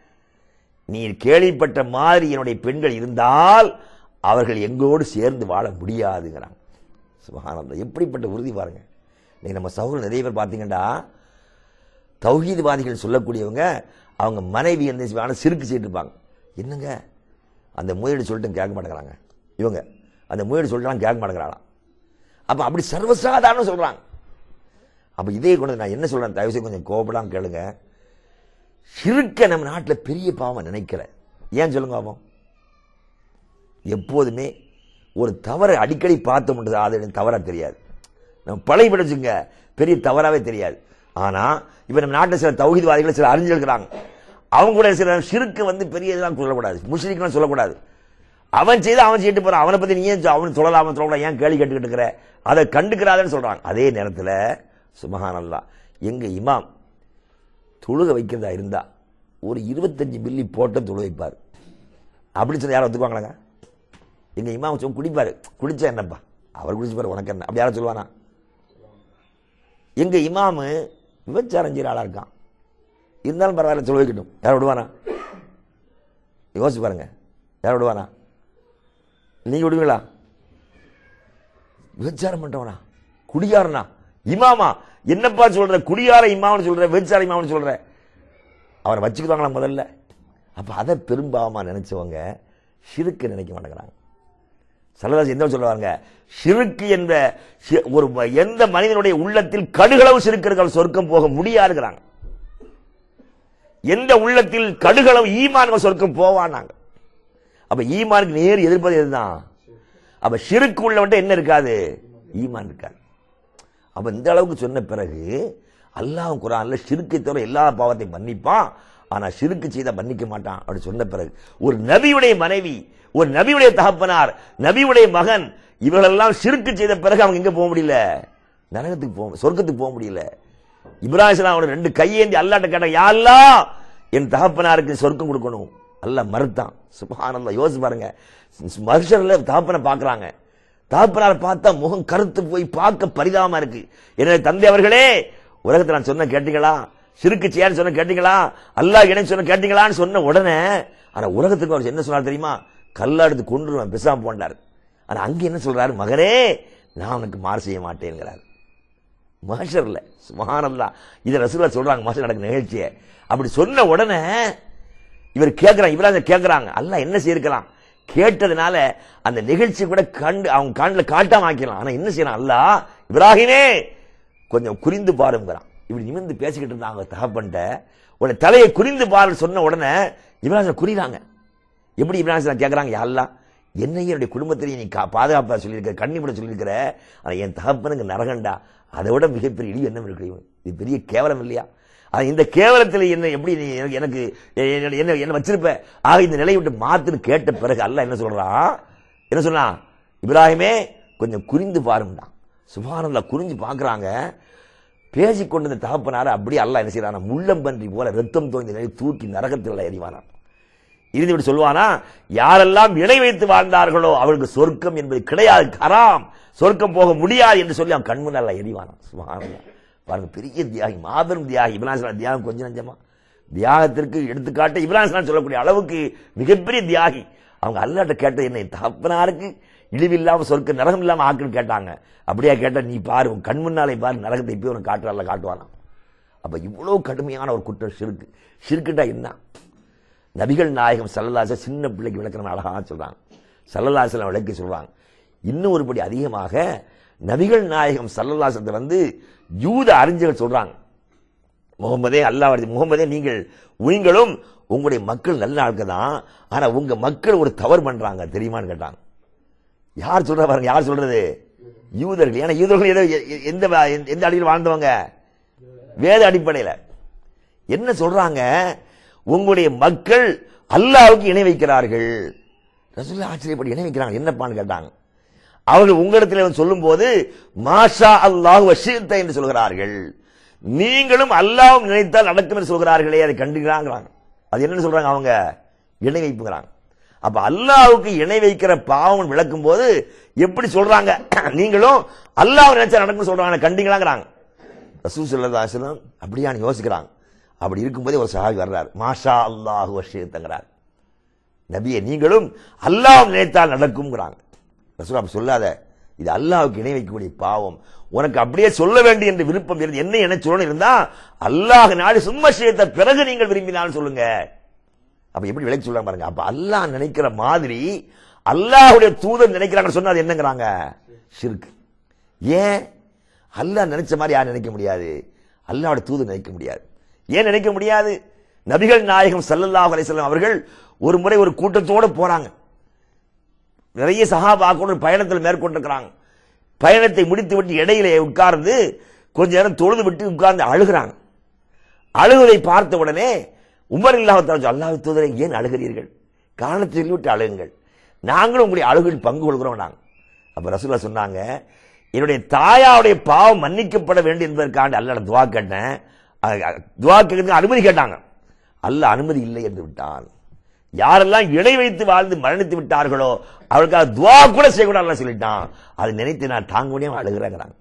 A: நீ கேள்விப்பட்ட மாதிரி என்னுடைய பெண்கள் இருந்தால் அவர்கள் எங்கோடு சேர்ந்து வாழ முடியாதுங்கிறாங்க சுபஹானல்லாஹ் எப்படிப்பட்ட உறுதி பாருங்க நீங்க நம்ம சகோதரர் நிறைய பேர் பார்த்தீங்கன்னா தௌஹீத்வாதிகள் சொல்லக்கூடியவங்க அவங்க மனைவி என்ன செய்வாங்க சிறுக்கு செய்துட்டு இருப்பாங்க என்னங்க அந்த முயற்சி சொல்லிட்டு கேட்க மாட்டேங்கிறாங்க இவங்க அந்த முயற்சி சொல்லிட்டு கேட்க மாட்டேங்கிறாங்களாம் அப்ப அப்படி சர்வசாதாரணம் சொல்றாங்க அப்ப இதே கொண்டு நான் என்ன சொல்றேன் தயவு செய்து கொஞ்சம் கோபப்படாம கேளுங்க சிறுக்க நம்ம நாட்டில் பெரிய பாவம் நினைக்கிறேன் ஏன் சொல்லுங்க பாவம் எப்போதுமே ஒரு தவறை அடிக்கடி பார்த்து முடியாது அது எனக்கு தவறா தெரியாது நம்ம பழைய வச்சுங்க பெரிய தவறாவே தெரியாது ஆனா இப்ப நம்ம நாட்டில் சில தௌஹீத்வாதிகள் சில அறிஞ்சிருக்கிறாங்க அவங்க கூட சில சிறுக்கு வந்து பெரிய இதெல்லாம் சொல்லக்கூடாது முஸ்லீம்லாம் சொல்லக்கூடாது அவன் செய்து அவன் செய்யிட்டு போறான் அவனை பத்தி நீ ஏன் சொ- அவன் சொல்லலாம சொல்லக்கூடாது ஏன் கேள்வி கேட்டுக்கிட்டு இருக்கிற அதை கண்டுக்கிறாதன்னு சொல்றாங்க அதே நேரத்தில் சுபஹானல்லாஹ் எங்க இமாம் தொழுக வைக்கிறதா இருந்தா ஒரு இருபத்தஞ்சு மில்லி போட்ட தொழு வைப்பார் அப்படின்னு சொல்லி யாரும் ஒத்துக்குவாங்களாங்க எங்க இமாம் சொல்லி குடிப்பாரு குடிச்சா என்னப்பா அவர் குடிச்சு பாரு உனக்கு என்ன அப்படி யாரும் சொல்லுவானா எங்க இமாமு விபச்சாரம் செய்கிற ஆளா இருக்கான் இருந்தாலும் பரவாயில்ல தொழு வைக்கட்டும் யார் விடுவானா யோசிச்சு பாருங்க யார் விடுவானா நீங்க விடுவீங்களா விபச்சாரம் பண்றவனா குடியாரனா இமாமா என்னப்பா சொல்ற குடியார இமாம்னு சொல்ற விபச்சார இமாம்னு சொல்ற அவரை வச்சுக்குவாங்களா முதல்ல அப்ப அதை பெரும்பாவமா நினைச்சவங்க ஷிருக்கு நினைக்க மாட்டேங்கிறாங்க சல்லதாஸ் என்ன சொல்லுவாங்க ஷிருக்கு என்ற ஷி- ஒரு ம- எந்த மனிதனுடைய உள்ளத்தில் கடுகளவு சிறுக்கிறர்கள் சொர்க்கம் போக முடியாதுங்கிறாங்க எந்த உள்ளத்தில் கடுகளவு ஈமான் சொர்க்கம் போவானாங்க அப்ப ஈமானுக்கு நேர் எதிர்ப்பது எதுதான் அப்ப ஷிருக்கு உள்ளவன்ட்ட என்ன இருக்காது ஈமான் இருக்காது அப்ப இந்த அளவுக்கு சொன்ன பிறகு அல்லாஹ் குரான்ல ஷிருக்கை தவிர எல்லா பாவத்தையும் மன்னிப்பான் ஆனா ஷிருக்கு செய்த மன்னிக்க மாட்டான் அப்படி சொன்ன பிறகு ஒரு நபியுடைய மனைவி ஒரு நபியுடைய தகப்பனார் நபியுடைய மகன் இவர்களெல்லாம் ஷிருக்கு செய்த பிறகு அவங்க எங்க போக முடியல நரகத்துக்கு போக சொர்க்கத்துக்கு போக முடியல இப்ராஹிம் அவனோட ரெண்டு கையேந்தி அல்லாட்ட கேட்டான் யா அல்லாஹ் என் தகப்பனாருக்கு சொர்க்கம் கொடுக்கணும் அல்லாஹ் மறுத்தான் சுபஹானல்லாஹ் யோசிச்சு பாருங்க மனுஷர்ல தகப்பனை பார்க்கறாங்க தகப்பனார் பார்த்தா முகம் கருத்து போய் பார்க்க பரிதாபமா இருக்கு எனவே தந்தை அவர்களே உலகத்துல நான் சொன்ன கேட்டீங்களா சிறுக்கு செய்யான்னு சொன்ன கேட்டீங்களா அல்லாஹ் இணை சொன்ன கேட்டீங்களான்னு சொன்ன உடனே ஆனா உலகத்துக்கு அவர் என்ன சொன்னார் தெரியுமா கல்லா எடுத்து கொண்டுருவேன் பேசாம போண்டார் ஆனா அங்க என்ன சொல்றாரு மகனே நான் உனக்கு மாறு செய்ய மாட்டேங்கிறார் மகஷர்ல சுமானல்லா இதை ரசூலா சொல்றாங்க மகஷர் நடக்கிற நிகழ்ச்சியை அப்படி சொன்ன உடனே இவர் கேட்கிறான் இவராஜ் கேட்கிறாங்க அல்லாஹ் என்ன செய்யிருக்கலாம் கேட்டதுனால அந்த நிகழ்ச்சி கூட கண்டு அவங்க கண்ணில் காட்டாம ஆக்கலாம் ஆனா என்ன செய்யலாம் அல்லாஹ் இப்ராஹிமே கொஞ்சம் குறிந்து பாருங்கிறான் இப்படி நிமிர்ந்து பேசிக்கிட்டு இருந்தாங்க தகப்பன்ட்ட உடனே தலையை குறிந்து பாரு சொன்ன உடனே இப்ராஹிம் குறிறாங்க எப்படி இப்ராஹிம் கேட்கறாங்க யாரெல்லாம் என்னையும் என்னுடைய குடும்பத்திலையும் நீ கா- பாதுகாப்பா சொல்லியிருக்க கண்ணிப்பட சொல்லியிருக்கிற ஆனா என் தகப்பனுக்கு நரகண்டா அதை விட மிகப்பெரிய இடி என்ன இருக்கு இது பெரிய கேவலம் இல்லையா ஆனா இந்த கேவலத்தில் என்ன எப்படி நீ எனக்கு- எனக்கு என்ன என்ன என்ன வச்சிருப்ப ஆக இந்த நிலையை விட்டு மாத்துன்னு கேட்ட பிறகு அல்லாஹ் என்ன சொல்றான் என்ன சொன்னான் இப்ராஹிமே கொஞ்சம் குறிந்து பாருங்கடா சுபானந்தா குறிஞ்சு பார்க்கறாங்க பேசிக் கொண்டு இந்த தகப்பனார அப்படியே அல்லாஹ் என்ன செய்யறான் முள்ளம்பன்றி போல ரத்தம் தோய்ந்த நிலையை தூக்கி நரகத்தில் எறிவானான் இறுதி இப்படி சொல்லுவானா யாரெல்லாம் இணை வைத்து வாழ்ந்தார்களோ அவர்களுக்கு சொர்க்கம் என்பது கிடையாது கராம் சொர்க்கம் போக முடியாது என்று சொல்லி அவன் கண் முன்னால எறிவானான் சுபஹானல்லாஹ். பாருங்க பெரிய தியாகி மாபெரும் தியாகி இப்ராஹிம் தியாகம் கொஞ்சம் நஞ்சமா தியாகத்திற்கு எடுத்துக்காட்டு இப்ராஹிம் சொல்லக்கூடிய அளவுக்கு மிகப்பெரிய தியாகி அவங்க அல்லாட்ட கேட்டது என்ன என் தகப்பனாருக்கு இழிவில்லாம சொர்க்க நரகம் இல்லாம ஆக்குன்னு கேட்டாங்க அப்படியா கேட்டா நீ பாரு உன் கண் முன்னாலே பாரு நரகத்தை இப்பயும் உனக்கு காட்டுறால காட்டுவானாம் அப்ப இவ்வளவு கடுமையான ஒரு குற்றம் சிறுக்கு சிறுக்குண்டா என்ன நபிகள் நாயகம் சல்லல்லாச சின்ன பிள்ளைக்கு விளக்கணும் அழகா சொல்றாங்க சல்லல்லாசலம் விளக்கி சொல்றாங்க இன்னும் ஒருபடி அதிகமாக நபிகள் நாயகம் சல்லல்லாசத்தை வந்து யூத அறிஞர்கள் சொல்றாங்க முகமதே அல்லாஹ் வருது முகமதே நீங்கள் நீங்களும் உங்களுடைய மக்கள் நல்ல ஆட்கள் தான் ஆனா உங்க மக்கள் ஒரு தவறு பண்றாங்க தெரியுமான்னு கேட்டாங்க யார் சொல்ற பாருங்க யார் சொல்றது யூதர்கள் ஏன்னா யூதர்கள் ஏதோ எ- எ- எந்த வ- எந்த அடியில் வாழ்ந்தவங்க வேத அடிப்படையில் என்ன சொல்றாங்க உங்களுடைய மக்கள் அல்லாஹ்வுக்கு இணை வைக்கிறார்கள் ரசூலுல்லாஹ் ஆச்சரியப்பட்டு இணை வைக்கிறாங்க என்னப்பான்னு கேட்டாங்க அவர்கள் உங்களிடத்தில் வந்து சொல்லும்போது மாஷா அல்லாஹ் வஷீத்த என்று சொல்கிறார்கள் நீங்களும் அல்லாஹ் நினைத்தால் நடக்கும் என்று சொல்கிறார்களே அதை கண்டுக்கிறாங்கிறாங்க அது என்னன்னு சொல்றாங்க அவங்க இணை வைப்புங்கிறாங்க அப்ப அல்லாஹ்வுக்கு இணை வைக்கிற பாவம் விளக்கும் போது எப்படி சொல்றாங்க நீங்களும் அல்லாஹ் நினைச்சா நடக்கும் சொல்றாங்க கண்டிங்களாங்கிறாங்க ரசூல் ஸல்லல்லாஹு அலைஹி வஸல்லம் அப்படியான்னு யோசிக்கிறாங்க அப்படி இருக்கும்போதே ஒரு சஹாபி வர்றார் மாஷா அல்லாஹு வஷீத்தங்கிறார் நபியை நீங்களும் அல்லாஹ் நினைத்தால் நடக்கும்ங்கிறாங்க ரசூல் அப்படி சொல்லாத இது அல்லாஹ்வுக்கு இணை வைக்கக்கூடிய பாவம் உனக்கு அப்படியே சொல்ல வேண்டும் என்று விருப்பம் இருந்து என்ன என்ன சொல்லணும் இருந்தா அல்லாஹ் நாடி சும்மா செய்த பிறகு நீங்கள் விரும்பினாலும் சொல்லுங்க அப்ப எப்படி விலைக்கு சொல்றாங்க பாருங்க அப்ப அல்லாஹ் நினைக்கிற மாதிரி அல்லாஹ்வுடைய தூதர் நினைக்கிறாங்க சொன்னா அது என்னங்கிறாங்க ஷிர்க் ஏன் அல்லாஹ் நினைச்ச மாதிரி யார் நினைக்க முடியாது அல்லாஹ்வுடைய தூதர் நினைக்க முடியாது ஏன் நினைக்க முடியாது நபிகள் நாயகம் ஸல்லல்லாஹு அலைஹி வஸல்லம் அவர்கள் ஒரு முறை ஒரு கூட்டத்தோட போறாங்க நிறைய சஹாபாக்களோட பயணத்தில் மேற்கொண்டிருக்கிறாங்க பயணத்தை முடித்து விட்டு இடையிலே உட்கார்ந்து கொஞ்ச நேரம் தொழுது விட்டு உட்கார்ந்து அழுகிறாங்க அழுகுவதை பார்த்த உடனே உமர் இல்லாஹத்தால் அல்லாஹ் தூதரை ஏன் அழுகிறீர்கள் காரணத்தை சொல்லிவிட்டு அழுகுங்கள் நாங்களும் உங்களுடைய அழுகில் பங்கு கொள்கிறோம் நாங்க அப்ப ரசூலா சொன்னாங்க என்னுடைய தாயாவுடைய பாவம் மன்னிக்கப்பட வேண்டும் என்பதற்காண்டி அல்லாஹ் துவா கேட்டேன் அஹ், அஹ், துவா கேட்கறதுக்கு அனுமதி கேட்டாங்க அல்லாஹ் அனுமதி இல்லை என்று விட்டான் யாரெல்லாம் இணை வைத்து வாழ்ந்து மரணித்து விட்டார்களோ அவர்களுக்காக துவா கூட செய்யக்கூடாது அல்லாஹ் சொல்லிட்டான் அதை நினைத்து நான் தாங்க முடியாம அழுகிறேங்கிறாங்க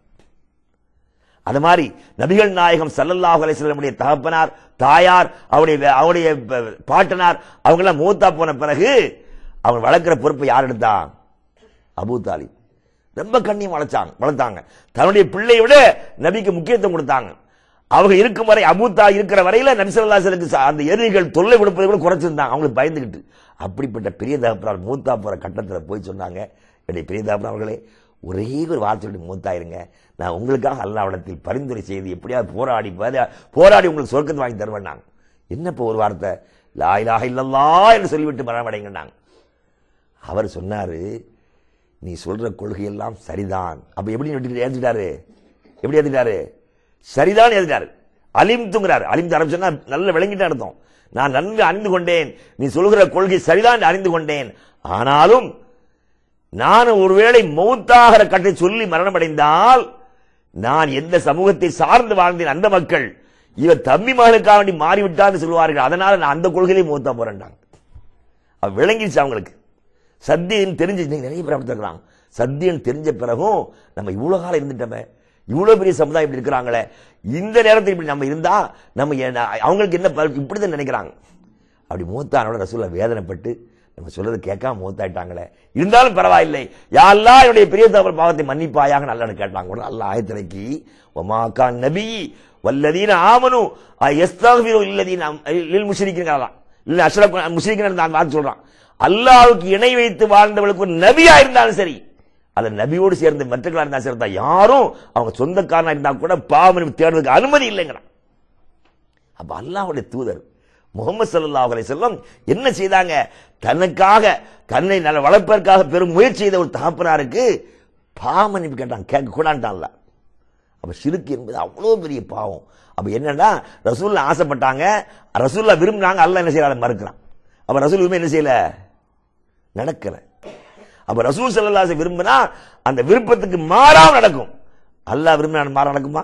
A: அது மாதிரி நபிகள் நாயகம் ஸல்லல்லாஹு அலைஹி வஸல்லமுடைய தகப்பனார் தாயார் அவருடைய அவருடைய ப- பாட்டனார் அவங்க எல்லாம் மூத்தா போன பிறகு அவங்க வளர்க்கிற பொறுப்பை யார் எடுத்தா அபூ தாலிப் ரொம்ப கண்ணியம் வளர்ச்சாங்க வளர்த்தாங்க தன்னுடைய பிள்ளையை விட நபிக்கு முக்கியத்துவம் கொடுத்தாங்க அவங்க இருக்கும் வரை அபூத்தா இருக்கிற வரையில நபி ஸல்லல்லாஹு அலைஹி வஸல்லம் அந்த எதிரிகள் தொல்லை கொடுப்பதை கூட குறைச்சிருந்தாங்க அவங்களுக்கு பயந்துகிட்டு அப்படிப்பட்ட பெரிய தகப்பனார் மூத்தா போற கட்டத்துல போய் சொன்னாங்க என்னுடைய பெரிய தகப்பனார் அவர்களே ஒரே ஒரு வார்த்தையோட மூத்தாயிருங்க நான் உங்களுக்காக அல்லாவிடத்தில் பரிந்துரை செய்து எப்படியாவது போராடி போரா- போராடி உங்களுக்கு சொர்க்கத்தை வாங்கி தருவேன் நாங்க என்ன இப்போ ஒரு வார்த்தை லா இலாஹ இல்லல்லாஹ் என்று சொல்லிவிட்டு மரணமடைங்கன்னாங்க அவர் சொன்னாரு நீ சொல்ற கொள்கையெல்லாம் சரிதான் அப்ப எப்படி எப்படி ஏத்துட்டாரு எப்படி ஏத்துட்டாரு சரிதான் ஏத்துட்டாரு அலிம்துங்கிறார் அலிம்து அரபு சொன்னா நல்ல விளங்கிட்டு அர்த்தம் நான் நன்கு அறிந்து கொண்டேன் நீ சொல்கிற கொள்கை சரிதான் என்று அறிந்து கொண்டேன் ஆனாலும் நான் ஒருவேளை மௌத்தாகிற கட்டை சொல்லி மரணமடைந்தால் நான் எந்த சமூகத்தை சார்ந்து வாழ்ந்தேன் அந்த மக்கள் இவர் தம்பி மகனுக்காக வேண்டி மாறிவிட்டான்னு சொல்லுவார்கள் அதனால நான் அந்த கொள்கையிலே மூத்தா போறேன்டாங்க அவ விளங்கிடுச்சு அவங்களுக்கு சத்தியம் தெரிஞ்சு இன்னைக்கு நிறைய பேர் அப்படி இருக்கிறாங்க சத்தியம் தெரிஞ்ச பிறகும் நம்ம இவ்வளவு காலம் இருந்துட்டோமே இவ்வளவு பெரிய சமுதாயம் இப்படி இருக்கிறாங்களே இந்த நேரத்தில் இப்படி நம்ம இருந்தா நம்ம என்ன- அவங்களுக்கு என்ன பலன் இப்படிதான் நினைக்கிறாங்க அப்படி மூத்தானோட ரசூல வேதனைப்பட்டு நம்ம சொல்றது கேட்காம மூத்தாயிட்டாங்களே இருந்தாலும் பரவாயில்லை யாரெல்லாம் என்னுடைய பெரிய தவறு பாவத்தை மன்னிப்பாயாக நல்ல கேட்டாங்க உடனே அல்ல ஆயத்திரைக்கு ஒமாக்கா நபி வல்லதீன ஆமனு எஸ்தாகிரு இல்லதீன லில் முஷ்ரிக்கிறாராம் இல்ல அஷ்ரப் முஸ்லிம்கள் நான் பார்த்து சொல்றான் அல்லாஹ்வுக்கு இணை வைத்து வாழ்ந்தவளுக்கு ஒரு நபியா இருந்தாலும் சரி அது நபியோடு சேர்ந்த மற்றவர்களா இருந்தாலும் சரி தான் யாரும் அவங்க சொந்தக்காரனா இருந்தா கூட பாவம் தேடுறதுக்கு அனுமதி இல்லைங்கிறான் அப்ப அல்லாஹ்வுடைய தூதர் முகமது ஸல்லல்லாஹு அலைஹி வஸல்லம் என்ன செய்தாங்க தனக்காக தன்னை நல்ல வளர்ப்பதற்காக பெரும் முயற்சி செய்த ஒரு தகப்பனாருக்கு பாவமன்னிப்பு கேட்டாங்க கேட்க கூடாண்டான்ல அப்ப சிறுக்கு என்பது அவ்வளவு பெரிய பாவம் அப்ப என்னன்னா ரசூல்லா ஆசைப்பட்டாங்க ரசூல்லா விரும்பினாங்க அல்லாஹ் என்ன செய்யறாரு மறுக்கிறான் அப்ப ரசூல் விரும்ப என்ன செய்யல நடக்கல அப்ப ரசூல் ஸல்லல்லாஹு அலைஹி விரும்பினா அந்த விருப்பத்துக்கு மாறாம நடக்கும் அல்லாஹ் விரும்பினா மாறா நடக்குமா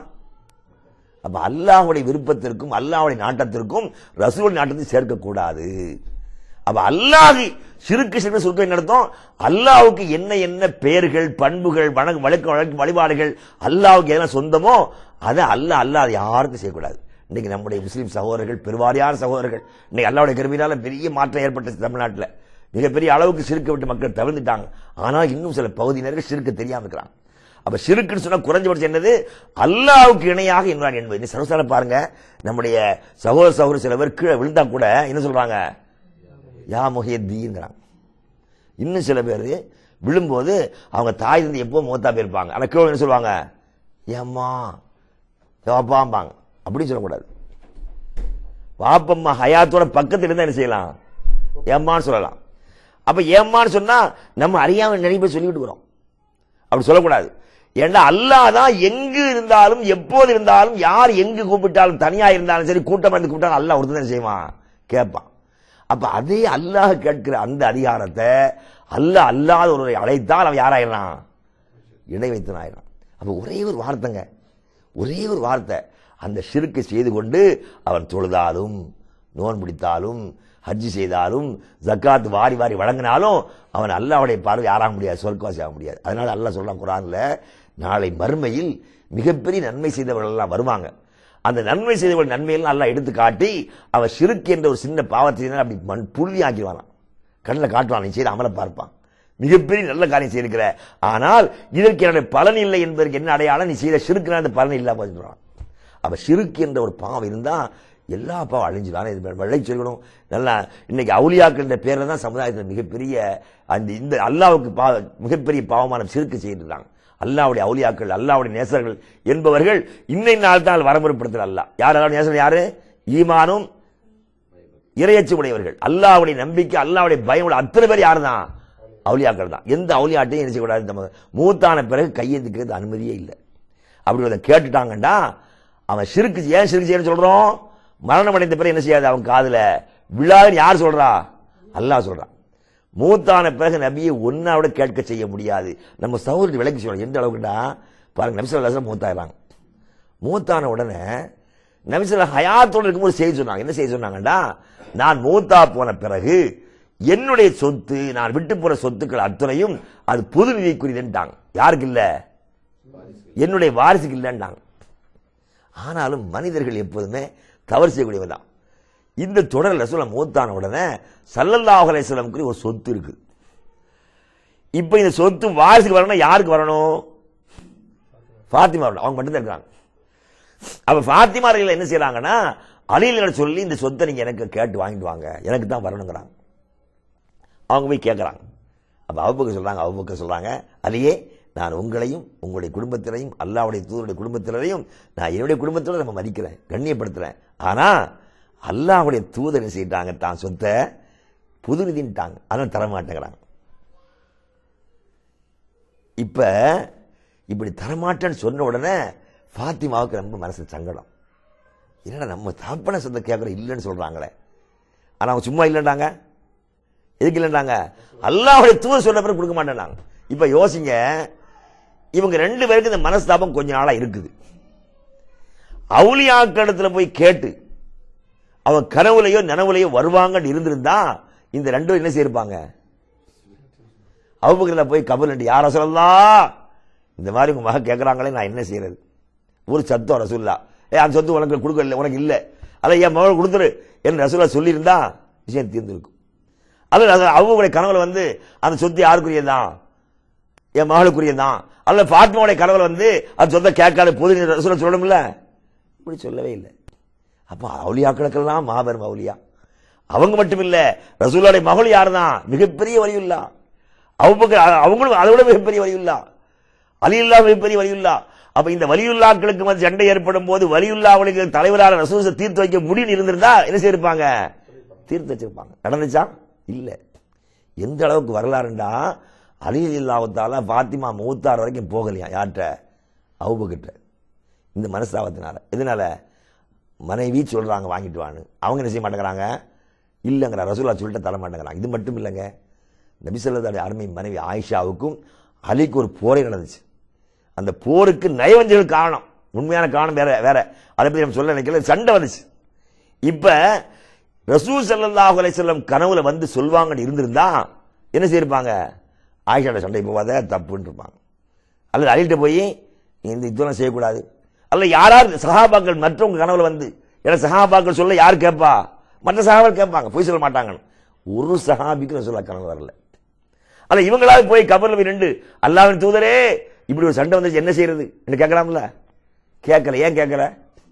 A: அப்ப அல்லாஹ்வுடைய விருப்பத்திற்கும் அல்லாஹ்வுடைய நாட்டத்திற்கும் ரசூல் நாட்டத்தை சேர்க்கக்கூடாது அப்ப அல்லாஹ் சிறுக்கு சிறு சுருக்கம் நடத்தும் அல்லாஹ்வுக்கு என்ன என்ன பெயர்கள் பண்புகள் வணக்க வழக்க வழக்கு வழிபாடுகள் அல்லாஹ்வுக்கு எதெல்லாம் சொந்தமோ அதை அல்லாஹ் அல்லாஹ் யாருக்கும் செய்யக்கூடாது இன்னைக்கு நம்முடைய முஸ்லீம் சகோதரர்கள் பெருவாரியான சகோதரர்கள் இன்னைக்கு அல்லாஹ்வுடைய கருவினால பெரிய மாற்றம் ஏற்பட்டுச்சு தமிழ்நாட்டில் மிகப்பெரிய அளவுக்கு சிறுக்க விட்டு மக்கள் தவிர்த்துட்டாங்க ஆனால் இன்னும் சில பகுதியினருக்கு சிறுக்க தெரியாம இருக்கிறாங்க அப்ப சிறுக்குன்னு சொன்னா குறைஞ்சபட்சம் என்னது அல்லாவுக்கு இணையாக என்றான் என்பது நீ சரசார பாருங்க நம்முடைய சகோதர சகோதர சில பேர் கீழே விழுந்தா கூட என்ன சொல்றாங்க யா முஹியத்தீங்கிறாங்க இன்னும் சில பேர் விழும்போது அவங்க தாய் இருந்து எப்போ மூத்தா போயிருப்பாங்க ஆனா கீழே என்ன சொல்லுவாங்க ஏம்மா வாப்பாம்பாங்க அப்படின்னு சொல்லக்கூடாது வாப்பம்மா ஹயாத்தோட பக்கத்துல இருந்தா என்ன செய்யலாம் ஏம்மான்னு சொல்லலாம் அப்ப ஏம்மான்னு சொன்னா நம்ம அறியாம நிறைய பேர் சொல்லிட்டு இருக்கிறோம் அப்படி சொல்லக்கூடாது ஏன்னா அல்லாஹ் தான் எங்கு இருந்தாலும் எப்போது இருந்தாலும் யார் எங்கு கூப்பிட்டாலும் தனியா இருந்தாலும் சரி கூட்டம் வந்து கூப்பிட்டாலும் அல்லாஹ் ஒருத்தர் தான் செய்வான் கேட்பான் அப்ப அதே அல்லாஹ் கேட்கிற அந்த அதிகாரத்தை அல்லாஹ் அல்லாத ஒருவரை அழைத்தால் அவன் யாராயிடலாம் இணை வைத்தன் ஆயிடலாம் அப்ப ஒரே ஒரு வார்த்தைங்க ஒரே ஒரு வார்த்தை அந்த ஷிர்க்கை செய்து கொண்டு அவன் தொழுதாலும் நோன் பிடித்தாலும் ஹஜ்ஜி செய்தாலும் ஜக்காத் வாரி வாரி வழங்கினாலும் அவன் அல்லாவுடைய பார்வை யாராக முடியாது சொர்க்கவாசி ஆக முடியாது அதனால அல்லாஹ் சொல்றான் குரான்ல நாளை மறுமையில் மிகப்பெரிய நன்மை செய்தவர்கள் எல்லாம் வருவாங்க அந்த நன்மை செய்தவர்கள் நன்மையெல்லாம் அல்லாஹ் எடுத்து காட்டி அவன் ஷிருக்கு என்ற ஒரு சின்ன பாவத்தை செய்தால் அப்படி மண் புள்ளி ஆக்கிடுவானான் கண்ணில் காட்டுவான் நீ செய்த அமல பார்ப்பான் மிகப்பெரிய நல்ல காரியம் செய்திருக்கிற ஆனால் இதற்கு என்னுடைய பலன் இல்லை என்பதற்கு என்ன அடையாளம் நீ செய்த ஷிருக்குனா அந்த பலன் இல்லாம போயிடுறான் அப்ப ஷிருக்கு என்ற ஒரு பாவம் இருந்தா எல்லா பாவம் அழிஞ்சிடும் இது வெள்ளை சொல்லணும் நல்லா இன்னைக்கு அவுலியாக்கள் என்ற பேர்ல தான் சமுதாயத்தில் மிகப்பெரிய அந்த இந்த அல்லாவுக்கு பா- மிகப்பெரிய பாவமான சிறுக்கு செய்திருக்காங்க அல்லாவுடைய அவுலியாக்கள் அல்லாவுடைய நேசர்கள் என்பவர்கள் இன்னை நாள் தான் வரமுறைப்படுத்தல் அல்ல யார் அல்லாவுடைய நேசர்கள் யாரு ஈமானும் இரையச்சு உடையவர்கள் அல்லாவுடைய நம்பிக்கை அல்லாவுடைய பயம் உள்ள அத்தனை பேர் யார் தான் அவுலியாக்கள் தான் எந்த அவுலியாட்டையும் என்ன செய்யக்கூடாது நம்ம மூத்தான பிறகு கையெழுத்துக்கிறது அனுமதியே இல்லை அப்படி அதை கேட்டுட்டாங்கன்னா அவன் சிறுக்கு ஏன் சிறுக்கு செய்யணும் சொல்றோம் மரணம் அடைந்த பிறகு என்ன செய்யாது அவன் காதுல விழாதுன்னு யார் சொல்றா அல்லாஹ் சொல்றான் மூத்தான பிறகு நபியை ஒன்னாவோட கேட்க செய்ய முடியாது நம்ம சௌகரியத்தை விளக்கி சொல்லணும் எந்த அளவுக்குடா பாருங்க நபி சொல்லா மூத்தாயிராங்க மூத்தான உடனே நபிசல்ல ஹயாத்தோடு இருக்கும்போது செய்தி சொன்னாங்க என்ன செய்தி சொன்னாங்கடா நான் மூத்தா போன பிறகு என்னுடைய சொத்து நான் விட்டு போற சொத்துக்கள் அத்தனையும் அது பொது நிதிக்குரியதுன்ட்டாங்க யாருக்கு இல்ல என்னுடைய வாரிசுக்கு இல்லைன்ட்டாங்க ஆனாலும் மனிதர்கள் எப்போதுமே தவறு செய்யக்கூடியவன் தான் இந்த தொடரில் சொல்ல மூத்தான உடனே சல்லல்லாஹு அலைஹி வஸல்லமுக்கு ஒரு சொத்து இருக்கு இப்ப இந்த சொத்து வாரிசுக்கு வரணும் யாருக்கு வரணும் ஃபாத்திமா வரணும் அவங்க மட்டும்தான் இருக்காங்க அப்ப ஃபாத்திமார்கள் என்ன செய்யறாங்கன்னா அலில சொல்லி இந்த சொத்தை நீங்க எனக்கு கேட்டு வாங்கிட்டு வாங்க எனக்கு தான் வரணுங்கிறாங்க அவங்க போய் கேட்கறாங்க அப்ப அவுபக்க சொல்றாங்க அவுபக்க சொல்றாங்க அலியே நான் உங்களையும் உங்களுடைய குடும்பத்தினரையும் அல்லாவுடைய தூதருடைய குடும்பத்தினரையும் நான் என்னுடைய குடும்பத்தோட நம்ம மதிக்கிறேன் கண்ணியப்படுத்துறேன் ஆனா அல்லாஹ்வுடைய தூதர் என்ன செய்யிட்டாங்க தான் சொத்தை புது நிதின்ட்டாங்க அதனால தரமாட்டேங்கிறாங்க இப்ப இப்படி தரமாட்டேன்னு சொன்ன உடனே ஃபாத்திமாவுக்கு ரொம்ப மனசு சங்கடம் என்னடா நம்ம தகப்பன சொந்த கேட்கற இல்லைன்னு சொல்றாங்களே ஆனா அவங்க சும்மா இல்லைன்றாங்க எதுக்கு இல்லைன்றாங்க அல்லாஹ்வுடைய தூதர் சொன்ன பிறகு கொடுக்க மாட்டேன்னாங்க இப்ப யோசிங்க இவங்க ரெண்டு பேருக்கு இந்த மனஸ்தாபம் கொஞ்ச நாளா இருக்குது அவுளியாக்களிடத்துல போய் கேட்டு அவன் கனவுலையோ நனவுலையோ வருவாங்கன்னு இருந்திருந்தா இந்த ரெண்டு பேரும் என்ன செய்யிருப்பாங்க அவுபக்கரில் போய் கபல் யார சொல்லலாம் இந்த மாதிரி உங்க மக கேட்கறாங்களே நான் என்ன செய்யறது ஒரு சத்தம் ரசூல்லா ஏ அந்த சொத்து உனக்கு கொடுக்கல உனக்கு இல்ல அல்ல என் மகள் கொடுத்துரு என்று ரசூல்லா சொல்லியிருந்தா விஷயம் தீர்ந்திருக்கும் அல்ல அவுங்களுடைய கனவுல வந்து அந்த சொத்து யாருக்குரியதான் என் மகளுக்குரியதான் அல்ல பாத்மாவுடைய கனவுல வந்து அந்த சொத்தை கேட்காத பொது ரசூலா சொல்லணும்ல இப்படி சொல்லவே இல்லை அப்ப அவுலியாக்களுக்கெல்லாம் மாபெரும் அவுலியா அவங்க மட்டும் இல்ல ரசூலுடைய மகள் யாருதான் மிகப்பெரிய வலியுல்லா அவங்க அவங்களும் அதை விட மிகப்பெரிய வலியுல்லா அலியுல்லா மிகப்பெரிய வலியுல்லா அப்ப இந்த வலியுல்லாக்களுக்கு வந்து சண்டை ஏற்படும் போது வலியுல்லாவுடைய தலைவரான ரசூச தீர்த்து வைக்க முடியும் இருந்திருந்தா என்ன செய்திருப்பாங்க தீர்த்து வச்சிருப்பாங்க நடந்துச்சா இல்ல எந்த அளவுக்கு வரலாறுண்டா அலி இல்லாவத்தால பாத்திமா மூத்தார் வரைக்கும் போகலையா யார்கிட்ட அவுபக்கிட்ட இந்த மனஸ்தாபத்தினால எதனால மனைவி சொல்றாங்க வாங்கிட்டு வான்னு அவங்க என்ன செய்ய மாட்டேங்கிறாங்க இல்லைங்கிற ரசூலா சொல்லிட்டு தர மாட்டேங்கிறாங்க இது மட்டும் இல்லைங்க நபிசல்லாவுடைய அருமை மனைவி ஆயிஷாவுக்கும் அலிக்கு ஒரு போரே நடந்துச்சு அந்த போருக்கு நயவஞ்சல் காரணம் உண்மையான காரணம் வேற வேற அதை பத்தி நம்ம சொல்ல நினைக்கல சண்டை வந்துச்சு இப்ப ரசூல் ஸல்லல்லாஹு அலைஹி வஸல்லம் கனவுல வந்து சொல்வாங்கன்னு இருந்திருந்தா என்ன செய்யிருப்பாங்க ஆயிஷாட சண்டை போவாத தப்புன்னு இருப்பாங்க அல்லது அழிட்டு போய் நீ இந்த இதெல்லாம் செய்யக்கூடாது அல்ல யாராவது சகாபாக்கள் மற்றவங்க கனவுல வந்து ஏன்னா சகாபாக்கள் சொல்ல யார் கேட்பா மற்ற சகாபாக்கள் கேட்பாங்க பொய் சொல்ல மாட்டாங்க ஒரு சஹாபிக்கு ரசூல்லா கனவு வரல ஆனா இவங்களாவது போய் கபர்ல போய் நின்று அல்லாவின் தூதரே இப்படி ஒரு சண்டை வந்துச்சு என்ன செய்யறது என்று கேட்கலாம்ல கேட்கல ஏன் கேட்கல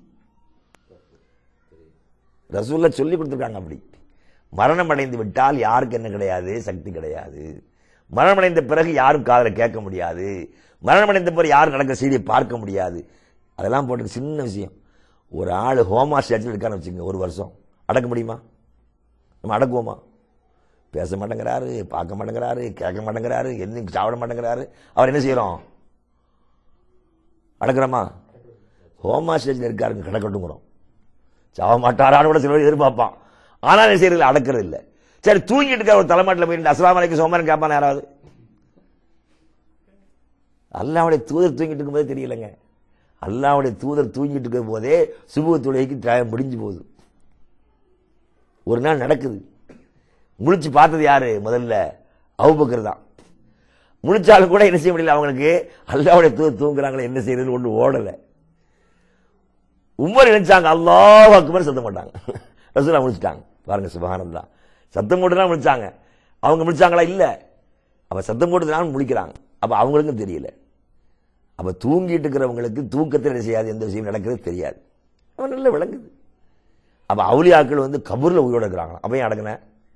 A: ரசூல்லா சொல்லி கொடுத்துருக்காங்க அப்படி மரணம் அடைந்து விட்டால் யாருக்கு என்ன கிடையாது சக்தி கிடையாது மரணம் அடைந்த பிறகு யாரும் காதல கேட்க முடியாது மரணம் அடைந்த பிறகு யாரும் நடக்கிற செய்தியை பார்க்க முடியாது அதெல்லாம் போட்டு சின்ன விஷயம் ஒரு ஆள் ஹோமா ஸ்டேஜில் இருக்கான்னு வச்சுக்கோங்க ஒரு வருஷம் அடக்க முடியுமா நம்ம அடக்குவோமா பேச மாட்டேங்கிறாரு பார்க்க மாட்டேங்கிறாரு கேட்க மாட்டேங்கிறாரு எந்த சாப்பிட மாட்டேங்கிறாரு அவர் என்ன செய்யறோம் அடக்குறோமா ஹோமா ஸ்டேஜில் இருக்காருங்க கிடக்கட்டுங்கிறோம் சாவ மாட்டாரான்னு கூட சில பேர் எதிர்பார்ப்பான் ஆனால் என்ன செய்யறது அடக்கிறது இல்லை சரி தூங்கிட்டு இருக்க ஒரு தலைமாட்டில் போயிட்டு அஸ்லாம் வலைக்கும் சோமரன் கேட்பான் யாராவது அல்லாவுடைய தூதர் தூங்கிட்டு இருக்கும்போதே தெரியலங்க அல்லாவுடைய தூதர் தூங்கிட்டு இருக்கும் போதே சுபுக தொழுகைக்கு டைம் முடிஞ்சு போகுது ஒரு நாள் நடக்குது முழிச்சு பார்த்தது யாரு முதல்ல அவுபக்கர் தான் முழிச்சாலும் கூட என்ன செய்ய முடியல அவங்களுக்கு அல்லாவுடைய தூதர் தூங்குறாங்களே என்ன செய்யறது ஒன்று ஓடலை உமர் நினைச்சாங்க அல்லாஹ் அக்பர் சத்தம் போட்டாங்க ரசூலா முடிச்சிட்டாங்க பாருங்க சுபஹானல்லா சத்தம் போட்டுதான் முடிச்சாங்க அவங்க முடிச்சாங்களா இல்ல அவ சத்தம் போட்டுதான் முழிக்கிறாங்க அப்ப அவங்களுக்கும் தெரியல அப்ப தூங்கிட்டு இருக்கிறவங்களுக்கு தூக்கத்தில் என்ன செய்யாது எந்த விஷயம் நடக்கிறது தெரியாது அவன் நல்ல விளங்குது அப்ப அவுலியாக்கள் வந்து கபூர்ல உயிரோட இருக்கிறாங்க அப்ப ஏன் அடக்கின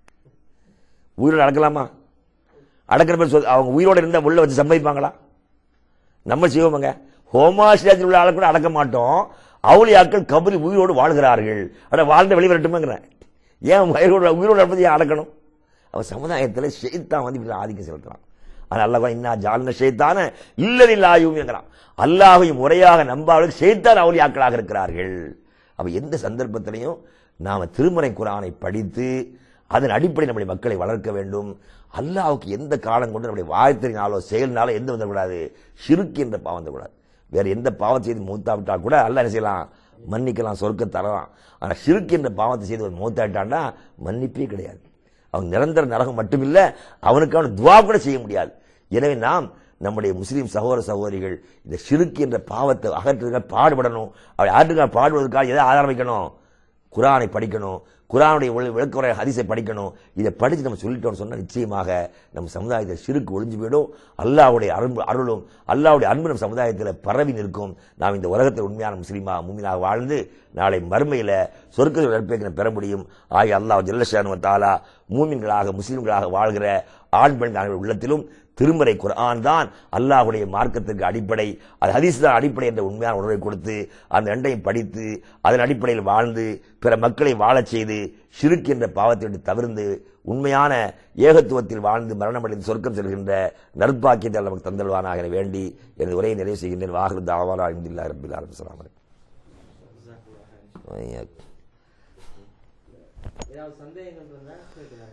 A: உயிரோட அடக்கலாமா அடக்கிற பேர் சொல் அவங்க உயிரோட இருந்தா உள்ள வச்சு சம்பாதிப்பாங்களா நம்ம செய்வோமாங்க ஹோமாஸ்டேஜில் உள்ள ஆளை கூட அடக்க மாட்டோம் அவுளியாக்கள் கபரி உயிரோடு வாழ்கிறார்கள் அட வாழ்ந்த வெளிவரட்டுமேங்கிறேன் ஏன் உயிரோடு உயிரோடு இருப்பது ஏன் அடக்கணும் அவன் சமுதாயத்தில் ஷெய்தான் வந்து இப்படி ஆதிக்கம் செலுத்துறான் ஆனால் அல்லாஹ் இன்னா ஜாலின ஷெய்தான இல்லதில் ஆயுங்கிறான் அல்லாஹை முறையாக நம்பாவளுக்கு ஷெய்தான் அவுளியாக்களாக இருக்கிறார்கள் அப்ப எந்த சந்தர்ப்பத்திலையும் நாம திருமறை குரானை படித்து அதன் அடிப்படை நம்முடைய மக்களை வளர்க்க வேண்டும் அல்லாஹ்வுக்கு எந்த காலம் கொண்டு நம்முடைய வாழ்த்தினாலோ செயல்னாலோ எந்த வந்துடக்கூடாது ஷிருக்கு என்ற பாவம் வந்துடக்கூடாது வேற எந்த பாவத்தை செய்து மூத்தாவிட்டா கூட அல்லாஹ் என்ன செய்யலாம் மன்னிக்கலாம் சொர்க்க தரலாம் ஆனா ஷிருக்கு என்ற பாவத்தை செய்து ஒரு மூத்தாயிட்டான்னா மன்னிப்பே கிடையாது அவன் நிரந்தர நரகம் மட்டுமில்ல அவனுக்கு அவன் துவா கூட செய்ய முடியாது எனவே நாம் நம்முடைய முஸ்லீம் சகோதர சகோதரிகள் இந்த ஷிருக்கு என்ற பாவத்தை அகற்றுக்க பாடுபடணும் அவளை ஆற்றுக்காக பாடுவதற்காக எதை ஆதாரம் வைக்கணும் குரானை படிக்கணும் குரானுடைய ஒளி- விளக்குறை ஹதீஸை படிக்கணும் இதை படிச்சு நம்ம சொல்லிட்டோம்னு சொன்னா நிச்சயமாக நம்ம சமுதாயத்தில் சிறுக்கு ஒளிஞ்சு போயிடும் அல்லாஹ்வுடைய அருள் அருளும் அல்லாஹ்வுடைய அன்பு நம்ம சமுதாயத்தில் பரவி நிற்கும் நாம் இந்த உலகத்தில் உண்மையான முஸ்லீமா மும்மினாக வாழ்ந்து நாளை மறுமையில சொர்க்கத்தில் நற்பேக்கின பெற முடியும் ஆகிய அல்லாஹ் ஜல்லஷானு தாலா மூமின்களாக முஸ்லிம்களாக வாழ்கிற ஆண் பெண் அனைவர் உள்ளத்திலும் திருமறை குர்ஆன் தான் அல்லாஹ்வுடைய மார்க்கத்திற்கு அடிப்படை அது ஹதீஸ் தான் அடிப்படை என்ற உண்மையான உணர்வை கொடுத்து அந்த ரெண்டையும் படித்து அதன் அடிப்படையில் வாழ்ந்து பிற மக்களை வாழச் செய்து ஷிருக் என்ற பாவத்தை விட்டு தவிர்ந்து உண்மையான ஏகத்துவத்தில் வாழ்ந்து மரணமடைந்து சொர்க்கம் செல்கின்ற நற்பாக்கியத்தை அல்லாஹ் நமக்கு தந்தல்வானாக என வேண்டி எனது உரையை நிறைவு செய்கின்றேன் வாஹிரு தாவாலா இந்தில்லா ரபில் அலுவலாம்
C: ஏதாவது சந்தேகங்கள் இருந்தா கேட்கலாம்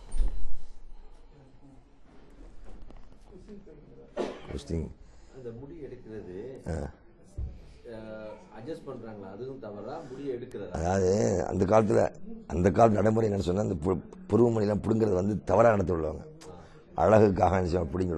A: முஸ்லீம்
C: அந்த முடி எடுக்கிறது அட்ஜஸ்ட் பண்றாங்களா அதுவும் தவறா முடி எடுக்கிறதா
A: அதாவது அந்த காலத்துல அந்த காலத்து நடைமுறை என்னன்னு சொன்னா அந்த பு- புருவமணிலாம் பிடுங்கிறது வந்து தவறா நடத்தி விடுவாங்க அழகுக்காக என்ன செய்வாங்க, பிடுங்கி